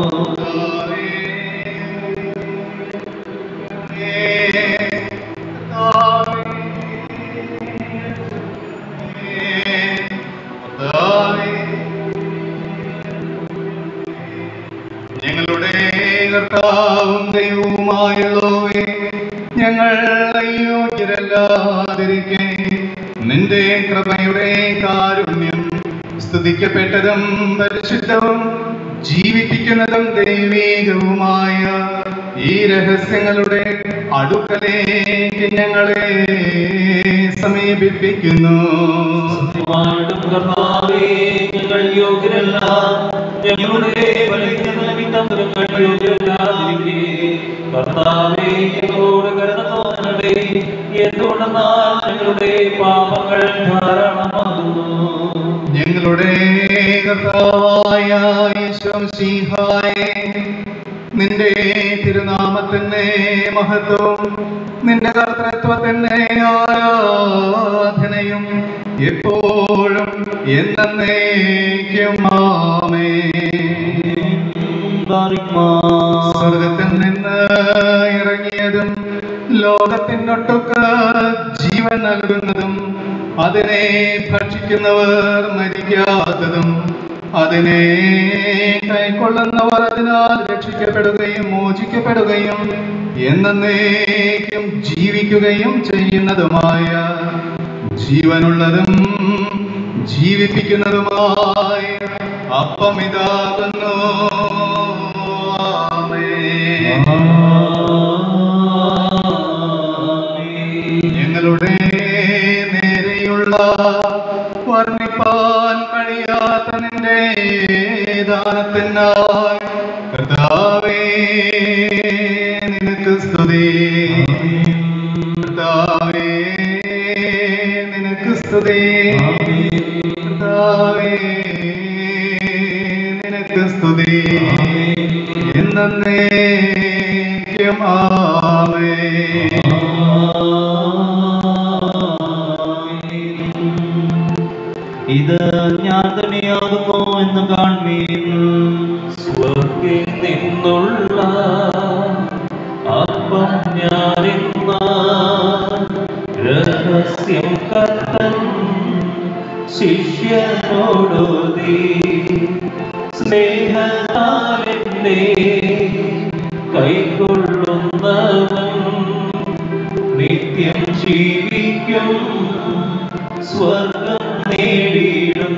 ഞങ്ങളുടെ കർത്താവും ദൈവവുമായുള്ളവേ ഞങ്ങൾ അയോഗ്യരല്ലാതിരിക്കെ നിന്റെ കൃപയുടെ കാരുണ്യം സ്തുതിക്കപ്പെട്ടതും പരിശുദ്ധവും ജീവിപ്പിക്കുന്നതും ദൈവീകവുമായ ഈ രഹസ്യങ്ങളുടെ അടുക്കലേക്ക് ഞങ്ങളെ സമീപിപ്പിക്കുന്നു സത്യമായിട്ടും കർത്താവേ ഞങ്ങൾ യോഗ്യരല്ല ഞങ്ങളുടെ ബലഹീനത നിമിത്തം ഞങ്ങൾ യോഗ്യരല്ലാതിരിക്കെ കർത്താവേ ഞങ്ങളോട് കരുണ തോന്നണമേ എന്തുകൊണ്ടെന്നാൽ ഞങ്ങളുടെ ഞങ്ങളുടെ പാപങ്ങൾ ധാരാളമാകുന്നു ഞങ്ങളുടെ കർത്താവായ ഈശോമിശിഹായേ, നിന്റെ തിരുനാമത്തിന്റെ മഹത്വം നിന്റെ കർത്തൃത്വത്തിന്റെ ആരാധനയും എപ്പോഴും എന്നേക്കും ആമേ സ്വർഗത്തിൽ നിന്ന് ഇറങ്ങിയതും ലോകത്തിനൊട്ടുക്ക് ജീവൻ നൽകുന്നതും അതിനെ ഭക്ഷിക്കുന്നവർ മരിക്കാത്തതും അതിനെ കൈക്കൊള്ളുന്നവർ അതിനാൽ രക്ഷിക്കപ്പെടുകയും മോചിക്കപ്പെടുകയും എന്നേക്കും ജീവിക്കുകയും ചെയ്യുന്നതുമായ ജീവനുള്ളതും ജീവിപ്പിക്കുന്നതുമായ അപ്പമിതാകുന്നു ആമേൻ. ഞങ്ങളുടെ നേരെയുള്ള വർണ്ണിപ്പാൻ കഴിയാത്ത നിന്റെ ദാനത്തിനായി കർത്താവേ നിനക്ക് സ്തുതി കർത്താവേ നിനക്ക് സ്തുതി കർത്താവേ നിനക്ക് സ്തുതി എന്നേക്കും ആമേൻ ഇത് ഞാൻ തന്നെയാകുന്നു എന്ന് കാൺമീൻ സ്വർഗിൽ നിന്നുള്ള അപ്പം ഞാനിന്ന രഹസ്യം കത്തൻ ശിഷ്യനോടോതി സ്നേഹത്താലെന്നെ കൈക്കൊള്ളുന്നവൻ നിത്യം ജീവിക്കും സ്വർഗം നേടിയിടും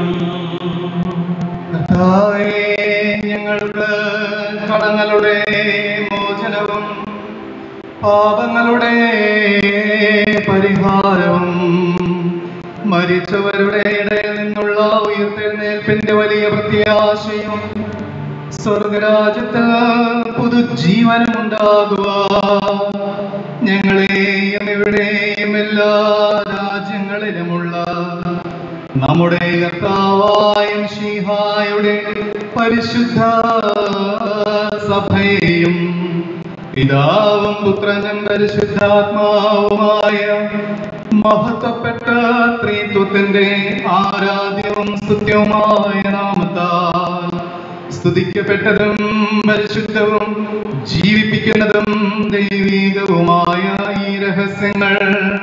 കർത്താവേ, ഞങ്ങൾക്ക് കടങ്ങളുടെ മോചനവും പാപങ്ങളുടെ പരിഹാരവും മരിച്ചവരുടെ ഇടയിൽ നിന്നുള്ള ഉയർത്തെഴുന്നേൽപ്പിന്റെ വലിയ പ്രത്യാശയും സ്വർഗരാജ്യത്ത് പുതുജീവനം ഉണ്ടാകുക ഞങ്ങളെയും ഇവിടെയും എല്ലാ രാജ്യങ്ങളിലുമുള്ള നമ്മുടെ കർത്താവായ ശിഹായുടെ പരിശുദ്ധ സഭയെയും പിതാവും പുത്രനും പരിശുദ്ധാത്മാവുമായ മഹത്വപ്പെട്ട ത്രിത്വത്തിന്റെ ആരാധ്യവും സ്തുത്യവുമായ നാമത്താൽ സ്തുതിക്കപ്പെട്ടതും പരിശുദ്ധവും ജീവിപ്പിക്കുന്നതും ദൈവികവുമായ ഈ രഹസ്യങ്ങൾ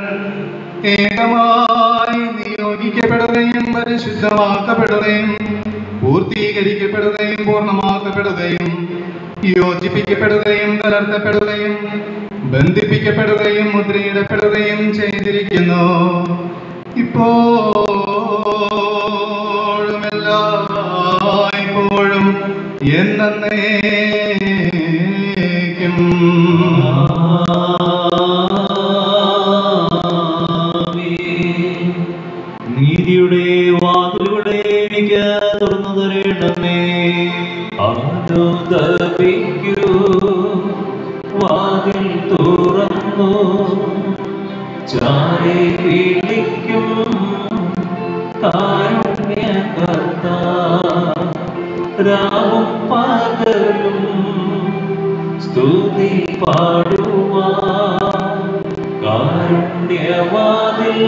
ഏകമായി നിയോഗിക്കപ്പെടുകയും പരിശുദ്ധമാക്കപ്പെടുകയും പൂർത്തീകരിക്കപ്പെടുകയും പൂർണ്ണമാക്കപ്പെടുകയും യോജിപ്പിക്കപ്പെടുകയും കലർത്തപ്പെടുകയും ബന്ധിപ്പിക്കപ്പെടുകയും മുദ്രയിടപ്പെടുകയും ചെയ്തിരിക്കുന്നു ഇപ്പോഴും എല്ലായ്പ്പോഴും എന്നേക്കും നീതിയുടെ വാതിലുകളെ എനിക്ക് തുറന്നു തരണമേ അനുദപിക്കൂ വാതിൽ തുറന്നു ചാരി വിളിക്കും കാരുണ്യകർത്ത രാവും പകലും സ്തുതി പാടുവാ കാരുണ്യവാതിൽ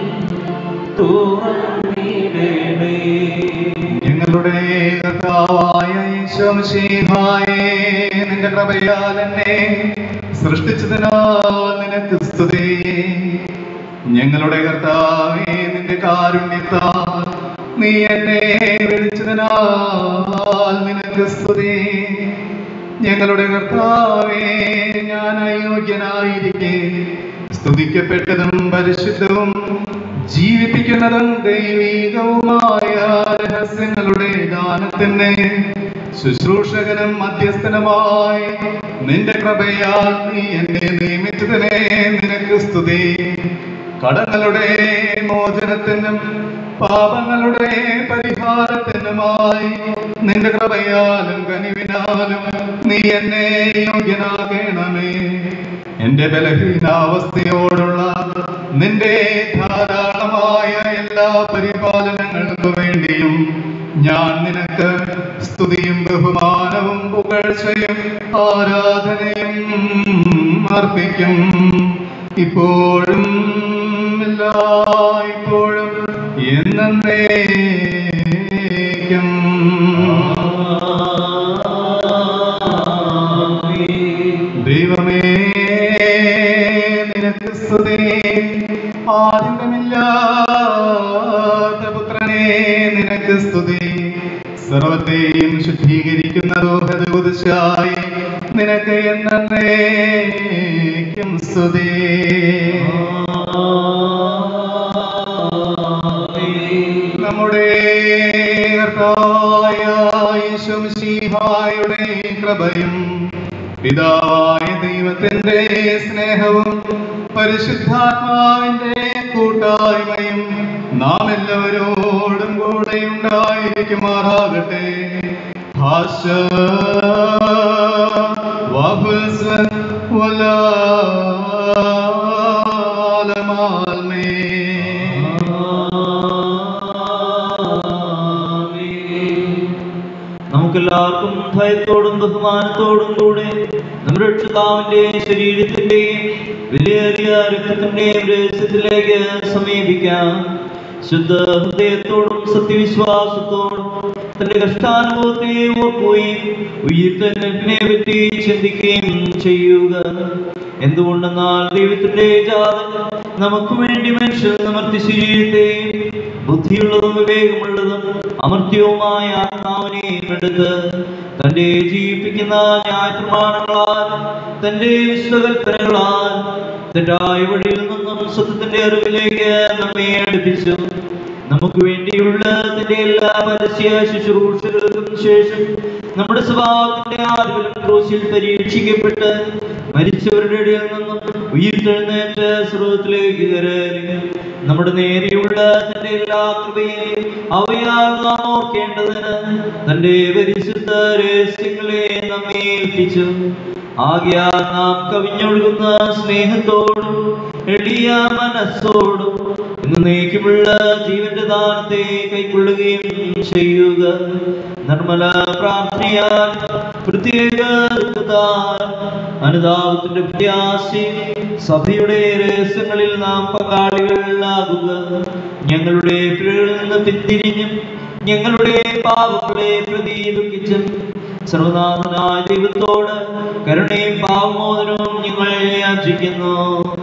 തുറന്നിടണേ ഞങ്ങളുടെ കർത്താവായ ഈശോമിശിഹായേ, നിന്റെ കൃപയാൽ എന്നെ സൃഷ്ടിച്ചതിനാൽ നിനക്ക് സ്തുതി ഞങ്ങളുടെ കർത്താവേ നിന്റെ കാരുണ്യത്താൽ നീ എന്നെ വിളിച്ചതിനാൽ നിനക്ക് സ്തുതി ഞങ്ങളുടെ കർത്താവേ ഞാൻ അയോഗ്യനായിരിക്കെ സ്തുതിക്കപ്പെട്ടതും പരിശുദ്ധവും ജീവിപ്പിക്കുന്നതും ദൈവീകവുമായ രഹസ്യങ്ങളുടെ ദാനത്തിന് ശുശ്രൂഷകനും മധ്യസ്ഥനുമായി നിന്റെ കൃപയാൽ നീ എന്നെ നിയമിച്ചതിനെ നിനക്ക് സ്തുതി കടങ്ങളുടെ മോചനത്തിനും പാപങ്ങളുടെ പരിഹാരത്തിനുമായി നിന്റെ കൃപയാലും കനിവിനാലും നീ എന്നെ യോഗ്യനാകണമേ എന്റെ ബലഹീനാവസ്ഥയോടുള്ള നിന്റെ ധാരാളമായ എല്ലാ പരിപാലനങ്ങൾക്കു വേണ്ടിയും ഞാൻ നിനക്ക് സ്തുതിയും ബഹുമാനവും പുകഴ്ചയും ആരാധനയും അർപ്പിക്കും ഇപ്പോഴും എല്ലായ്പ്പോഴും എന്നേക്കും ദൈവമേ നിനക്ക് സ്തുതി ആദിന്തമില്ലാത്ത പുത്രനെ നിനക്ക് സ്തുതി സർവത്തെയും ശുദ്ധീകരിക്കുന്ന ദോഹദൂതിശായി നിനക്ക് എന്നേക്കും സ്തുതി നമ്മുടെ കർത്താവായ യേശുമിശിഹായുടെ കൃപയും പിതാവായ ദൈവത്തിന്റെ സ്നേഹവും പരിശുദ്ധാത്മാവിന്റെ കൂട്ടായ്മയും നാം എല്ലാവരോടും കൂടെ ഉണ്ടായിരിക്കുമാറാകട്ടെ ഭാഷ വഹുസ്വ നമുക്കെല്ലാവർക്കും ഭയത്തോടും ബഹുമാനത്തോടും കൂടെ നമ്മുടെ രക്ഷിതാവിന്റെ ശരീരത്തിന്റെയും വിലയേറിയ രക്തത്തിന്റെയും രഹസ്യത്തിലേക്ക് സമീപിക്കാം ശുദ്ധ ഹൃദയത്തോടും സത്യവിശ്വാസത്തോടും തന്റെ കഷ്ടാനുഭവത്തെ ഓർക്കുകയും ഉയർത്തന്നെ പറ്റി ചിന്തിക്കുകയും ചെയ്യുക എന്തുകൊണ്ടെന്നാൽ ദൈവത്തിന്റെ ജാതം നമുക്ക് വേണ്ടി മനുഷ്യർ അമർത്തി ശരീരത്തെയും ബുദ്ധിയുള്ളതും വിവേകമുള്ളതും അമർത്യവുമായ ആത്മാവിനെ എടുത്ത് തന്റെ ജീവിപ്പിക്കുന്ന ന്യായപ്രമാണങ്ങളാൽ തന്റെ വിശ്വകൽപ്പനകളാൽ തെറ്റായ വഴിയിൽ നിന്നും സത്യത്തിന്റെ അറിവിലേക്ക് നമ്മെ അടുപ്പിച്ചു നമുക്ക് വേണ്ടിയുള്ള തന്റെ എല്ലാ പരസ്യ ശുശ്രൂഷകൾക്കും ശേഷം നമ്മുടെ സ്വഭാവത്തിന്റെ ആദ്യം ക്രൂശിൽ പരീക്ഷിക്കപ്പെട്ട് മരിച്ചവരുടെ ഇടയിൽ നിന്നും ഉയർത്തെഴുന്നേറ്റ് സ്രോതത്തിലേക്ക് കയറി നമ്മുടെ നേരെയുള്ള തന്റെ എല്ലാ കൃപയെയും അവയാൽ നാം ഓർക്കേണ്ടതിന് തന്റെ പരിശുദ്ധ രഹസ്യങ്ങളെ നമ്മെ ഏൽപ്പിച്ചു ആകയാൽ നാം കവിഞ്ഞൊഴുകുന്ന സ്നേഹത്തോടും എളിയ മനസ്സോടും എന്നേക്കുമുള്ള ജീവന്റെ ദാനത്തെ കൈക്കൊള്ളുകയും ചെയ്യുക നിർമ്മല പ്രാർത്ഥനയാൽ പ്രത്യേക ദുഃഖത്താൽ അനുതാപത്തിന്റെ പ്രത്യാശി സഭയുടെ രഹസ്യങ്ങളിൽ നാം പങ്കാളികളാകുക ഞങ്ങളുടെ പിഴകളിൽ നിന്ന് പിന്തിരിഞ്ഞും ഞങ്ങളുടെ പാപങ്ങളെ പ്രതി ദുഃഖിച്ചും സർവനാഥനായ ദൈവത്തോട് കരുണയും പാവമോദനവും ഞങ്ങൾ യാചിക്കുന്നു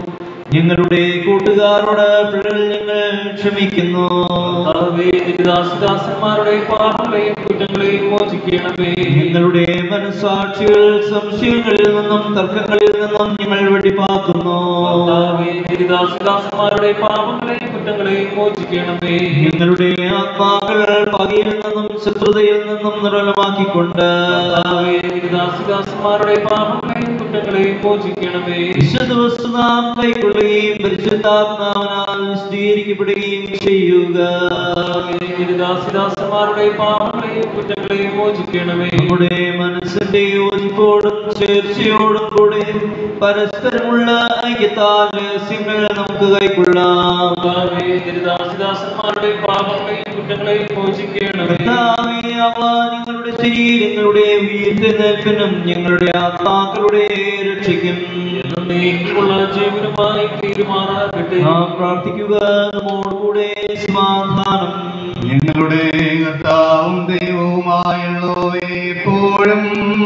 ഞങ്ങളുടെ കൂട്ടുകാരോട് പിഴകൾ ഞങ്ങൾ ക്ഷമിക്കുന്നു കർത്താവേ, നിന്റെ ദാസദാസന്മാരുടെ പാപങ്ങളെയും കുറ്റങ്ങളെയും മോചിക്കണമേ ഞങ്ങളുടെ മനസാക്ഷികൾ സംശയങ്ങളിൽ നിന്നും തർക്കങ്ങളിൽ നിന്നും ഞങ്ങൾ വെടിപ്പാക്കുന്നു കർത്താവേ, നിന്റെ ദാസദാസന്മാരുടെ പാപങ്ങളെയും കുറ്റങ്ങളെയും മോചിക്കണമേ ഞങ്ങളുടെ ആത്മാക്കൾ പകയിൽ നിന്നും ശത്രുതയിൽ നിന്നും നിർമ്മലമാക്കിക്കൊണ്ട് കർത്താവേ, നിന്റെ ദാസദാസന്മാരുടെ പാപങ്ങളെയും കുറ്റങ്ങളെയും മോചിക്കണമേ വിശുദ്ധ വസ്തു നാം കൈക്കൊള്ളുകയും പരിശുദ്ധാത്മാവിനാൽ വിശദീകരിക്കപ്പെടുകയും ചെയ്യുക കർത്താവേ, നിന്റെ ദാസദാസന്മാരുടെ പാപങ്ങളെയും കുറ്റങ്ങളെയും മോചിക്കണമേ നമ്മുടെ മനസ്സിന്റെ യോജിപ്പോടും ചേർച്ചയോടും കൂടെ പരസ്പരമുള്ള ഐക്യത്താൽ രഹസ്യങ്ങൾ നമുക്ക് കൈക്കൊള്ളാം കർത്താവേ, നിന്റെ ദാസദാസന്മാരുടെ പാപങ്ങളെയും കുറ്റങ്ങളെയും മോചിക്കണമേ കർത്താവേ, അവ ഞങ്ങളുടെ ശരീരങ്ങളുടെ ഉയർത്തെഴുന്നേൽപ്പിനും ഞങ്ങളുടെ ആത്മാക്കളുടെ രക്ഷയ്ക്കും എന്നേക്കുമുള്ള ജീവനുമായി തീരുമാറാകട്ടെ നാം പ്രാർത്ഥിക്കുക നമ്മോടുകൂടെ സമാധാനം ഞങ്ങളുടെ കർത്താവും ദൈവവുമായുള്ളവേ എപ്പോഴും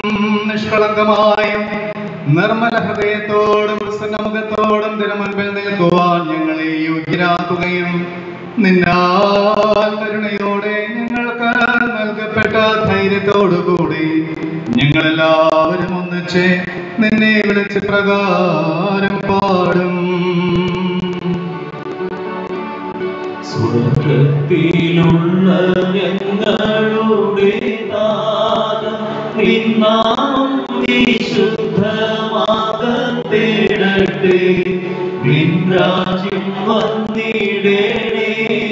നിഷ്കളങ്കമായും നിർമ്മല ഹൃദയത്തോടും പ്രസന്നമുഖത്തോടും തിരുമുൻപിൽ നിൽക്കുവാൻ ഞങ്ങളെ യോഗ്യരാക്കുകയും നിന്നാൽ കരുണയോടെ ഞങ്ങൾക്ക് നൽകപ്പെട്ട ധൈര്യത്തോടുകൂടി ഞങ്ങളെല്ലാവരും ഒന്നിച്ച് നിന്നെ വിളിച്ച് പ്രകാരം പാടും സ്വർഗത്തിലുള്ള ഞങ്ങളുടെ നാഥ, നിന്നാമം വിശുദ്ധമാകത്തിടട്ടെ നിൻ രാജ്യം വന്നിടണേ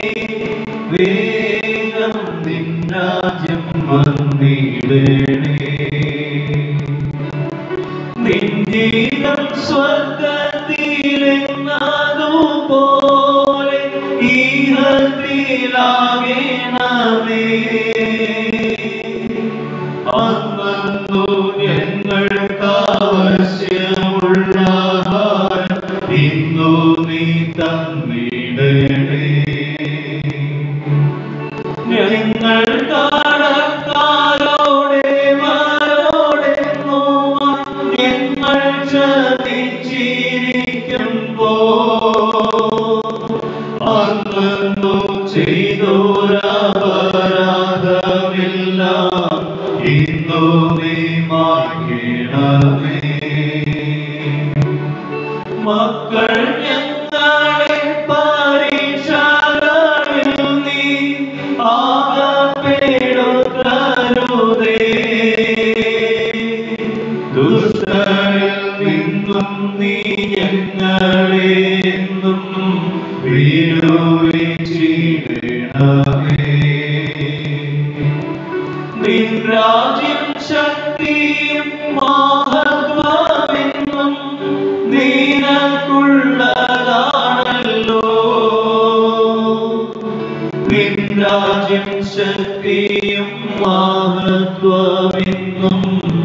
വേഗം നിൻ രാജ്യം വന്നിടണേ നിൻജീവൻ സ്വർഗത്തിലെന്നതുപോ എല്ലാം ഇന്നു നീ മാറ്റണമേ മക്കൾ ഞങ്ങളെ പരീക്ഷകളിൽ നീ ആകപ്പെടുത്തരുതേ ദുഷ്ടരിൽ നിന്നും നീ ഞങ്ങളെ എന്നും വീടുവിച്ചിടണമേ നിൻ രാജ്യം ശക്തിയും മഹത്വമെന്നും നിനക്കുള്ളതാണല്ലോ നിൻ രാജ്യം ശക്തിയും മഹത്വമെന്നും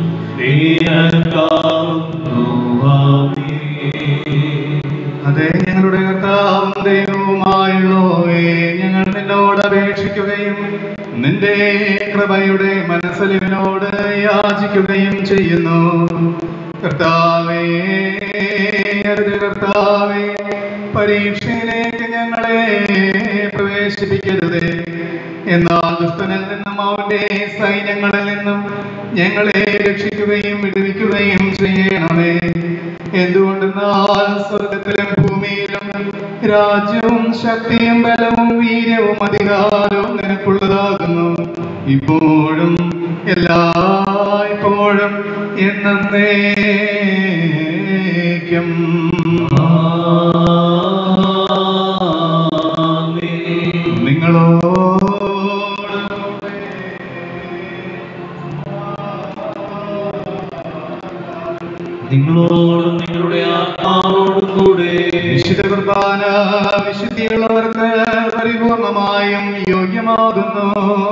നിനക്കാവുന്നു അതെ ഞങ്ങളുടെ കർത്താവും ദൈവവുമായുള്ളവേ ഞങ്ങൾ നിന്നോട് അപേക്ഷിക്കുകയും നിന്റെ കൃപയുടെ മനസ്സലിവിനോട് യാചിക്കുകയും ചെയ്യുന്നു കർത്താവേ അരുത് കർത്താവേ പരീക്ഷയിലേക്ക് ഞങ്ങളെ പ്രവേശിപ്പിക്കരുതേ എന്നാൽ ദുഷ്ടനിൽ നിന്നും അവന്റെ സൈന്യങ്ങളിൽ നിന്നും ഞങ്ങളെ രക്ഷിക്കുകയും വിടുവിക്കുകയും ചെയ്യണമേ എന്തുകൊണ്ടെന്നാൽ സ്വർഗത്തിലും ഭൂമിയിലും രാജ്യവും ശക്തിയും ബലവും വീര്യവും അധികാരവും നിനക്കുള്ളതാകുന്നു ഇപ്പോഴും എല്ലായ്പ്പോഴും എന്നേക്കും നിങ്ങളോട് നിങ്ങളോടും നിങ്ങളുടെ ആത്മാവോടും കൂടെ വിശുദ്ധ കുർബാന വിശുദ്ധിയുള്ളവർക്ക് പരിപൂർണമായും യോഗ്യമാകുന്നു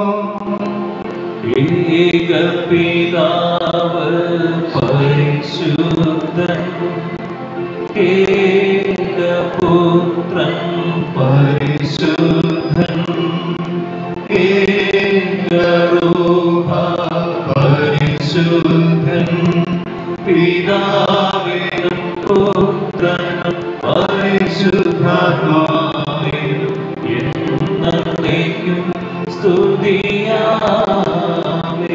ഏക പിതാവ് പരിശുദ്ധൻ ഏക പുത്രൻ പരിശുദ്ധൻ ഏക രൂപ പരിശുദ്ധൻ പിതാവിനും പുത്രനും പരിശുദ്ധാത്മാവിനും എന്നേക്കും സ്തുതിയാമേ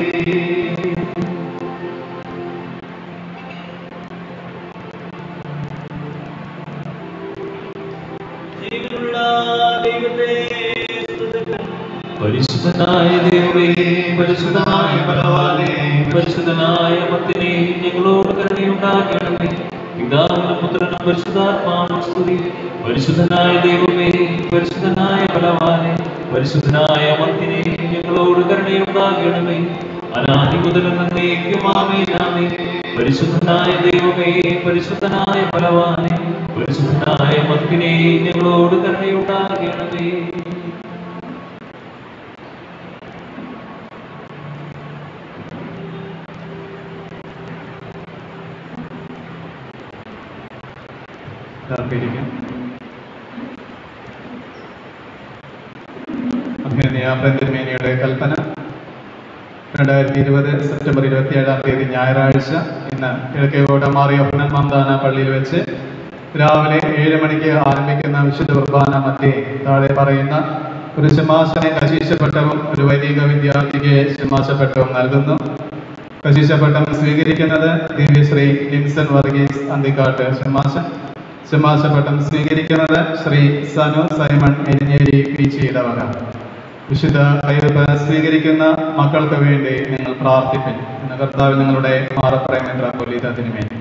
ജീവനുള്ള ദൈവത്തെ സ്തുതിക്കുന്നു. പരിശുദ്ധനായ ദൈവമേ പരിശുദ്ധനായ ബലവാനെ പരിശുദ്ധനായ മത്തിനെ ഞങ്ങളോട് കരുണയുണ്ടാകണമേ പിതാവിനും പുത്രനും പരിശുദ്ധാത്മാവിനും സ്തുതി പരിശുദ്ധനായ ദൈവമേ പരിശുദ്ധനായ ബലവാനെ പരിശുദ്ധനായ മത്തിനെ ഞങ്ങളോട് കരുണയുണ്ടാകണമേ അനാദി മുതൽ നന്ദിക്കുമാമേനാമേ പരിശുദ്ധനായ ദൈവമേ പരിശുദ്ധനായ ബലവാനെ പരിശുദ്ധനായ മത്തിനെ ഞങ്ങളോട് കരുണയുണ്ടാകണമേ ഇതാക്കിയിരിക്കും. അഭിനന്ദ ബെഞ്ചമിനിയുടെ കൽപ്പന രണ്ടായിരത്തി ഇരുപത് സെപ്റ്റംബർ ഇരുപത്തി ഏഴാം തീയതി ഞായറാഴ്ച ഇന്ന് കിഴക്കേകോട്ട മാറിയ പുനൻ മന്ദാന പള്ളിയിൽ വെച്ച് രാവിലെ ഏഴ് മണിക്ക് ആരംഭിക്കുന്ന വിശുദ്ധ കുർബാന മധ്യേ താഴെ പറയുന്ന ഒരു ശമാശനെ കശീശപ്പെട്ടവും ഒരു വൈദിക വിദ്യാർത്ഥിക്ക് ശമാശപ്പെട്ടവും നൽകുന്നു കശീശപ്പട്ടം സ്വീകരിക്കുന്നത് ദിവ്യശ്രീ ലിൻസൺ വർഗീസ് അന്തിക്കാട്ട് ശമാശൻ ശമാശപ്പട്ടം സ്വീകരിക്കുന്നത് ശ്രീ സനു സൈമൺ എരിഞ്ഞേരി പി ചീടവക വിശുദ്ധ കയ്യൊപ്പ് സ്വീകരിക്കുന്ന മക്കൾക്ക് വേണ്ടി നിങ്ങൾ പ്രാർത്ഥിപ്പിൻ എന്ന കർത്താവ് നിങ്ങളുടെ മാറപ്രേമേന്ദ്ര കൊല്ലീതത്തിന് വേണ്ടി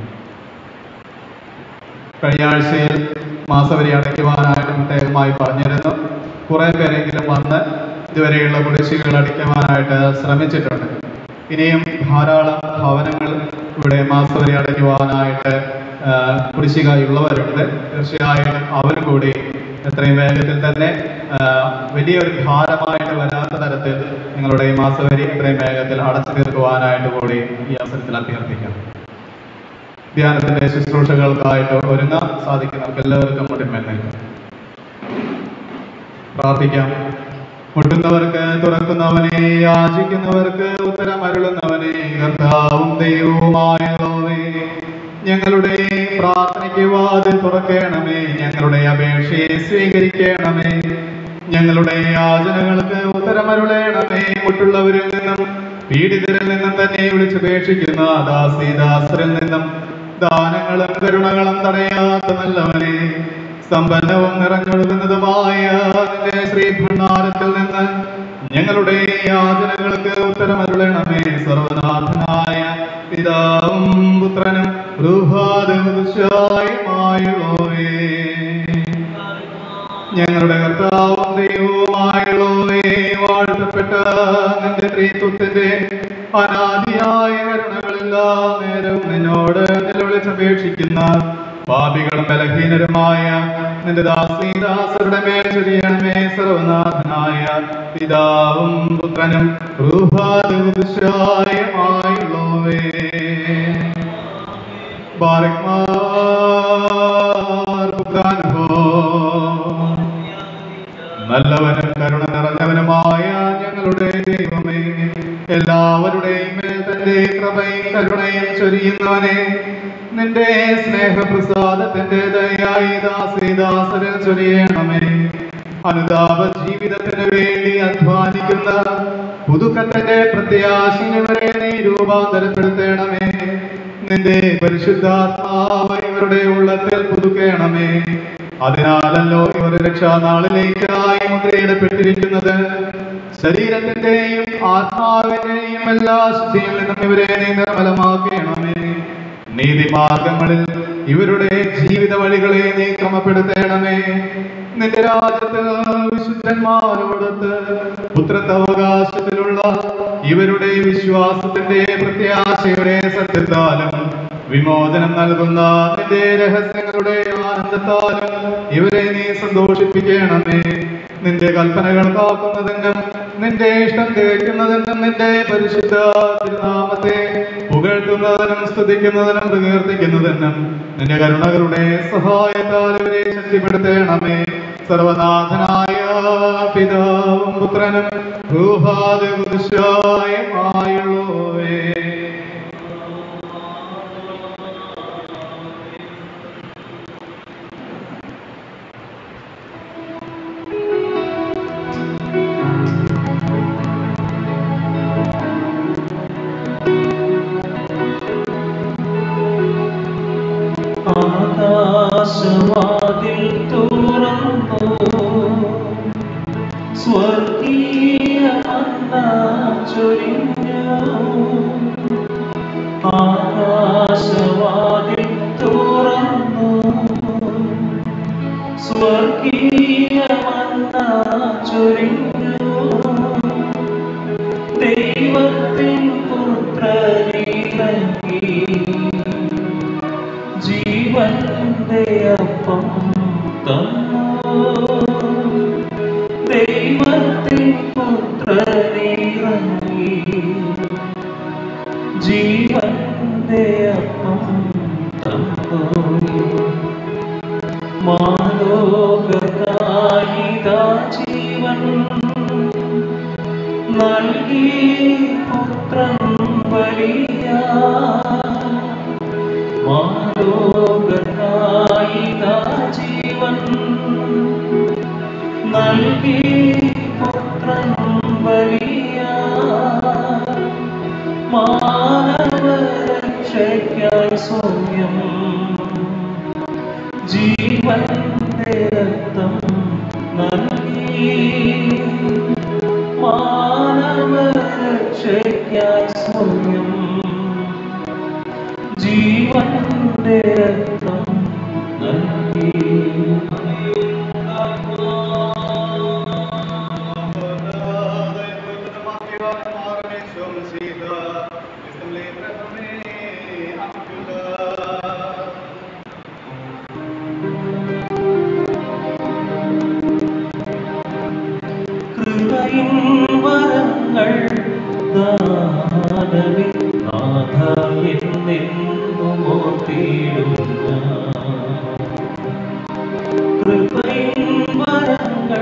കഴിഞ്ഞ ആഴ്ചയിൽ മാസവരി അടയ്ക്കുവാനായിട്ട് പ്രത്യേകമായി പറഞ്ഞിരുന്നു കുറെ പേരെങ്കിലും വന്ന് ഇതുവരെയുള്ള കുടിശ്ശികൾ അടയ്ക്കുവാനായിട്ട് ശ്രമിച്ചിട്ടുണ്ട് ഇനിയും ധാരാളം ഭവനങ്ങൾ ഇവിടെ മാസവരി അടയ്ക്കുവാനായിട്ട് ആ, കുടിശ്ശിക ഉള്ളവരുണ്ട് തീർച്ചയായിട്ടും അവരും കൂടി എത്രയും വേഗത്തിൽ തന്നെ ആ, വലിയൊരു ഭാരമായിട്ട് വരാത്ത തരത്തിൽ നിങ്ങളുടെ ഈ മാസവരി എത്രയും വേഗത്തിൽ അടച്ചു തീർക്കുവാനായിട്ട് കൂടി ഈ അവസരത്തിൽ അഭ്യർത്ഥിക്കുന്നു ധ്യാനത്തിന്റെ ശുശ്രൂഷകൾക്കായിട്ട് ഒരുങ്ങാൻ സാധിക്കുന്നവർക്ക് എല്ലാവർക്കും മുടിമേൽ നൽകും പ്രാർത്ഥിക്കാം മുട്ടുന്നവർക്ക് തുറക്കുന്നവനെ യാചിക്കുന്നവർക്ക് ഉത്തരം അരുളുന്നവനെ കർത്താവും ദൈവവുമായവേ ഞങ്ങളുടെ പ്രാർത്ഥനയ്ക്ക് വാതിൽ തുറക്കണമേ ഞങ്ങളുടെ അപേക്ഷയെ സ്വീകരിക്കണമേ ഞങ്ങളുടെ യാചനകൾക്ക് ഉത്തരമരുളേണമേ മുട്ടുള്ളവരിൽ നിന്നും പീഡിതരിൽ നിന്നും തന്നെ വിളിച്ചപേക്ഷിക്കുന്ന ദാസീദാസരിൽ നിന്നും ദാനങ്ങളും കരുണകളും തടയാത്ത നല്ലവനെ സമ്പന്നവും നിറഞ്ഞൊഴുകുന്നതുമായ നിന്റെ ശ്രീഭണ്ഡാരത്തിൽ നിന്ന് ഞങ്ങളുടെ യാചനകൾക്ക് ഉത്തരമരുളണമേ സർവനാഥനായ പിതാവും പുത്രനും ൃഹാദുശായുമായുള്ളവേ ഞങ്ങളുടെ കർത്താവും ദൈവവുമായുള്ളവേ വാഴ്ത്തപ്പെട്ട നിന്റെ ത്രിത്വത്തിന്റെ അനാദിയായ കരുണകളെല്ലാ നേരവും നിന്നോട് നിലവിളിച്ചപേക്ഷിക്കുന്ന പാപികളും ബലഹീനരുമായ നിന്റെ ദാസീദാസരുടെ മേൽ ചൊരിയണമേ സർവനാഥനായ പിതാവും പുത്രനും ൃഹാദുശായുമായുള്ളവേ ബാരക്മാർ പുത്രാനുഭോ നല്ലവനും കരുണ നിറഞ്ഞവനുമായ ഞങ്ങളുടെ ദൈവമേ എല്ലാവരുടെയും മേൽ തന്റെ കൃപയും കരുണയും ചൊരിയുന്നവനെ നിന്റെ സ്നേഹപ്രസാദത്തിന്റെ ദയായി ദാസീദാസരിൽ ചൊരിയണമേ അനുതാപ ജീവിതത്തിന് വേണ്ടി അധ്വാനിക്കുന്ന പുതുക്കത്തിന്റെ പ്രത്യാശിനിവരെ നീ രൂപാന്തരപ്പെടുത്തണമേ നിന്റെ പരിശുദ്ധാത്മാവ് ഇവരുടെ ഉള്ളത്തിൽ പുതുക്കണമേ അതിനാലല്ലോ ഇവർ രക്ഷാനാളിലേക്കായി മുദ്രയിടപ്പെട്ടിരിക്കുന്നത് ശരീരത്തിന്റെയും ആത്മാവിന്റെയും എല്ലാ ശുദ്ധിയിൽ നിന്നും ഇവരെ നീ നിർമ്മലമാക്കണമേ നീതിമാർഗങ്ങളിൽ ഇവരുടെ ജീവിത വഴികളെ നീ ക്രമപ്പെടുത്തണമേ നിന്റെ രാജ്യത്ത് വിശുദ്ധന്മാരോടൊത്ത് പുത്രത്വകാശത്തിലുള്ള ഇവരുടെ വിശ്വാസത്തിന്റെ പ്രത്യാശയുടെ സത്യത്താലും വിമോചനം നൽകുന്ന നിന്റെ രഹസ്യങ്ങളുടെ ആനന്ദത്താലും ഇവരെ നീ സന്തോഷിപ്പിക്കണമേ നിന്റെ കൽപ്പനകൾ കാക്കുന്നതിനും നിന്റെ ഇഷ്ടം തികയ്ക്കുന്നതിനും നിന്റെ പരിശുദ്ധ തിരുനാമത്തെ പുകഴ്ത്തുന്നതിനും സ്തുതിക്കുന്നതിനും പ്രകീർത്തിക്കുന്നതിനും നിന്റെ കരുണകളുടെ സഹായത്താൽ ഇവരെ ശക്തിപ്പെടുത്തണമേ സർവനാഥനായ പിതാവും പുത്രനും ഗൃഹാദിശായമായുള്ളവേ ആകാശവാതിൽ തുറന്നു സ്വർഗീയ മന്ന ചൊരിഞ്ഞു ആകാശവാതിൽ തുറന്നു സ്വർഗീയ മന്ന ചൊരിഞ്ഞു ദൈവത്തിൻ പുത്രനിറങ്ങി ജീവന്റെ അപ്പം തന്നു ദൈവത്തിൻ പുത്രനിറങ്ങി ജീവന്റെ അപ്പം തന്നു മാലോകനായിതാ ജീവൻ നൽകി പുത്രൻ ബലിയാ മാലോകനായിതാ ജീവൻ നൽകി പുത്രൻ ബലിയാ മാനവരക്ഷയ്ക്കായി സ്വയം ജീവന്റെ രക്തം നൽകി മാനവരക്ഷയ്ക്കായി സ്വയം ജീവന്റെ രക്തം നൽകി കൃപയിൻ വരങ്ങൾ ദാനവി നാഥവിൽ നിന്നും ഓർത്തിടുന്ന കൃപയിൻ വരങ്ങൾ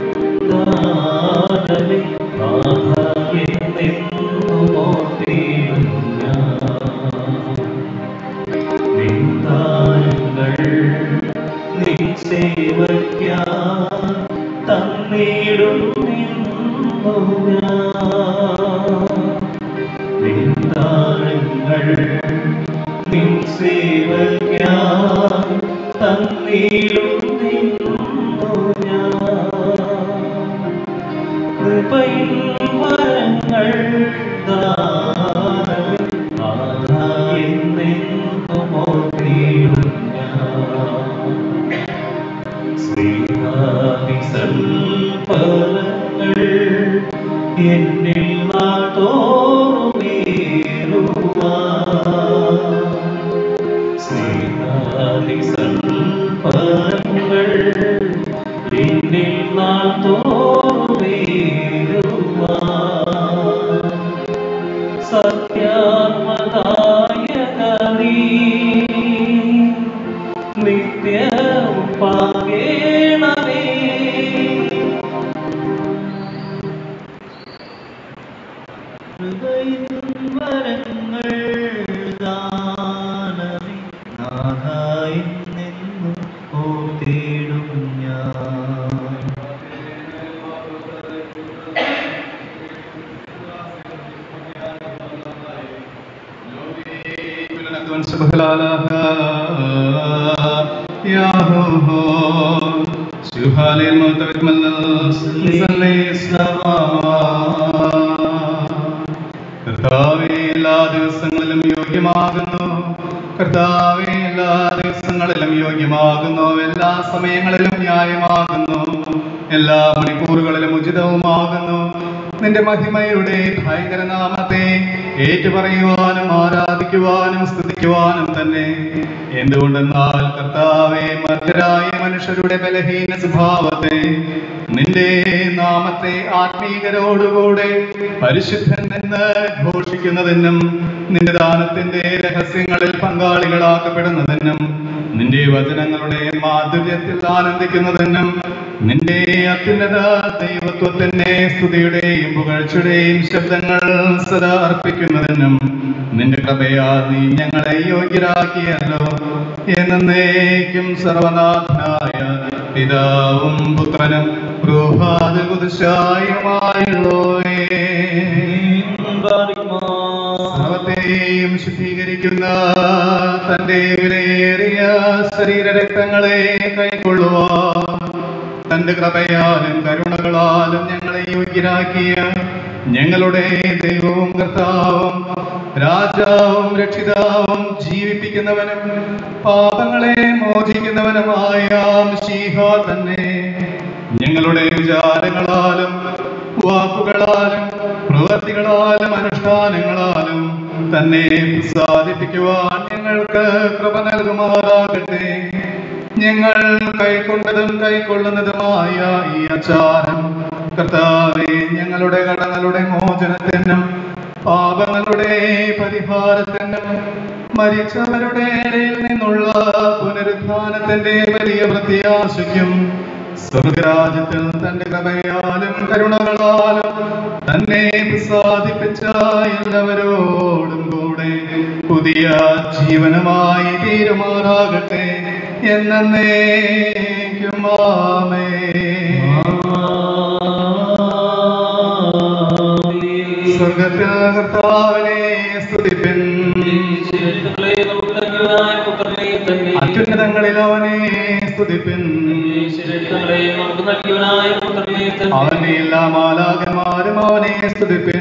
ദാനവി നാഥവിൽ നിന്നും ഓർത്തിടുന്ന നിന്ദാനങ്ങൾ നിൻ സേവയ്ക്കാ തന്നിടും നിന്ദാനങ്ങൾ നിൻ സേവയ്ക്കായി തന്നിടുന്നു ഞാൻ കൃപയിൽ വരങ്ങൾ ദാനമെന്നെന്നുമോർത്തിടും ഞാൻ ശ്രീനാദിസൽഫലങ്ങൾ എന്നിൽ നാട്ടോറുമേറുവാൻ ശ്രീനാദിസൽഫലങ്ങൾ എന്നിൽ നാട്ടോറുമേറുവാൻ സത്യാത്മദായക നീ നിത്യവും പാകേണമേ വരങ്ങൾ ദാനമേ നാഥായി നിന്നു ഓർത്തിടും ഞാൻ കർത്താവേ എല്ലാ ദിവസങ്ങളിലും യോഗ്യമാകുന്നു കർത്താവേ എല്ലാ ദിവസങ്ങളിലും യോഗ്യമാകുന്നു എല്ലാ സമയങ്ങളിലും ന്യായമാകുന്നു എല്ലാ മണിക്കൂറുകളിലും ഉചിതവുമാകുന്നു നിന്റെ മഹിമയുടെ ഭയങ്കര നാമത്തെ ഏറ്റുപറയുവാനും ആരാധിക്കുവാനും സ്തുതിക്കുവാനും തന്നെ എന്തുകൊണ്ടെന്നാൽ കർത്താവെ മർദ്ദരായ മനുഷ്യരുടെ ബലഹീന സ്വഭാവത്തെ നിന്റെ നാമത്തെ ആത്മീകരോടുകൂടെ പരിശുദ്ധൻ എന്ന് ഘോഷിക്കുന്നതിനും നിന്റെ ദാനത്തിന്റെ രഹസ്യങ്ങളിൽ പങ്കാളികളാക്കപ്പെടുന്നതിനും നിന്റെ വചനങ്ങളുടെ മാധുര്യത്തിൽ ആനന്ദിക്കുന്നതിനും നിന്റെ അത്യുന്നത ദൈവത്വത്തിന്റെ സ്തുതിയുടെയും പുകഴ്ചയുടെയും ശബ്ദങ്ങൾ സദാ അർപ്പിക്കുന്നതിനും നിന്റെ കൃപയാ നീ ഞങ്ങളെ യോഗ്യരാക്കിയല്ലോ എന്നേക്കും സർവനാഥനായ പിതാവും പുത്രനും സർവത്തെയും ശുദ്ധീകരിക്കുന്ന തന്റെ വിലയേറിയ ശരീരരക്തങ്ങളെ കൈക്കൊള്ളുവാൻ തന്റെ കൃപയാലും കരുണകളാലും ഞങ്ങളെ യോഗ്യരാക്കിയ ഞങ്ങളുടെ ദൈവവും കർത്താവും രാജാവും രക്ഷിതാവും ജീവിപ്പിക്കുന്നവനും പാപങ്ങളെ മോചിക്കുന്നവനുമായ ശീഹ തന്നെ ഞങ്ങളുടെ വിചാരങ്ങളാലും വാക്കുകളാലും പ്രവൃത്തികളാലും അനുഷ്ഠാനങ്ങളാലും തന്നെ പ്രസാദിപ്പിക്കുവാൻ ഞങ്ങൾക്ക് കൃപ നൽകുമാറാകട്ടെ ഞങ്ങൾ കൈക്കൊണ്ടതും കൈക്കൊള്ളുന്നതുമായ ഈ ആചാരം കർത്താവെ ഞങ്ങളുടെ കടങ്ങളുടെ മോചനത്തിനും പാപങ്ങളുടെ പരിഹാരത്തിനും മരിച്ചവരുടെ ഇടയിൽ നിന്നുള്ള പുനരുദ്ധാനത്തിന്റെ വലിയ പ്രത്യാശയ്ക്കും സ്വർഗരാജ്യത്തിൽ തന്റെ കൃപയാലും കരുണകളാലും തന്നെ പ്രസാദിപ്പിച്ച എല്ലാവരോടും കൂടെ പുതിയ ജീവനമായി തീരുമാറാകട്ടെ എന്നേക്കും ആമേ സ്വർഗത്തിൽ കർത്താവിനെ സ്തുതിപ്പിൻ അത്യുന്നതങ്ങളിൽ അവനെ സ്തുതിപ്പിൻ അവന്റെ എല്ലാ മാലാകന്മാരും അവനെ സ്തുതിപ്പിൻ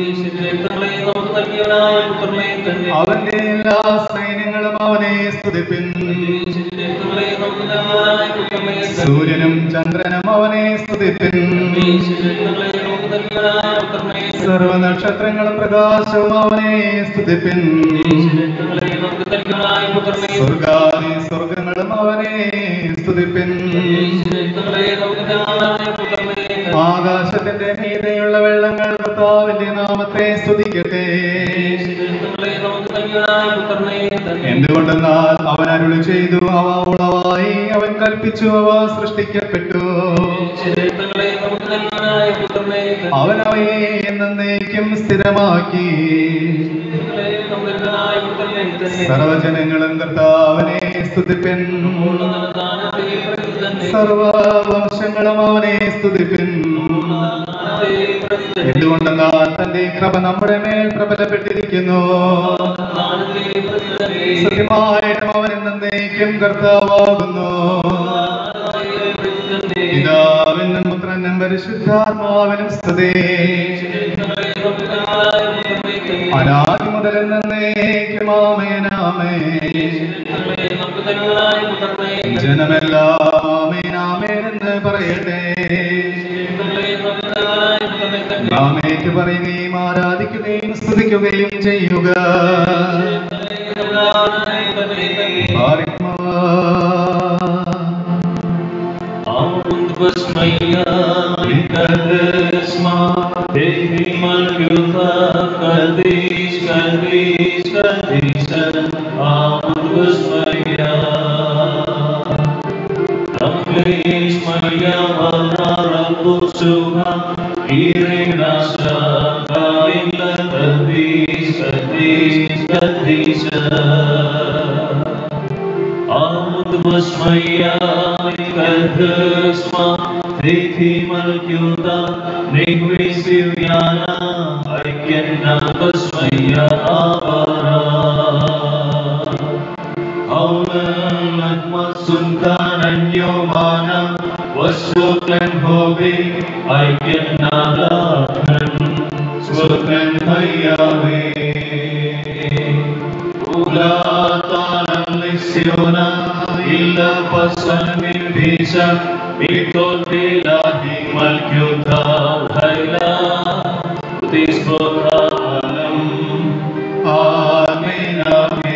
അവന്റെ എല്ലാ സൈന്യങ്ങളും അവനെ സ്തുതിപ്പിൻ സൂര്യനും ചന്ദ്രനും അവനെ സ്തുതിപ്പിൻ സർവനക്ഷത്രങ്ങളും പ്രകാശവും അവനെ സ്തുതിപ്പിൻ സ്വർഗാദി സ്വർഗങ്ങളും അവനെ സ്തുതിപ്പിൻ ആകാശത്തിന്റെ മീതെയുള്ള വെള്ളങ്ങൾ കർത്താവിന്റെ നാമത്തെ സ്തുതിക്കട്ടെ എന്തുകൊണ്ടെന്നാൽ അവൻ അരുളി ചെയ്തു അവ ഉളവായി അവൻ കൽപ്പിച്ചു അവ സൃഷ്ടിക്കപ്പെട്ടു അവൻ അവയെ എന്നേക്കും സ്ഥിരമാക്കി തന്നെ സർവജനങ്ങളും കർത്താവനെ സ്തുതിപ്പിൻ പൂർണ്ണദാനത്തെ പ്രതി തന്നെ സർവവംശങ്ങളും അവനെ സ്തുതിപ്പിൻ പൂർണ്ണദാനത്തെ പ്രതി തന്നെ എന്തുകൊണ്ടെന്നാൽ തന്റെ കൃപ നമ്മുടെ മേൽ പ്രബലപ്പെട്ടിരിക്കുന്നു ദാനത്തെ പ്രതി തന്നെ സത്യമായിട്ടും അവൻ എന്നേക്കും കർത്താവാകുന്നു ദാനത്തെ പ്രതി തന്നെ പിതാവിനും പുത്രനും പരിശുദ്ധാത്മാവിനും സ്തുതി അനാദി മുതൽ എന്നേക്കും ആമേനാമേ ജനമെല്ലാം ആമേനാമേൻ എന്ന് പറയട്ടെ നാമേക്ക് പറയുകയും ആരാധിക്കുകയും സ്തുതിക്കുകയും ചെയ്യുക ആത്മാ آمد بسمیا کلدسما دیکھی ملکیوتا نیگوی سیویانا ایکنا بسمیا آبارا ഹൗലൻ സുൽത്താനന്യോമാനം വസ്തുക്ലൻ ഹോബി ഐക്യനാദാനൻ സ്വർഗൻ ഹയ്യാവേ ഉലാതാനം നിസ്യോന ഇല്ല പസമിൻ ഭീഷ വിത്തോട്ടിലാഹി മൽക്യുദ്ധ ഹൈല ഉദിസ്വകാലം ആമേൻ ആമേൻ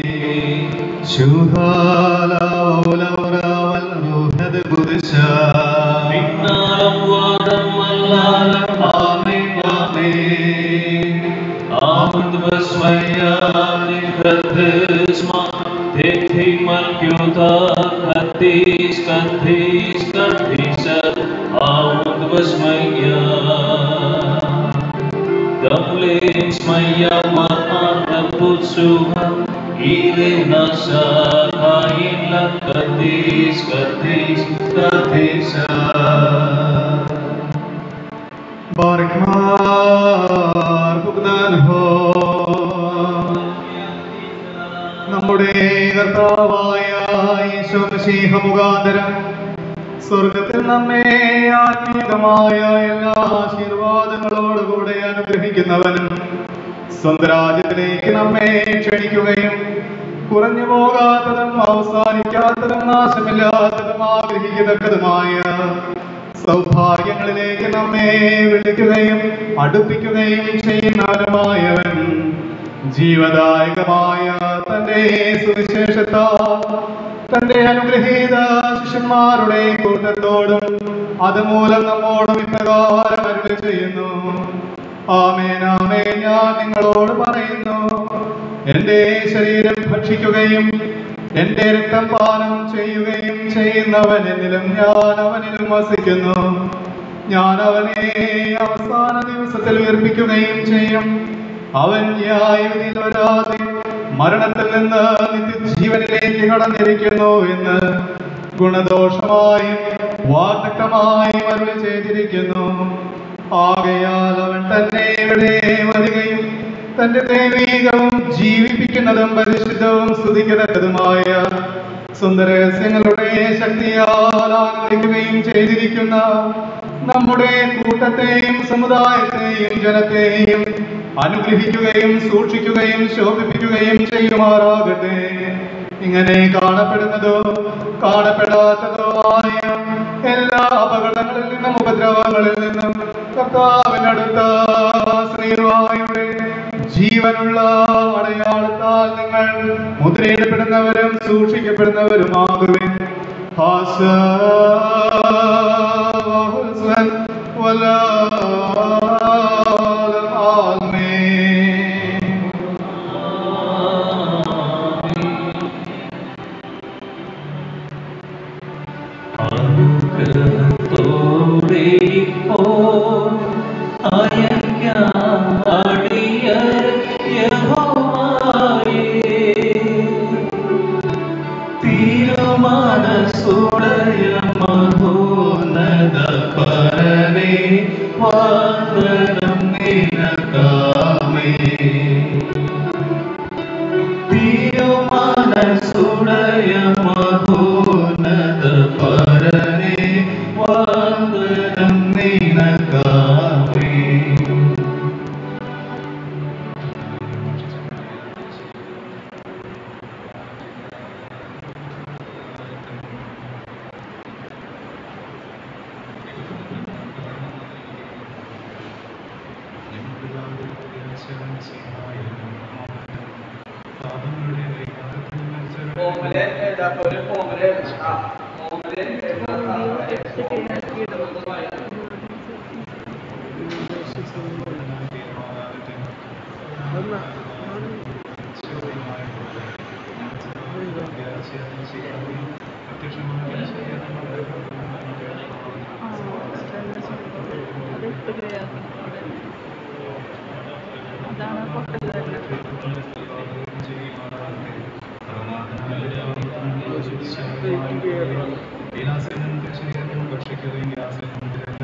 ശുഹാല ഔലൗരാവൽ റൂഹദ് ഖുദ്ശ മിന്നാലം വാദം അല്ലാലം ആമേൻ ആമേൻ ആമന്ത് ബസ്മയാനി കദ്സ്മ തേഥി മൽക്യുത കത്തീസ് കത്തീസ് കത്തീസ് ആമന്ത് ബസ്മയാ Damlin smaya maharaputsuha Ire nasa kaila katis katis katisa ബാർക്ക്മാർ പുഗ്ദാൻ ഹോ നമ്മുടെ കർത്താവായ ഈശോ മിശിഹ മുഖാന്തരം സ്വർഗത്തിൽ നമ്മെ ആത്മീയമായ എല്ലാ ആശീർവാദങ്ങളോടുകൂടെ അനുഗ്രഹിക്കുന്നവനും സ്വന്തം രാജ്യത്തിലേക്ക് നമ്മെ ക്ഷണിക്കുകയും കുറഞ്ഞു പോകാത്തതും അവസാനിക്കാത്തതും നാശമില്ലാത്തതും ആഗ്രഹിക്കത്തക്കതുമായ സൗഭാഗ്യങ്ങളിലേക്ക് നമ്മെ വിളിക്കുകയും അടുപ്പിക്കുകയും ചെയ്യുന്നവനുമായവൻ ജീവദായകമായ തന്റെ സുവിശേഷത്താ തന്റെ അനുഗ്രഹീത ശിഷ്യന്മാരുടെ കൂട്ടത്തോടും അതുമൂലം നമ്മോടും ഇപ്രകാരം അരുളി ചെയ്യുന്നു ആമേൻ ആമേൻ ഞാൻ നിങ്ങളോട് പറയുന്നു എന്റെ ശരീരം ഭക്ഷിക്കുകയും എന്റെ രക്തം പാനം ചെയ്യുകയും ചെയ്യുന്നവൻ എന്നിലും ഞാൻ അവനിലും വസിക്കുന്നു ഞാൻ അവനെ അവസാന ദിവസത്തിൽ ഉയർപ്പിക്കുകയും ചെയ്യും അവൻ ന്യായവിധിയിൽ വരാതെ മരണത്തിൽ നിന്ന് നിത്യജീവനിലേക്ക് കടന്നിരിക്കുന്നു എന്ന് ഗുണദോഷമായും വാർദ്ധക്യമായും അരുളി ചെയ്തിരിക്കുന്നു ആകയാൽ അവൻ തന്നെ ഇവിടെ വരികയും തന്റെ ദൈവീകവും ജീവിപ്പിക്കുന്നതും പരിശുദ്ധവും സ്തുതിക്കത്തക്കതുമായ സുന്ദരസ്യങ്ങളുടെ ശക്തിയാൽ ആനന്ദിക്കുകയും ചെയ്തിരിക്കുന്ന നമ്മുടെ കൂട്ടത്തെയും സമുദായത്തെയും ജനത്തെയും അനുഗ്രഹിക്കുകയും സൂക്ഷിക്കുകയും ശോഭിപ്പിക്കുകയും ചെയ്യുമാറാകട്ടെ ഇങ്ങനെ കാണപ്പെടുന്നതോ കാണപ്പെടാത്തതോ ആയ എല്ലാ അപകടങ്ങളിൽ നിന്നും ഉപദ്രവങ്ങളിൽ നിന്നും കർത്താവിനടുത്ത ശ്രീവായുടെ ജീവനുള്ള അടയാളത്താൽ നിങ്ങൾ മുദ്രയിടപ്പെടുന്നവരും സൂക്ഷിക്കപ്പെടുന്നവരുമാകുവിൻ ഹാസൻ അനുഗ്രഹത്തോടെ ഇപ്പോൾ അയക്കാം അടിയർ യഹോവയെ. തിരുമനസുടയ മഹോന്നത പരനെ വന്ദനം നിനക്കാവേ അതാണ് പൊട്ടൽ ഭക്ഷിക്കുകയും ഗ്യാസിൽ